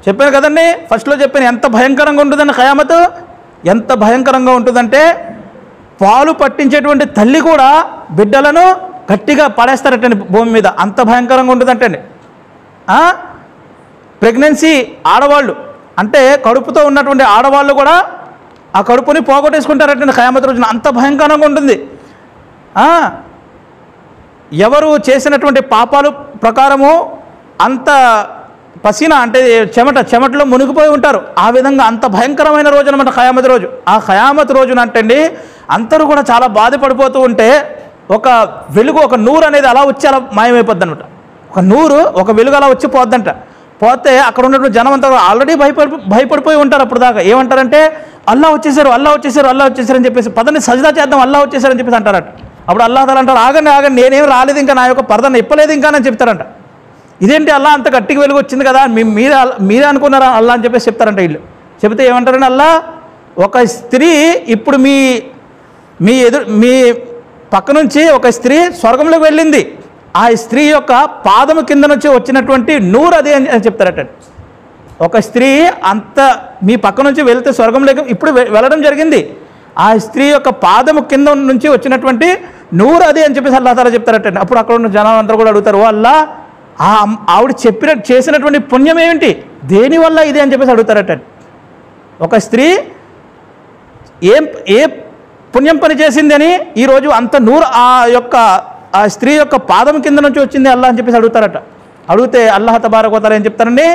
చెప్పాను కదండి ఫస్ట్లో చెప్పాను ఎంత భయంకరంగా ఉంటుందండి ఖయామత్ ఎంత భయంకరంగా ఉంటుందంటే పాలు పట్టించేటువంటి తల్లి కూడా బిడ్డలను గట్టిగా పడేస్తారటండి భూమి మీద అంత భయంకరంగా ఉంటుందంటండి ఆ? ప్రెగ్నెన్సీ ఆడవాళ్ళు అంటే కడుపుతో ఉన్నటువంటి ఆడవాళ్ళు కూడా ఆ కడుపుని పోగొట్టేసుకుంటారటండి ఖయామత్ రోజున అంత భయంకరంగా ఉంటుంది ఆ? ఎవరు చేసినటువంటి పాపాలు ప్రకారము అంత పసీన అంటే చెమట చెమటలో మునిగిపోయి ఉంటారు ఆ విధంగా అంత భయంకరమైన రోజు అనమాట ఖయామత్ రోజు ఆ ఖయామత్ రోజున అంటండి అందరూ కూడా చాలా బాధపడిపోతూ ఉంటే ఒక వెలుగు ఒక నూరు అనేది అలా వచ్చి అలా మాయమైపోద్ది అనమాట ఒక నూరు ఒక వెలుగు అలా వచ్చి పోద్దంట పోతే అక్కడ ఉన్నటువంటి జనం అంతా ఆల్రెడీ భయపడి భయపడిపోయి ఉంటారు అప్పుడు దాకా ఏమంటారంటే అల్లా వచ్చేసారు అల్లా వచ్చేసారు అల్లా వచ్చేసారు అని చెప్పేసి పదని సజదా చేద్దాం అల్లా వచ్చేసారని చెప్పేసి అంటారట అప్పుడు అల్లా తల అంటారు ఆగండి ఆగండి నేనేం రాలేదు ఇంకా నా యొక్క పరదను ఇప్పలేదు ఇంకా అని చెప్తారంట ఇదేంటి అల్లా అంత గట్టిగా వెలుగు వచ్చింది కదా మీ మీరే అల్ల- మీరే అనుకున్నారా అల్లా అని చెప్పేసి చెప్తారంట వీళ్ళు చెబితే ఏమంటారంటే అల్లా ఒక స్త్రీ ఇప్పుడు మీ మీ ఎదురు మీ పక్క నుంచి ఒక స్త్రీ స్వర్గంలోకి వెళ్ళింది ఆ స్త్రీ యొక్క పాదము కింద నుంచి వచ్చినటువంటి నూరు అది అని అని చెప్తారట ఒక స్త్రీ అంత మీ పక్క నుంచి వెళ్తే స్వర్గంలోకి ఇప్పుడు వె- వెళ్ళడం జరిగింది ఆ స్త్రీ యొక్క పాదము కింద నుంచి వచ్చినటువంటి నూరు అది అని చెప్పేసి అల్లా తాలా చెప్తారట అప్పుడు అక్కడ ఉన్న జనం అందరూ కూడా అడుగుతారు ఓ అల్లా ఆ అమ్- ఆవిడ చెప్పిన చేసినటువంటి పుణ్యం ఏమిటి దేనివల్ల ఇది అని చెప్పేసి అడుగుతారట ఒక స్త్రీ ఏం ఏ పుణ్యం పని చేసింది అని ఈరోజు అంత నూరు ఆ యొక్క ఆ స్త్రీ యొక్క పాదం కింద నుంచి వచ్చింది అల్లా అని చెప్పేసి అడుగుతారట అడిగితే అల్లాహ తబారకోతారు ఏం చెప్తారండి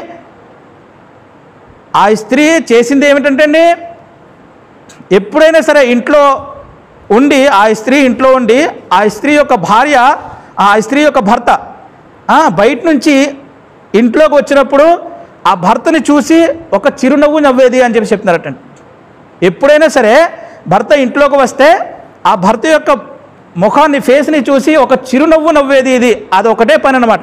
ఆ స్త్రీ చేసింది ఏమిటంటే అండి ఎప్పుడైనా సరే ఇంట్లో ఉండి ఆ స్త్రీ ఇంట్లో ఉండి ఆ స్త్రీ యొక్క భార్య ఆ స్త్రీ యొక్క భర్త ఆ, బయట నుంచి ఇంట్లోకి వచ్చినప్పుడు ఆ భర్తని చూసి ఒక చిరునవ్వు నవ్వేది అని చెప్పి చెప్తున్నారటండి ఎప్పుడైనా సరే భర్త ఇంట్లోకి వస్తే ఆ భర్త యొక్క ముఖాన్ని ఫేస్ని చూసి ఒక చిరునవ్వు నవ్వేది ఇది అది ఒకటే పని అనమాట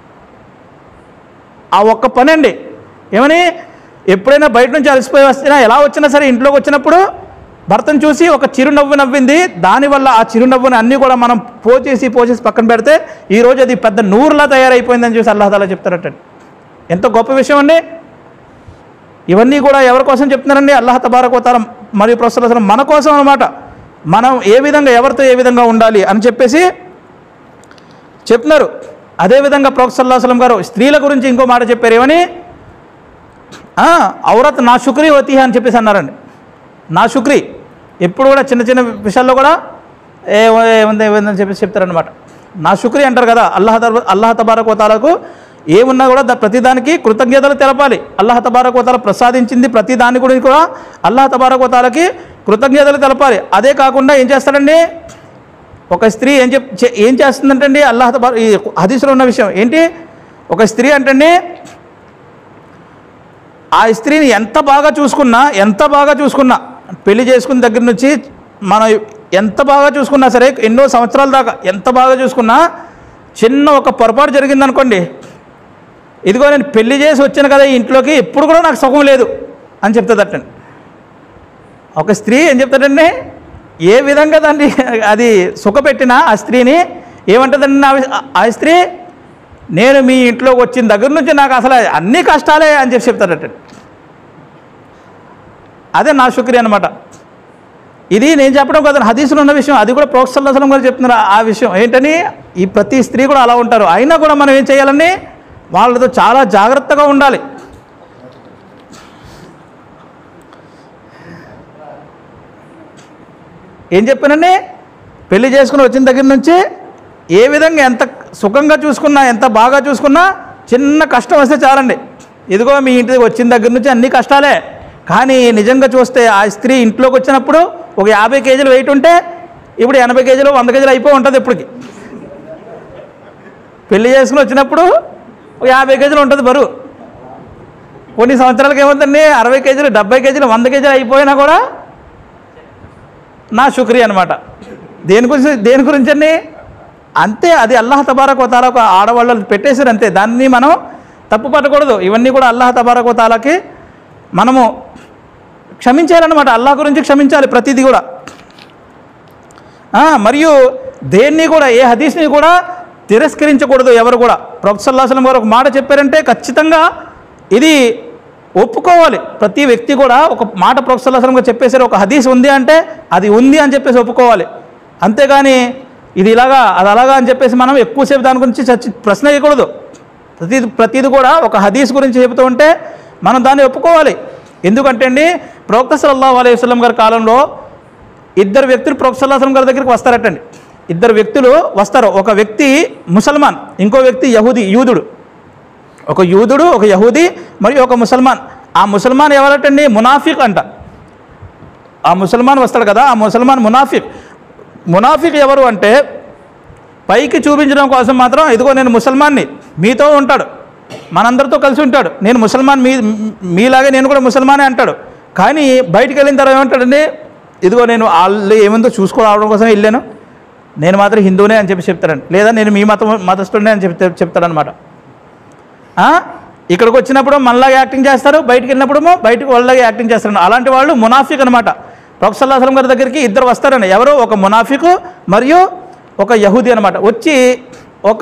ఆ ఒక్క పని అండి ఏమని ఎప్పుడైనా బయట నుంచి అలసిపోయి వస్తున్నా ఎలా వచ్చినా సరే ఇంట్లోకి వచ్చినప్పుడు భర్తను చూసి ఒక చిరునవ్వు నవ్వింది దానివల్ల ఆ చిరునవ్వుని అన్నీ కూడా మనం పోచేసి పోచేసి పక్కన పెడితే ఈరోజు అది పెద్ద నూరులా తయారైపోయిందని చూసి అల్లాహతాలా చెప్తారట ఎంత గొప్ప విషయం అండి ఇవన్నీ కూడా ఎవరి కోసం చెప్తున్నారండి అల్లాహ తబారకోతాల మరియు ప్రస్తుతం మన కోసం అనమాట మనం ఏ విధంగా ఎవరితో ఏ విధంగా ఉండాలి అని చెప్పేసి చెప్తున్నారు అదేవిధంగా ప్రొఫెసర్ సల్లాహం గారు స్త్రీల గురించి ఇంకో మాట చెప్పారు ఏమని ఆ, ఔరత్ నా శుక్రీ వతి అని చెప్పేసి అన్నారండి నా శుక్రీ ఎప్పుడు కూడా చిన్న చిన్న విషయాల్లో కూడా ఏ ఏముంది ఏముందని చెప్పేసి చెప్తారనమాట నా శుక్రీ అంటారు కదా అల్లాహ తబ అల్లాహ తబారక్ వతాలకు ఏమున్నా కూడా దా- ప్రతిదానికి కృతజ్ఞతలు తెలపాలి అల్లాహ తబారక్ వతాల ప్రసాదించింది ప్రతి దాని గురించి కూడా అల్లాహ తబారక్ వతాలకి కృతజ్ఞతలు తెలపాలి అదే కాకుండా ఏం చేస్తాడండి ఒక స్త్రీ ఏం చెప్ చే- ఏం చేస్తుందంటండి అల్లాహ్ తబార్ ఈ హదీసులో ఉన్న విషయం ఏంటి ఒక స్త్రీ అంటండి ఆ స్త్రీని ఎంత బాగా చూసుకున్నా ఎంత బాగా చూసుకున్నా పెళ్లి చేసుకున్న దగ్గర నుంచి మనం ఎంత బాగా చూసుకున్నా సరే ఎన్నో సంవత్సరాల దాకా ఎంత బాగా చూసుకున్నా చిన్న ఒక పొరపాటు జరిగిందనుకోండి ఇదిగో నేను పెళ్లి చేసి వచ్చాను కదా ఈ ఇంట్లోకి ఎప్పుడు కూడా నాకు సుఖం లేదు అని చెప్తుందటండి ఒక స్త్రీ ఏం చెప్తాడండి ఏ విధంగా దాన్ని అది సుఖపెట్టినా ఆ స్త్రీని ఏమంటుందండి ఆ- ఆ స్త్రీ నేను మీ ఇంట్లోకి వచ్చిన దగ్గర నుంచి నాకు అసలు అన్ని కష్టాలే అని చెప్పి చెప్తాడట అదే నా శుక్రి అనమాట ఇది నేను చెప్పడం కదా హదీసులో ఉన్న విషయం అది కూడా ప్రోత్సల్లాసలం గారు చెప్తున్నారు ఆ- ఆ విషయం ఏంటని ఈ ప్రతి స్త్రీ కూడా అలా ఉంటారు అయినా కూడా మనం ఏం చేయాలండి వాళ్ళతో చాలా జాగ్రత్తగా ఉండాలి ఏం చెప్పానండి పెళ్లి చేసుకుని వచ్చిన దగ్గర నుంచి ఏ విధంగా ఎంత సుఖంగా చూసుకున్నా ఎంత బాగా చూసుకున్నా చిన్న కష్టం వస్తే చాలండి ఇదిగో మీ ఇంటికి వచ్చిన దగ్గర నుంచి అన్ని కష్టాలే కానీ నిజంగా చూస్తే ఆ స్త్రీ ఇంట్లోకి వచ్చినప్పుడు ఒక యాభై కేజీలు వెయిట్ ఉంటే ఇప్పుడు ఎనభై కేజీలు వంద కేజీలు అయిపోయి ఉంటుంది ఇప్పటికి పెళ్లి చేసుకుని వచ్చినప్పుడు ఒక యాభై కేజీలు ఉంటుంది బరువు కొన్ని సంవత్సరాలకి ఏమవుతుంది అరవై కేజీలు డెబ్బై కేజీలు వంద కేజీలు అయిపోయినా కూడా నా శుక్రియ అనమాట దేని గురించి దేని గురించి అండి అంతే అది అల్లాహ్ తబారక్ వతాల ఒక ఆడవాళ్ళు పెట్టేశారు అంతే దాన్ని మనం తప్పు పట్టకూడదు ఇవన్నీ కూడా అల్లాహ్ తబారక్ వతాలకి మనము క్షమించాలన్నమాట అల్లాహ్ గురించి క్షమించాలి ప్రతిదీ కూడా ఆ, మరియు దేన్ని కూడా ఏ హదీస్ని కూడా తిరస్కరించకూడదు ఎవరు కూడా ప్రొఫెసర్ సల్లాహం గారు ఒక మాట చెప్పారంటే ఖచ్చితంగా ఇది ఒప్పుకోవాలి ప్రతి వ్యక్తి కూడా ఒక మాట ప్రొఫెసర్ చెప్పేసారు ఒక హదీస్ ఉంది అంటే అది ఉంది అని చెప్పేసి ఒప్పుకోవాలి అంతేగాని ఇది ఇలాగా అది అలాగా అని చెప్పేసి మనం ఎక్కువసేపు దాని గురించి చర్చి ప్రశ్న వేయకూడదు ప్రతి ప్రతిది కూడా ఒక హదీస్ గురించి చెబుతూ ఉంటే మనం దాన్ని ఒప్పుకోవాలి ఎందుకంటే అండి ప్రవక్త సల్లల్లాహు అలైహి వసల్లం గారి కాలంలో ఇద్దరు వ్యక్తులు ప్రొఫెసర్ సల్లాహం గారి దగ్గరికి వస్తారటండి ఇద్దరు వ్యక్తులు వస్తారు ఒక వ్యక్తి ముసల్మాన్ ఇంకో వ్యక్తి యహూది యూదుడు ఒక యూదుడు ఒక యహూది మరియు ఒక ముసల్మాన్ ఆ ముసల్మాన్ ఎవరటండి మునాఫిక్ అంట ఆ ముసల్మాన్ వస్తాడు కదా ఆ ముసల్మాన్ మునాఫిక్ మునాఫిక్ ఎవరు అంటే పైకి చూపించడం కోసం మాత్రం ఇదిగో నేను ముసల్మాన్ని మీతో ఉంటాడు మనందరితో కలిసి ఉంటాడు నేను ముసల్మాన్ మీ మీలాగే నేను కూడా ముసల్మానే అంటాడు కానీ బయటికి వెళ్ళిన తర్వాత ఏమంటాడండి ఇదిగో నేను వాళ్ళు ఏముందో చూసుకోవడం కోసం వెళ్ళాను నేను మాత్రం హిందువునే అని చెప్పి చెప్తాడండి లేదా నేను మీ మతం మతస్థుడినే అని చెప్తే చెప్తాడనమాట ఆ? ఇక్కడికి వచ్చినప్పుడు మనలాగా యాక్టింగ్ చేస్తారు బయటికి వెళ్ళినప్పుడు బయటకు వాళ్ళలాగా యాక్టింగ్ చేస్తారు అలాంటి వాళ్ళు మునాఫిక్ అనమాట ప్రొఫెసర్ అసలం గారి దగ్గరికి ఇద్దరు వస్తారండి ఎవరు ఒక మునాఫిక్ మరియు ఒక యహూది అనమాట వచ్చి ఒక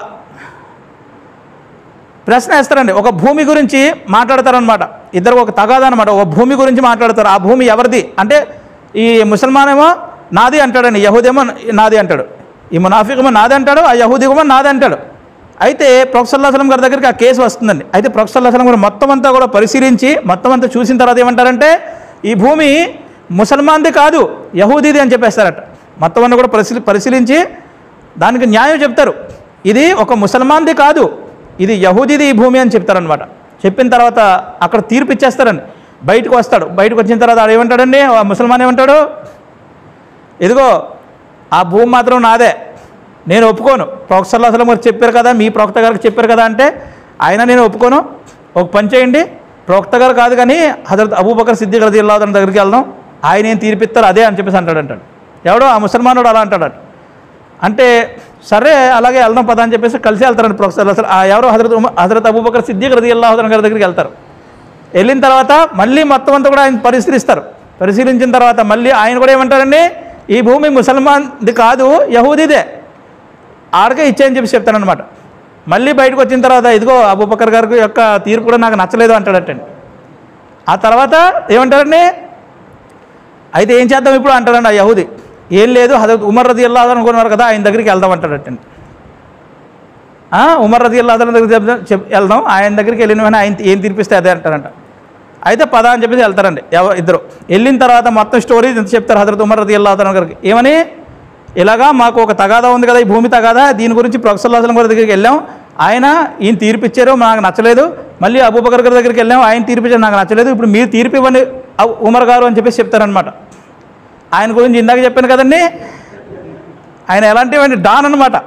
ప్రశ్న వేస్తారండి ఒక భూమి గురించి మాట్లాడతారనమాట ఇద్దరు ఒక తగాదా అనమాట ఒక భూమి గురించి మాట్లాడతారు ఆ భూమి ఎవరిది అంటే ఈ ముసల్మాన్ ఏమో నాది అంటాడండి యహూదేమో నాది అంటాడు ఈ మునాఫిక్ ఏమో నాది అంటాడు ఆ యహూది ఏమో నాది అంటాడు అయితే ప్రొఫెసర్ అసలం గారి దగ్గరికి ఆ కేసు వస్తుందండి అయితే ప్రొఫెసర్ అసలం గారు మొత్తం అంతా కూడా పరిశీలించి మొత్తం అంతా చూసిన తర్వాత ఏమంటారంటే ఈ భూమి ముసల్మాన్ది కాదు యహూదీది అని చెప్పేస్తారట మొత్తం అన్నీ కూడా పరిశీలి పరిశీలించి దానికి న్యాయం చెప్తారు ఇది ఒక ముసల్మాన్ది కాదు ఇది యహూదీది ఈ భూమి అని చెప్తారనమాట చెప్పిన తర్వాత అక్కడ తీర్పు ఇచ్చేస్తారండి బయటకు వస్తాడు బయటకు వచ్చిన తర్వాత ఆడు ఏమంటాడండి ఆ ముసల్మాన్ ఏమంటాడు ఇదిగో ఆ భూమి మాత్రం నాదే నేను ఒప్పుకోను ప్రొఫెసర్ అసలు మరి చెప్పారు కదా మీ ప్రవక్త గారికి చెప్పారు కదా అంటే ఆయన నేను ఒప్పుకోను ఒక పని చేయండి ప్రవక్త గారు కాదు కానీ హజరత్ అబూబకర్ సిద్దిక్ రది అల్లాహ్ దగ్గరికి వెళ్దాం ఆయన ఏం తీర్పిస్తారు అదే అని చెప్పేసి అంటాడు అంటాడు ఎవడో ఆ ముసల్మానుడు అలా అంటాడు అంటే సరే అలాగే వెళ్దాం పద అని చెప్పేసి కలిసి వెళ్తారండి ప్రొఫెసర్ అసలు ఆ ఎవరో హజరత్ ఉమ- హజరత్ అబూబకర్ సిద్దిక్ రది అల్లాహ్ గారి దగ్గరికి వెళ్తారు వెళ్ళిన తర్వాత మళ్ళీ మొత్తం అంతా కూడా ఆయన పరిశీలిస్తారు పరిశీలించిన తర్వాత మళ్ళీ ఆయన కూడా ఏమంటారండి ఈ భూమి ముసల్మాన్ది కాదు యహూదీదే ఆడకే ఇచ్చేయని చెప్పి చెప్తానమాట మళ్ళీ బయటకు వచ్చిన తర్వాత ఇదిగో అబూబకర్ గారి యొక్క తీర్పు కూడా నాకు నచ్చలేదు అంటాడటండి ఆ తర్వాత ఏమంటారండి అయితే ఏం చేద్దాం ఇప్పుడు అంటాడండి ఆ యహూది ఏం లేదు హజరత్ ఉమర్ రది అల్లాహ్ అనుకున్నారు కదా ఆయన దగ్గరికి వెళ్దాం అంటాడటండి ఆ, ఉమర్ రది అల్లాహ్ దగ్గరికి చెప్దాం చెప్ వెళ్దాం ఆయన దగ్గరికి వెళ్ళిన వెంటనే ఆయన ఏం తీర్పిస్తే అదే అంటారంట అయితే పద అని చెప్పేసి వెళ్తారండి ఎవ ఇద్దరు వెళ్ళిన తర్వాత మొత్తం స్టోరీ ఇంత చెప్తారు హజరత్ ఉమర్ రది అల్లాహ్ గారికి ఏమని ఇలాగా మాకు ఒక తగాదా ఉంది కదా ఈ భూమి తగాదా దీని గురించి ప్రొఫెసర్ అసలం గారి దగ్గరికి వెళ్ళాం ఆయన ఈయన తీర్పు ఇచ్చారు నాకు నచ్చలేదు మళ్ళీ అబూబకర్ గారి దగ్గరికి వెళ్ళాం ఆయన తీర్పు ఇచ్చారు నాకు నచ్చలేదు ఇప్పుడు మీరు తీర్పు ఇవ్వండి అవ్- ఉమర్ గారు అని చెప్పేసి చెప్తారనమాట ఆయన గురించి ఇందాక చెప్పాను కదండి ఆయన ఎలాంటివండి డాన్ అనమాట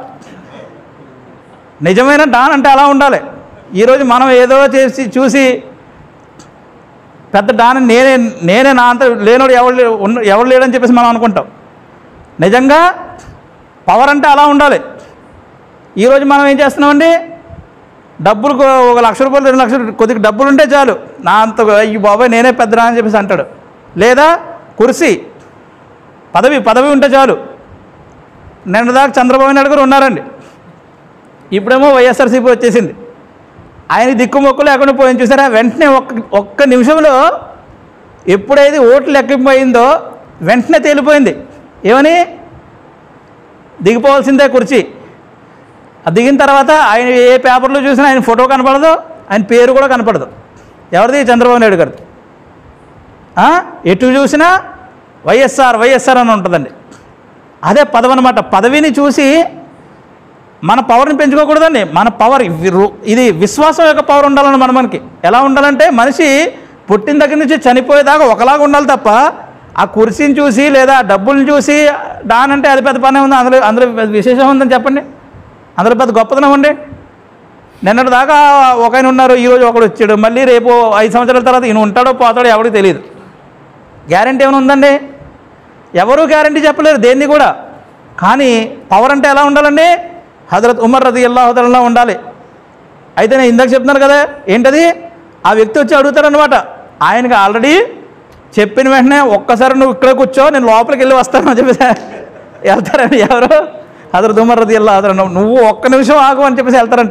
నిజమైన డాన్ అంటే అలా ఉండాలి ఈరోజు మనం ఏదో చేసి చూసి పెద్ద డాన్ నేనే నేనే నా అంత లేనోడు ఎవరు లే- ఉన్న- ఎవరు లేడని చెప్పేసి మనం అనుకుంటాం నిజంగా పవర్ అంటే అలా ఉండాలి ఈరోజు మనం ఏం చేస్తున్నామండి డబ్బులు కో- ఒక లక్ష రూపాయలు రెండు లక్షలు కొద్దిగా డబ్బులు ఉంటే చాలు నా అంత ఈ బాబాయ్ నేనే పెద్దరా అని చెప్పేసి అంటాడు లేదా కుర్సీ పదవి పదవి ఉంటే చాలు నిన్న దాకా చంద్రబాబు నాయుడు గారు ఉన్నారండి ఇప్పుడేమో వైఎస్ఆర్సీపీ వచ్చేసింది ఆయన దిక్కుమొక్కు లేకుండా పోయింది చూసారా వెంటనే ఒక్క ఒక్క నిమిషంలో ఎప్పుడైతే ఓట్లు లెక్కిపోయిందో వెంటనే తేలిపోయింది ఏమని దిగిపోవాల్సిందే కుర్చీ ఆ దిగిన తర్వాత ఆయన ఏ పేపర్లో చూసినా ఆయన ఫోటో కనపడదు ఆయన పేరు కూడా కనపడదు ఎవరిది చంద్రబాబు నాయుడు గారిది ఆ? ఎటు చూసినా వైఎస్ఆర్ వైఎస్ఆర్ అని ఉంటుందండి అదే పదవి అనమాట పదవిని చూసి మన పవర్ని పెంచుకోకూడదండి మన పవర్ ఇవి రు- ఇది విశ్వాసం యొక్క పవర్ ఉండాలని మన మనకి ఎలా ఉండాలంటే మనిషి పుట్టిన దగ్గర నుంచి చనిపోయేదాకా ఒకలాగా ఉండాలి తప్ప ఆ కుర్చీని చూసి లేదా ఆ డబ్బుల్ని చూసి డాన్ అంటే అది పెద్ద పనే ఉంది అందులో అందులో పెద్ద విశేషం ఉందని చెప్పండి అందులో పెద్ద గొప్పతనం ఉండి నిన్నటి దాకా ఒక ఆయన ఉన్నారు ఈరోజు ఒకడు వచ్చాడు మళ్ళీ రేపు ఐదు సంవత్సరాల తర్వాత ఈయన ఉంటాడో పోతాడో ఎవరికి తెలియదు గ్యారంటీ ఏమైనా ఉందండి ఎవరూ గ్యారంటీ చెప్పలేరు దేన్ని కూడా కానీ పవర్ అంటే ఎలా ఉండాలండి హజరత్ ఉమర్ రది అల్లాహుదల్లా ఉండాలి అయితే నేను ఇందాక చెప్తున్నాను కదా ఏంటది ఆ వ్యక్తి వచ్చి అడుగుతారనమాట ఆయనకి ఆల్రెడీ చెప్పిన వెంటనే ఒక్కసారి నువ్వు ఇక్కడ కూర్చో నేను లోపలికి వెళ్ళి వస్తాను అని చెప్పేసి వెళ్తారండి ఎవరు హజరత్ ఉమర్ రది అల్లాహుదల్లా నువ్వు ఒక్క నిమిషం ఆగు అని చెప్పేసి వెళ్తారంట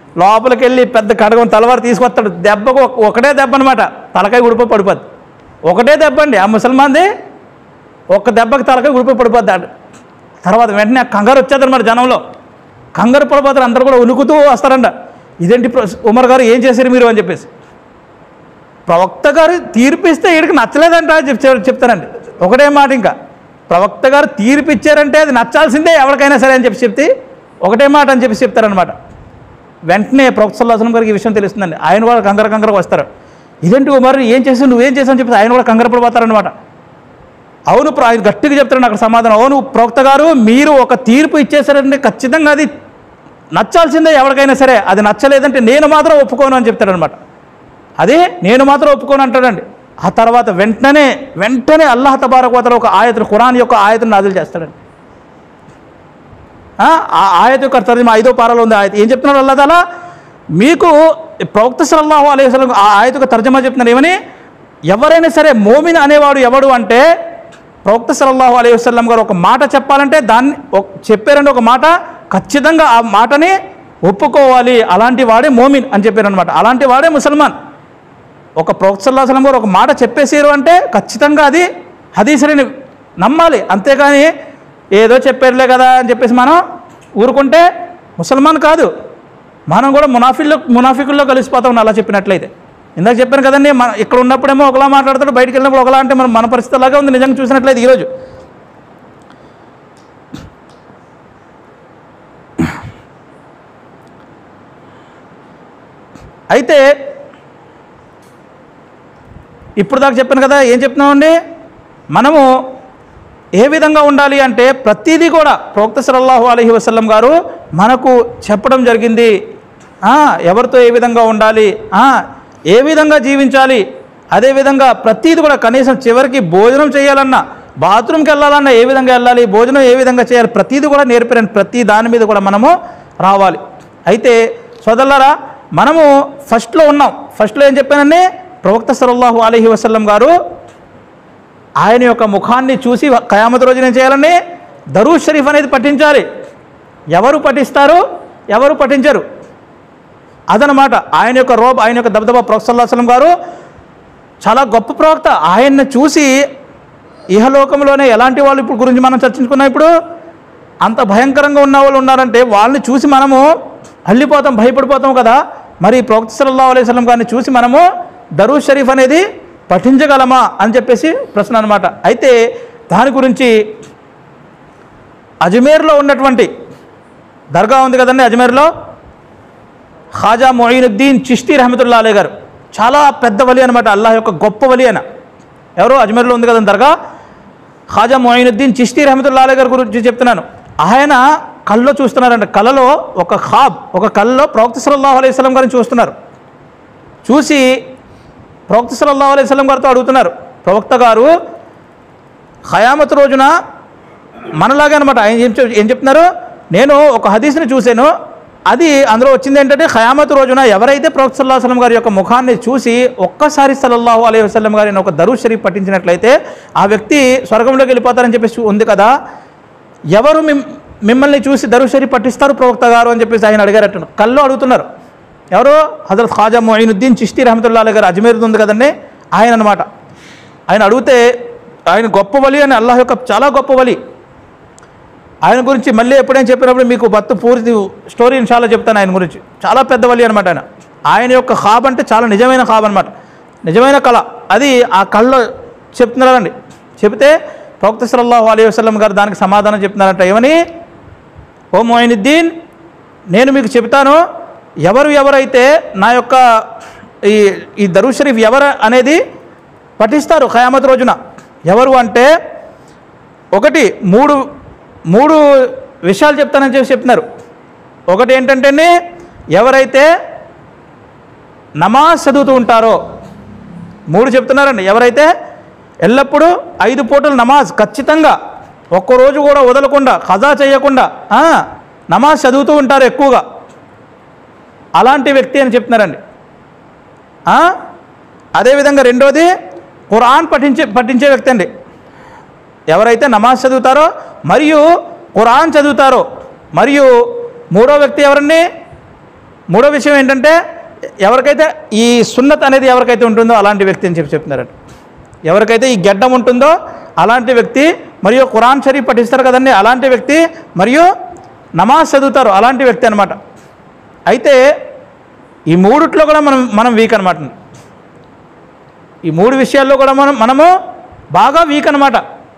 లోపలికి వెళ్ళి పెద్ద కడగం తలవారు తీసుకొస్తాడు దెబ్బకు ఒక- ఒకటే దెబ్బ అనమాట తలకాయ ఉడిపో పడిపోద్ది ఒకటే దెబ్బ అండి ఆ ముసల్మాన్ది ఒక్క దెబ్బకి తలకాయ ఉడిపో పడిపోద్ది ఆడు. తర్వాత వెంటనే ఆ కంగారు వచ్చేది మరి జనంలో కంగారు పడిపోతారు అందరు కూడా ఉనుకుతూ వస్తారంట ఇదేంటి ప్ర- ఉమర్ గారు ఏం చేశారు మీరు అని చెప్పేసి ప్రవక్త గారు తీర్పిస్తే వీడికి నచ్చలేదంట అని చెప్ చెప్తానండి ఒకటే మాట ఇంకా ప్రవక్త గారు తీర్పు ఇచ్చారంటే అది నచ్చాల్సిందే ఎవరికైనా సరే అని చెప్పి చెప్తే ఒకటే మాట అని చెప్పి చెప్తారనమాట వెంటనే ప్రవక్త సల్లాహం గారికి ఈ విషయం తెలుస్తుందండి ఆయన కూడా కంగారు కంగారు వస్తారు ఇదేంటి మరి ఏం చేసావు నువ్వేం చేసావు అని చెప్పి ఆయన కూడా కంగారు పడిపోతారనమాట అవును ప్ర- ఆయన గట్టిగా చెప్తారండి అక్కడ సమాధానం అవును ప్రవక్త గారు మీరు ఒక తీర్పు ఇచ్చేసారంటే ఖచ్చితంగా అది నచ్చాల్సిందే ఎవరికైనా సరే అది నచ్చలేదంటే నేను మాత్రం ఒప్పుకోను అని చెప్తాడనమాట అదే నేను మాత్రం ఒప్పుకోను అంటాడండి ఆ తర్వాత వెంటనే వెంటనే అల్లాహ్ తబారక్ వతల ఒక ఆయతను ఖురాన్ యొక్క ఆయతను నాదులు చేస్తాడండి ఆ ఆ ఆయత యొక్క తర్జమా ఐదో పారాలో ఉంది ఆయత ఏం చెప్తున్నాడు అల్లా తాలా మీకు ప్రవక్త సల్లల్లాహు అలైహి వసల్లం ఆ ఆయత యొక్క తర్జమా చెప్తున్నారు ఏమని ఎవరైనా సరే మోమిన్ అనేవాడు ఎవడు అంటే ప్రవక్త సల్లల్లాహు అలైహి వసల్లం గారు ఒక మాట చెప్పాలంటే దాన్ని ఒక- చెప్పారంటే ఒక మాట ఖచ్చితంగా ఆ మాటని ఒప్పుకోవాలి అలాంటి వాడే మోమిన్ అని చెప్పారనమాట అలాంటి వాడే ముసల్మాన్ ఒక ప్రవక్త సల్లాహు అలైహి వసల్లం గారు ఒక మాట చెప్పేసారు అంటే ఖచ్చితంగా అది హదీసులని నమ్మాలి అంతేగాని ఏదో చెప్పారులే కదా అని చెప్పేసి మనం ఊరుకుంటే ముసల్మాన్ కాదు మనం కూడా మునాఫిల్లో మునాఫికుల్లో కలిసిపోతాం అలా చెప్పినట్లయితే ఇందాక చెప్పాను కదండి మన ఇక్కడ ఉన్నప్పుడేమో ఒకలా మాట్లాడతాడు బయటికి వెళ్ళినప్పుడు ఒకలా అంటే మనం మన పరిస్థితి అలాగే ఉంది నిజంగా చూసినట్లయితే ఈరోజు అయితే ఇప్పుడు దాకా చెప్పాను కదా ఏం చెప్తున్నామండి మనము ఏ విధంగా ఉండాలి అంటే ప్రతిదీ కూడా ప్రవక్త సల్లల్లాహు అలైహి వసల్లం గారు మనకు చెప్పడం జరిగింది ఆ, ఎవరితో ఏ విధంగా ఉండాలి ఆ, ఏ విధంగా జీవించాలి అదేవిధంగా ప్రతిదీ కూడా కనీసం చివరికి భోజనం చేయాలన్నా బాత్రూమ్కి వెళ్ళాలన్నా ఏ విధంగా వెళ్ళాలి భోజనం ఏ విధంగా చేయాలి ప్రతిదీ కూడా నేర్పారండి ప్రతి దాని మీద కూడా మనము రావాలి అయితే సోదరులారా మనము ఫస్ట్లో ఉన్నాం ఫస్ట్లో ఏం చెప్పానండి ప్రవక్త సల్లల్లాహు అలైహి వసల్లం గారు ఆయన యొక్క ముఖాన్ని చూసి కయామత రోజున ఏం చేయాలండి దరూ షరీఫ్ అనేది పఠించాలి ఎవరు పఠిస్తారు ఎవరు పఠించరు అదనమాట ఆయన యొక్క రోబ్ ఆయన యొక్క దబదబా ప్రొఫెసల్లాహం గారు చాలా గొప్ప ప్రవక్త ఆయన్ని చూసి ఇహలోకంలోనే ఎలాంటి వాళ్ళు ఇప్పుడు గురించి మనం చర్చించుకున్నాం ఇప్పుడు అంత భయంకరంగా ఉన్న వాళ్ళు ఉన్నారంటే వాళ్ళని చూసి మనము అల్లిపోతాం భయపడిపోతాం కదా మరి ప్రవక్త సల్లల్లాహు అలైహి వసల్లం గారిని చూసి మనము దరూ షరీఫ్ అనేది పఠించగలమా అని చెప్పేసి ప్రశ్న అనమాట అయితే దాని గురించి అజ్మీర్లో ఉన్నటువంటి దర్గా ఉంది కదండి అజ్మీర్లో ఖాజా మొయినుద్దీన్ చిష్తీ రహమతుల్లా అలే గారు చాలా పెద్ద వలి అనమాట అల్లాహ్ యొక్క గొప్ప వలి ఆయన ఎవరో అజ్మీర్లో ఉంది కదండి దర్గా ఖాజా మొయినుద్దీన్ చిష్తీ రహమతుల్లా అలే గారి గురించి చెప్తున్నాను ఆయన కళ్ళలో చూస్తున్నారంట కళ్ళలో ఒక ఖాబ్ ఒక కళ్ళలో ప్రవక్త సల్లల్లాహు అలైహి వసల్లం గారిని చూస్తున్నారు చూసి ప్రవక్త సల్లల్లాహు అలైహి వసల్లం గారితో అడుగుతున్నారు ప్రవక్త గారు ఖయామత్ రోజున మనలాగే అనమాట ఆయన ఏం చెప్- ఏం చెప్తున్నారు నేను ఒక హదీస్ని చూశాను అది అందులో వచ్చింది ఏంటంటే ఖయామత్ రోజున ఎవరైతే ప్రవక్త సల్లాహు వసల్లం గారి యొక్క ముఖాన్ని చూసి ఒక్కసారి సల్లల్లాహు అలైహి వసల్లం గారిని ఒక దరూ షరీఫ్ పఠించినట్లయితే ఆ వ్యక్తి స్వర్గంలోకి వెళ్ళిపోతారని చెప్పేసి ఉంది కదా ఎవరు మిమ్ మిమ్మల్ని చూసి దరూ షరీఫ్ పఠిస్తారు ప్రవక్త గారు అని చెప్పేసి ఆయన అడిగారట కళ్ళు అడుగుతున్నారు ఎవరు హజరత్ ఖాజా మొయినుద్దీన్ చిష్తీ రహమతుల్లా గారు అజ్మీర్ ఉంది కదండి ఆయన అనమాట ఆయన అడిగితే ఆయన గొప్ప వలి అని అల్లాహ్ యొక్క చాలా గొప్ప వలి ఆయన గురించి మళ్ళీ ఎప్పుడైనా చెప్పినప్పుడు మీకు బత్తు పూర్తి స్టోరీ చాలా చెప్తాను ఆయన గురించి చాలా పెద్ద వలి అనమాట ఆయన ఆయన యొక్క ఖాబ్ అంటే చాలా నిజమైన ఖాబ్ అనమాట నిజమైన కళ అది ఆ కళ్ళలో చెప్తున్నారండి చెబితే ప్రవక్త సల్లల్లాహు అలైహి వసల్లం గారు దానికి సమాధానం చెప్తున్నారంట ఏమని ఓ మొయినుద్దీన్ నేను మీకు చెబుతాను ఎవరు ఎవరైతే నా యొక్క ఈ ఈ దరూ షరీఫ్ ఎవరు అనేది పఠిస్తారు ఖయామత్ రోజున ఎవరు అంటే ఒకటి మూడు మూడు విషయాలు చెప్తానని చెప్పి చెప్తున్నారు ఒకటి ఏంటంటే ఎవరైతే నమాజ్ చదువుతూ ఉంటారో మూడు చెప్తున్నారండి ఎవరైతే ఎల్లప్పుడూ ఐదు పూటలు నమాజ్ ఖచ్చితంగా ఒక్కరోజు కూడా వదలకుండా ఖజా చేయకుండా ఆ, నమాజ్ చదువుతూ ఉంటారు ఎక్కువగా అలాంటి వ్యక్తి అని చెప్తున్నారండి ఆ? అదేవిధంగా రెండోది ఖురాన్ పఠించే పఠించే వ్యక్తి అండి ఎవరైతే నమాజ్ చదువుతారో మరియు ఖురాన్ చదువుతారో మరియు మూడో వ్యక్తి ఎవరండి మూడో విషయం ఏంటంటే ఎవరికైతే ఈ సున్నత్ అనేది ఎవరికైతే ఉంటుందో అలాంటి వ్యక్తి అని చెప్పి చెప్తున్నారట ఎవరికైతే ఈ గడ్డం ఉంటుందో అలాంటి వ్యక్తి మరియు ఖురాన్ షరీఫ్ పఠిస్తారు కదండి అలాంటి వ్యక్తి మరియు నమాజ్ చదువుతారు అలాంటి వ్యక్తి అనమాట అయితే ఈ మూడిట్లో కూడా మనం మనం వీక్ అనమాట ఈ మూడు విషయాల్లో కూడా మనం మనము బాగా వీక్ అనమాట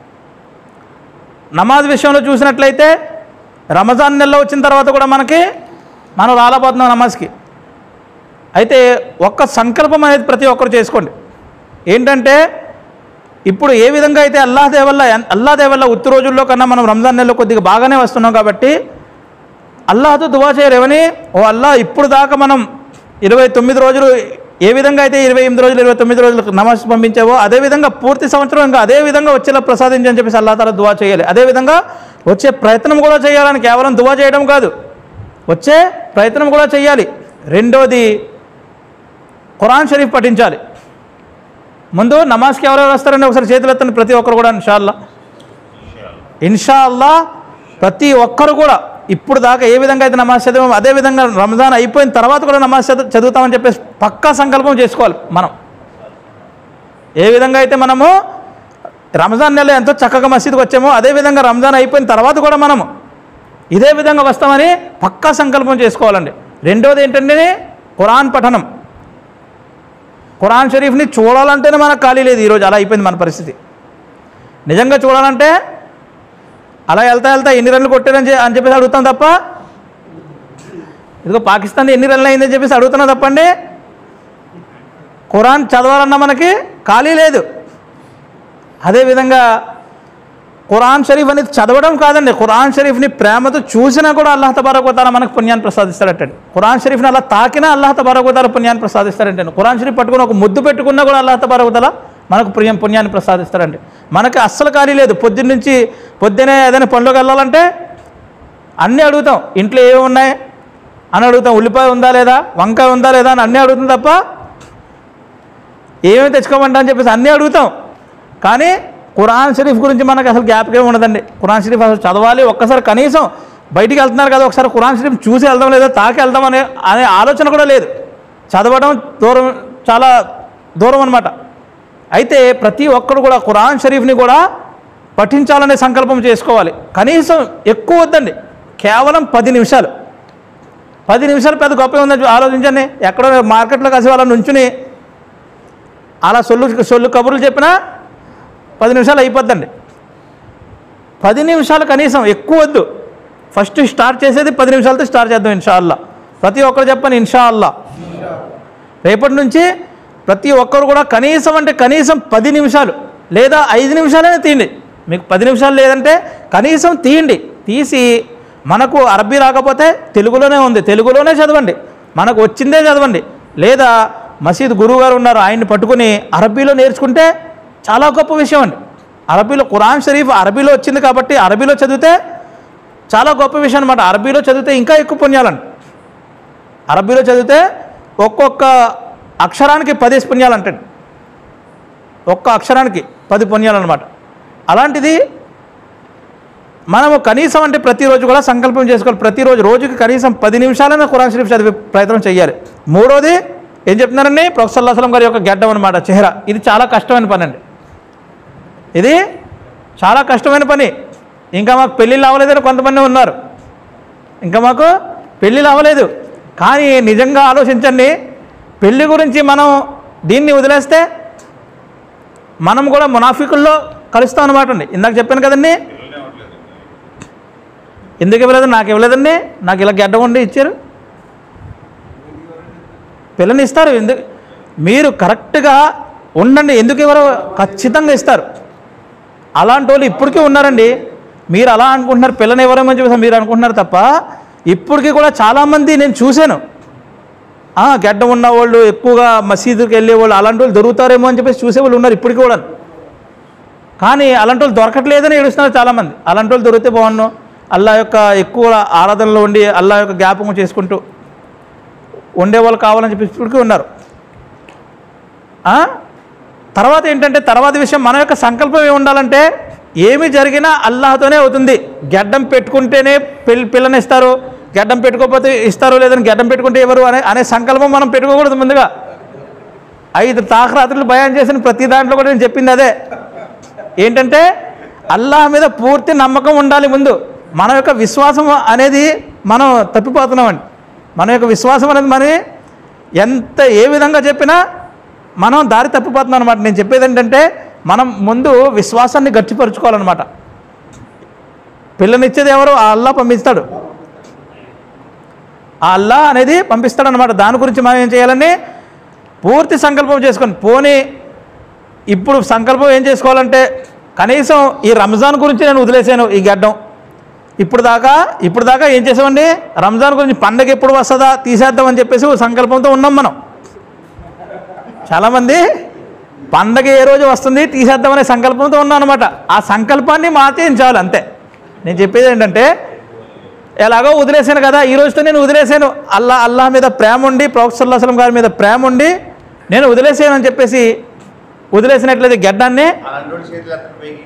నమాజ్ విషయంలో చూసినట్లయితే రమజాన్ నెలలో వచ్చిన తర్వాత కూడా మనకి మనం రాలపోతున్నాం నమాజ్కి అయితే ఒక్క సంకల్పం అనేది ప్రతి ఒక్కరు చేసుకోండి ఏంటంటే ఇప్పుడు ఏ విధంగా అయితే అల్లాహ్ దేవల్ల అల్లాహ్ దేవల్ల ఉత్తు రోజుల్లో కన్నా మనం రంజాన్ నెలలో కొద్దిగా బాగానే వస్తున్నాం కాబట్టి అల్లాహతో దువా చేయరేమని ఓ అల్లా ఇప్పుడు దాకా మనం ఇరవై తొమ్మిది రోజులు ఏ విధంగా అయితే ఇరవై ఎనిమిది రోజులు ఇరవై తొమ్మిది రోజులు నమాజ్ పంపించావో అదే విధంగా పూర్తి సంవత్సరం ఇంకా అదే విధంగా వచ్చేలా ప్రసాదించని చెప్పేసి అల్లా తాలా దువా చేయాలి అదే విధంగా వచ్చే ప్రయత్నం కూడా చేయాలని కేవలం దువా చేయడం కాదు వచ్చే ప్రయత్నం కూడా చేయాలి రెండోది ఖురాన్ షరీఫ్ పఠించాలి ముందు నమాజ్కి ఎవరెవరు వస్తారండి ఒకసారి చేతులు ఎత్తండి ప్రతి ఒక్కరు కూడా ఇన్షాల్లా ఇన్షా అల్లా ప్రతి ఒక్కరు కూడా ఇప్పుడు దాకా ఏ విధంగా అయితే నమాజ్ చదివామో అదే విధంగా రంజాన్ అయిపోయిన తర్వాత కూడా నమాజ్ చదువు చదువుతామని చెప్పేసి పక్కా సంకల్పం చేసుకోవాలి మనం ఏ విధంగా అయితే మనము రంజాన్ నెల ఎంతో చక్కగా మసీదుకి వచ్చామో అదే విధంగా రంజాన్ అయిపోయిన తర్వాత కూడా మనము ఇదే విధంగా వస్తామని పక్కా సంకల్పం చేసుకోవాలండి రెండోది ఏంటంటే ఖురాన్ పఠనం ఖురాన్ షరీఫ్ని చూడాలంటేనే మనకు ఖాళీ లేదు ఈరోజు అలా అయిపోయింది మన పరిస్థితి నిజంగా చూడాలంటే అలా వెళ్తా వెళ్తా ఎన్ని రన్లు కొట్టారని చె- అని చెప్పేసి అడుగుతాం తప్ప ఇదిగో పాకిస్తాన్ ఎన్ని రన్లు అయిందని చెప్పేసి అడుగుతున్నా తప్పండి ఖురాన్ చదవాలన్నా మనకి ఖాళీ లేదు అదేవిధంగా ఖురాన్ షరీఫ్ అనేది చదవడం కాదండి ఖురాన్ షరీఫ్ని ప్రేమతో చూసినా కూడా అల్లాహ్ తబారకుతాల మనకు పుణ్యాన్ని ప్రసాదిస్తాడటండి ఖురాన్ షరీఫ్ని అలా తాకినా అల్లాహ్ తబారకుతాల పుణ్యాన్ని ప్రసాదిస్తాడంటే ఖురాన్ షరీఫ్ పట్టుకుని ఒక ముద్దు పెట్టుకున్నా కూడా అల్లాహ్ తబారకుతాల మనకు పుణ్యం పుణ్యాన్ని ప్రసాదిస్తాడండి మనకి అస్సలు ఖాళీ లేదు పొద్దున్న నుంచి పొద్దునే ఏదైనా పనులకు వెళ్ళాలంటే అన్నీ అడుగుతాం ఇంట్లో ఏమి ఉన్నాయి అని అడుగుతాం ఉల్లిపాయ ఉందా లేదా వంకాయ ఉందా లేదా అని అన్నీ అడుగుతాం తప్ప ఏమేమి తెచ్చుకోమంటా అని చెప్పేసి అన్నీ అడుగుతాం కానీ ఖురాన్ షరీఫ్ గురించి మనకు అసలు జ్ఞాపకం ఉండదండి ఖురాన్ షరీఫ్ అసలు చదవాలి ఒక్కసారి కనీసం బయటికి వెళ్తున్నారు కదా ఒకసారి ఖురాన్ షరీఫ్ చూసి వెళ్దాం లేదా తాకి వెళ్దాం అనే అనే ఆలోచన కూడా లేదు చదవడం దూరం చాలా దూరం అనమాట అయితే ప్రతి ఒక్కరు కూడా ఖురాన్ షరీఫ్ని కూడా పఠించాలనే సంకల్పం చేసుకోవాలి కనీసం ఎక్కువ వద్దండి కేవలం పది నిమిషాలు పది నిమిషాలు పెద్ద గొప్ప ఉందని ఆలోచించండి ఎక్కడో మార్కెట్లో కలిసి వాళ్ళ నుంచుని అలా సొల్లు సొల్లు కబుర్లు చెప్పినా పది నిమిషాలు అయిపోద్దండి పది నిమిషాలు కనీసం ఎక్కువ వద్దు ఫస్ట్ స్టార్ట్ చేసేది పది నిమిషాలతో స్టార్ట్ చేద్దాం ఇన్షా అల్లా ప్రతి ఒక్కరు చెప్పండి ఇన్షా అల్లా రేపటి నుంచి ప్రతి ఒక్కరు కూడా కనీసం అంటే కనీసం పది నిమిషాలు లేదా ఐదు నిమిషాలైనా తీయండి మీకు పది నిమిషాలు లేదంటే కనీసం తీయండి తీసి మనకు అరబ్బీ రాకపోతే తెలుగులోనే ఉంది తెలుగులోనే చదవండి మనకు వచ్చిందే చదవండి లేదా మసీద్ గురువు గారు ఉన్నారు ఆయన్ని పట్టుకుని అరబ్బీలో నేర్చుకుంటే చాలా గొప్ప విషయం అండి అరబీలో ఖురాన్ షరీఫ్ అరబీలో వచ్చింది కాబట్టి అరబీలో చదివితే చాలా గొప్ప విషయం అనమాట అరబీలో చదివితే ఇంకా ఎక్కువ పుణ్యాలండి అరబీలో చదివితే ఒక్కొక్క అక్షరానికి పదేసి పుణ్యాలు అంటండి ఒక్క అక్షరానికి పది పుణ్యాలు అనమాట అలాంటిది మనము కనీసం అంటే ప్రతిరోజు కూడా సంకల్పం చేసుకోవాలి ప్రతిరోజు రోజుకి కనీసం పది నిమిషాలైనా ఖురాన్ షరీఫ్ చదివే ప్రయత్నం చేయాలి మూడోది ఏం చెప్తున్నారండి ప్రొఫెసర్ అల్లాహం గారి యొక్క గడ్డం అనమాట చెహరా ఇది చాలా కష్టమైన పని అండి ఇది చాలా కష్టమైన పని ఇంకా మాకు పెళ్ళిళ్ళు అవ్వలేదని కొంతమంది ఉన్నారు ఇంకా మాకు పెళ్ళిళ్ళు అవ్వలేదు కానీ నిజంగా ఆలోచించండి పెళ్లి గురించి మనం దీన్ని వదిలేస్తే మనం కూడా మునాఫికుల్లో కలుస్తాం అనమాట అండి ఇందాక చెప్పాను కదండి ఎందుకు ఇవ్వలేదు నాకు ఇవ్వలేదండి నాకు ఇలా గడ్డ ఉండి ఇచ్చారు పిల్లని ఇస్తారు ఎందుకు మీరు కరెక్ట్గా ఉండండి ఎందుకు ఇవ్వరు ఖచ్చితంగా ఇస్తారు అలాంటి వాళ్ళు ఇప్పటికీ ఉన్నారండి మీరు అలా అనుకుంటున్నారు పిల్లని ఎవరేమని చెప్పేసి మీరు అనుకుంటున్నారు తప్ప ఇప్పటికీ కూడా చాలామంది నేను చూశాను ఆ, గడ్డ ఉన్న వాళ్ళు ఎక్కువగా మసీదుకి వెళ్ళే వాళ్ళు అలాంటి వాళ్ళు దొరుకుతారేమో అని చెప్పేసి చూసేవాళ్ళు ఉన్నారు ఇప్పటికీ కూడా కానీ అలాంటి వాళ్ళు దొరకట్లేదని ఏడుస్తున్నారు చాలామంది అలాంటి వాళ్ళు దొరికితే బాగున్నాం అల్లా యొక్క ఎక్కువ ఆరాధనలో ఉండి అల్లా యొక్క జ్ఞాపకం చేసుకుంటూ ఉండేవాళ్ళు కావాలని చెప్పి ఇప్పటికీ ఉన్నారు ఆ? తర్వాత ఏంటంటే తర్వాత విషయం మన యొక్క సంకల్పం ఏమి ఉండాలంటే ఏమి జరిగినా అల్లాహతోనే అవుతుంది గడ్డం పెట్టుకుంటేనే పిల్ పిల్లనిస్తారు గడ్డం పెట్టుకోకపోతే ఇస్తారో లేదని గడ్డం పెట్టుకుంటే ఎవరు అనే అనే సంకల్పం మనం పెట్టుకోకూడదు ముందుగా ఐదు తాకరాత్రులు భయం చేసిన ప్రతి దాంట్లో కూడా నేను చెప్పింది అదే ఏంటంటే అల్లాహ్ మీద పూర్తి నమ్మకం ఉండాలి ముందు మన యొక్క విశ్వాసం అనేది మనం తప్పిపోతున్నామండి మన యొక్క విశ్వాసం అనేది మరి ఎంత ఏ విధంగా చెప్పినా మనం దారి తప్పిపోతున్నాం అనమాట నేను చెప్పేది ఏంటంటే మనం ముందు విశ్వాసాన్ని గట్టిపరుచుకోవాలన్నమాట పిల్లనిచ్చేది ఎవరు ఆ అల్లా పంపిస్తాడు ఆ అల్లా అనేది పంపిస్తాడు అనమాట దాని గురించి మనం ఏం చేయాలని పూర్తి సంకల్పం చేసుకొని పోనీ ఇప్పుడు సంకల్పం ఏం చేసుకోవాలంటే కనీసం ఈ రంజాన్ గురించి నేను వదిలేసాను ఈ గడ్డం ఇప్పుడు దాకా ఇప్పుడు దాకా ఏం చేసామండి రంజాన్ గురించి పండగ ఎప్పుడు వస్తుందా తీసేద్దామని చెప్పేసి ఓ సంకల్పంతో ఉన్నాం మనం చాలామంది పండగ ఏ రోజు వస్తుంది తీసేద్దామనే సంకల్పంతో ఉన్నాం అనమాట ఆ సంకల్పాన్ని మార్చేయించాలి అంతే నేను చెప్పేది ఏంటంటే ఎలాగో వదిలేసాను కదా ఈ రోజుతో నేను వదిలేసాను అల్లా అల్లాహ్ మీద ప్రేమ ఉండి ప్రొఫెసర్ అసలం గారి మీద ప్రేమ ఉండి నేను వదిలేసాను అని చెప్పేసి వదిలేసినట్లయితే గడ్డాన్ని అలాంటి చేతులు ఎత్తడం పైకి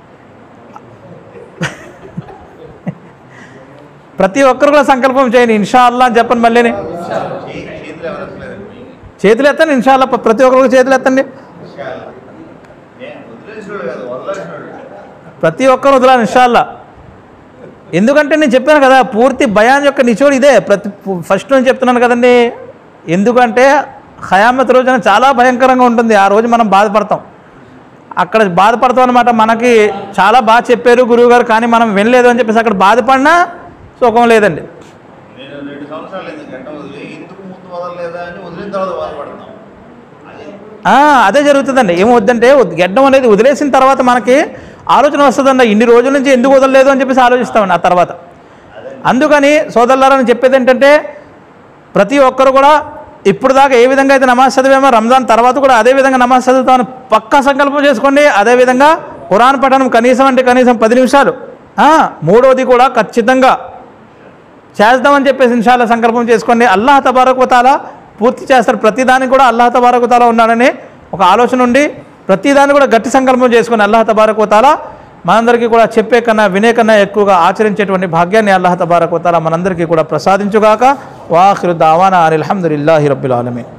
ప్రతి ఒక్కరు కూడా సంకల్పం చేయండి ఇన్షా అల్లా అని చెప్పండి మళ్ళీ చేయి- చేతులు ఎవరు ఎత్తలేదండి పైకి చేతులు ఎత్తండి ఇన్షా అల్లా ప్రతి ఒక్కరు కూడా చేతులు ఎత్తండి నేను వదిలేసినాడు కాదు వదిలేసినాడు ప్రతి ఒక్కరు వదలాలి ఇన్షాల్లా ఎందుకంటే నేను చెప్పాను కదా పూర్తి భయాన్ యొక్క నిచోడు ఇదే ప్రతి ఫస్ట్ నుంచి చెప్తున్నాను కదండి ఎందుకంటే ఖయామత్ రోజున చాలా భయంకరంగా ఉంటుంది ఆ రోజు మనం బాధపడతాం అక్కడ బాధపడతాం అనమాట మనకి చాలా బాగా చెప్పారు గురువు గారు కానీ మనం వినలేదు అని చెప్పేసి అక్కడ బాధపడినా సుఖం లేదండి నేను రెండు సంవత్సరాలు అయింది గంట వదిలి ఎందుకు ముందు వదలలేదా అని వదిలిన తర్వాత బాధపడుతున్నాం అది ఆ, అదే జరుగుతుందండి ఏం వద్దంటే వద్- గడ్డం అనేది వదిలేసిన తర్వాత మనకి ఆలోచన వస్తుందండి ఇన్ని రోజుల నుంచి ఎందుకు వదలలేదు అని చెప్పేసి ఆలోచిస్తామండి ఆ తర్వాత అందుకని సోదరులారని చెప్పేది ఏంటంటే ప్రతి ఒక్కరు కూడా ఇప్పుడు దాకా ఏ విధంగా అయితే నమాజ్ చదివామో రంజాన్ తర్వాత కూడా అదే విధంగా నమాజ్ చదువుతామని పక్కా సంకల్పం చేసుకోండి అదేవిధంగా ఖురాన్ పఠనం కనీసం అంటే కనీసం పది నిమిషాలు ఆ, మూడోది కూడా ఖచ్చితంగా చేద్దామని చెప్పేసి ఇన్షాల్లా సంకల్పం చేసుకోండి అల్లాహ్ తబారకుతాల పూర్తి చేస్తారు ప్రతిదానికి కూడా అల్లాహ్ తబారకుతాల ఉన్నాడని ఒక ఆలోచన ఉండి ప్రతిదాన్ని కూడా గట్టి సంకల్పం చేసుకొని అల్లాహ్ తబారకుతాల మనందరికీ కూడా చెప్పే కన్నా వినే కన్నా ఎక్కువగా ఆచరించేటువంటి భాగ్యాన్ని అల్లాహ్ తబారకుతాల మనందరికీ కూడా ప్రసాదించుగాక వాఖిరు దావానా అని అల్హమ్దుల్లాహి రబ్బిల్ ఆలమీన్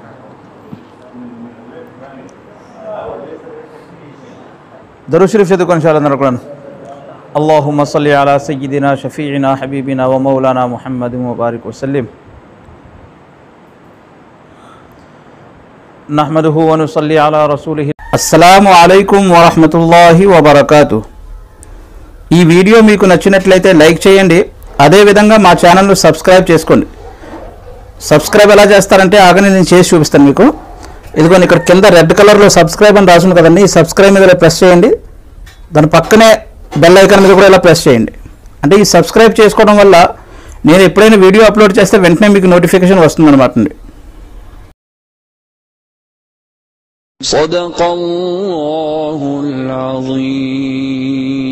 దరు షరీఫ్ చదువుకొని చాలా అందరూ اللهم صل على سيدنا شفيعنا حبيبنا ومولانا محمد وبارك وسلم نحمده ونصلي على رسوله అస్సలాము అలైకుం వరహమతుల్లాహి వబర్కాతు ఈ వీడియో మీకు నచ్చినట్లయితే లైక్ చేయండి అదేవిధంగా మా ఛానల్ను సబ్స్క్రైబ్ చేసుకోండి సబ్స్క్రైబ్ ఎలా చేస్తారంటే ఆగని నేను చేసి చూపిస్తాను మీకు ఇదిగోండి ఇక్కడ కింద రెడ్ కలర్లో సబ్స్క్రైబ్ అని రాసింది కదండి ఈ సబ్స్క్రైబ్ మీద ఇలా ప్రెస్ చేయండి దాని పక్కనే బెల్ ఐకాన్ మీద కూడా ఇలా ప్రెస్ చేయండి అంటే ఈ సబ్స్క్రైబ్ చేసుకోవడం వల్ల నేను ఎప్పుడైనా వీడియో అప్లోడ్ చేస్తే వెంటనే మీకు నోటిఫికేషన్ వస్తుంది అనమాట అండి صدق الله العظيم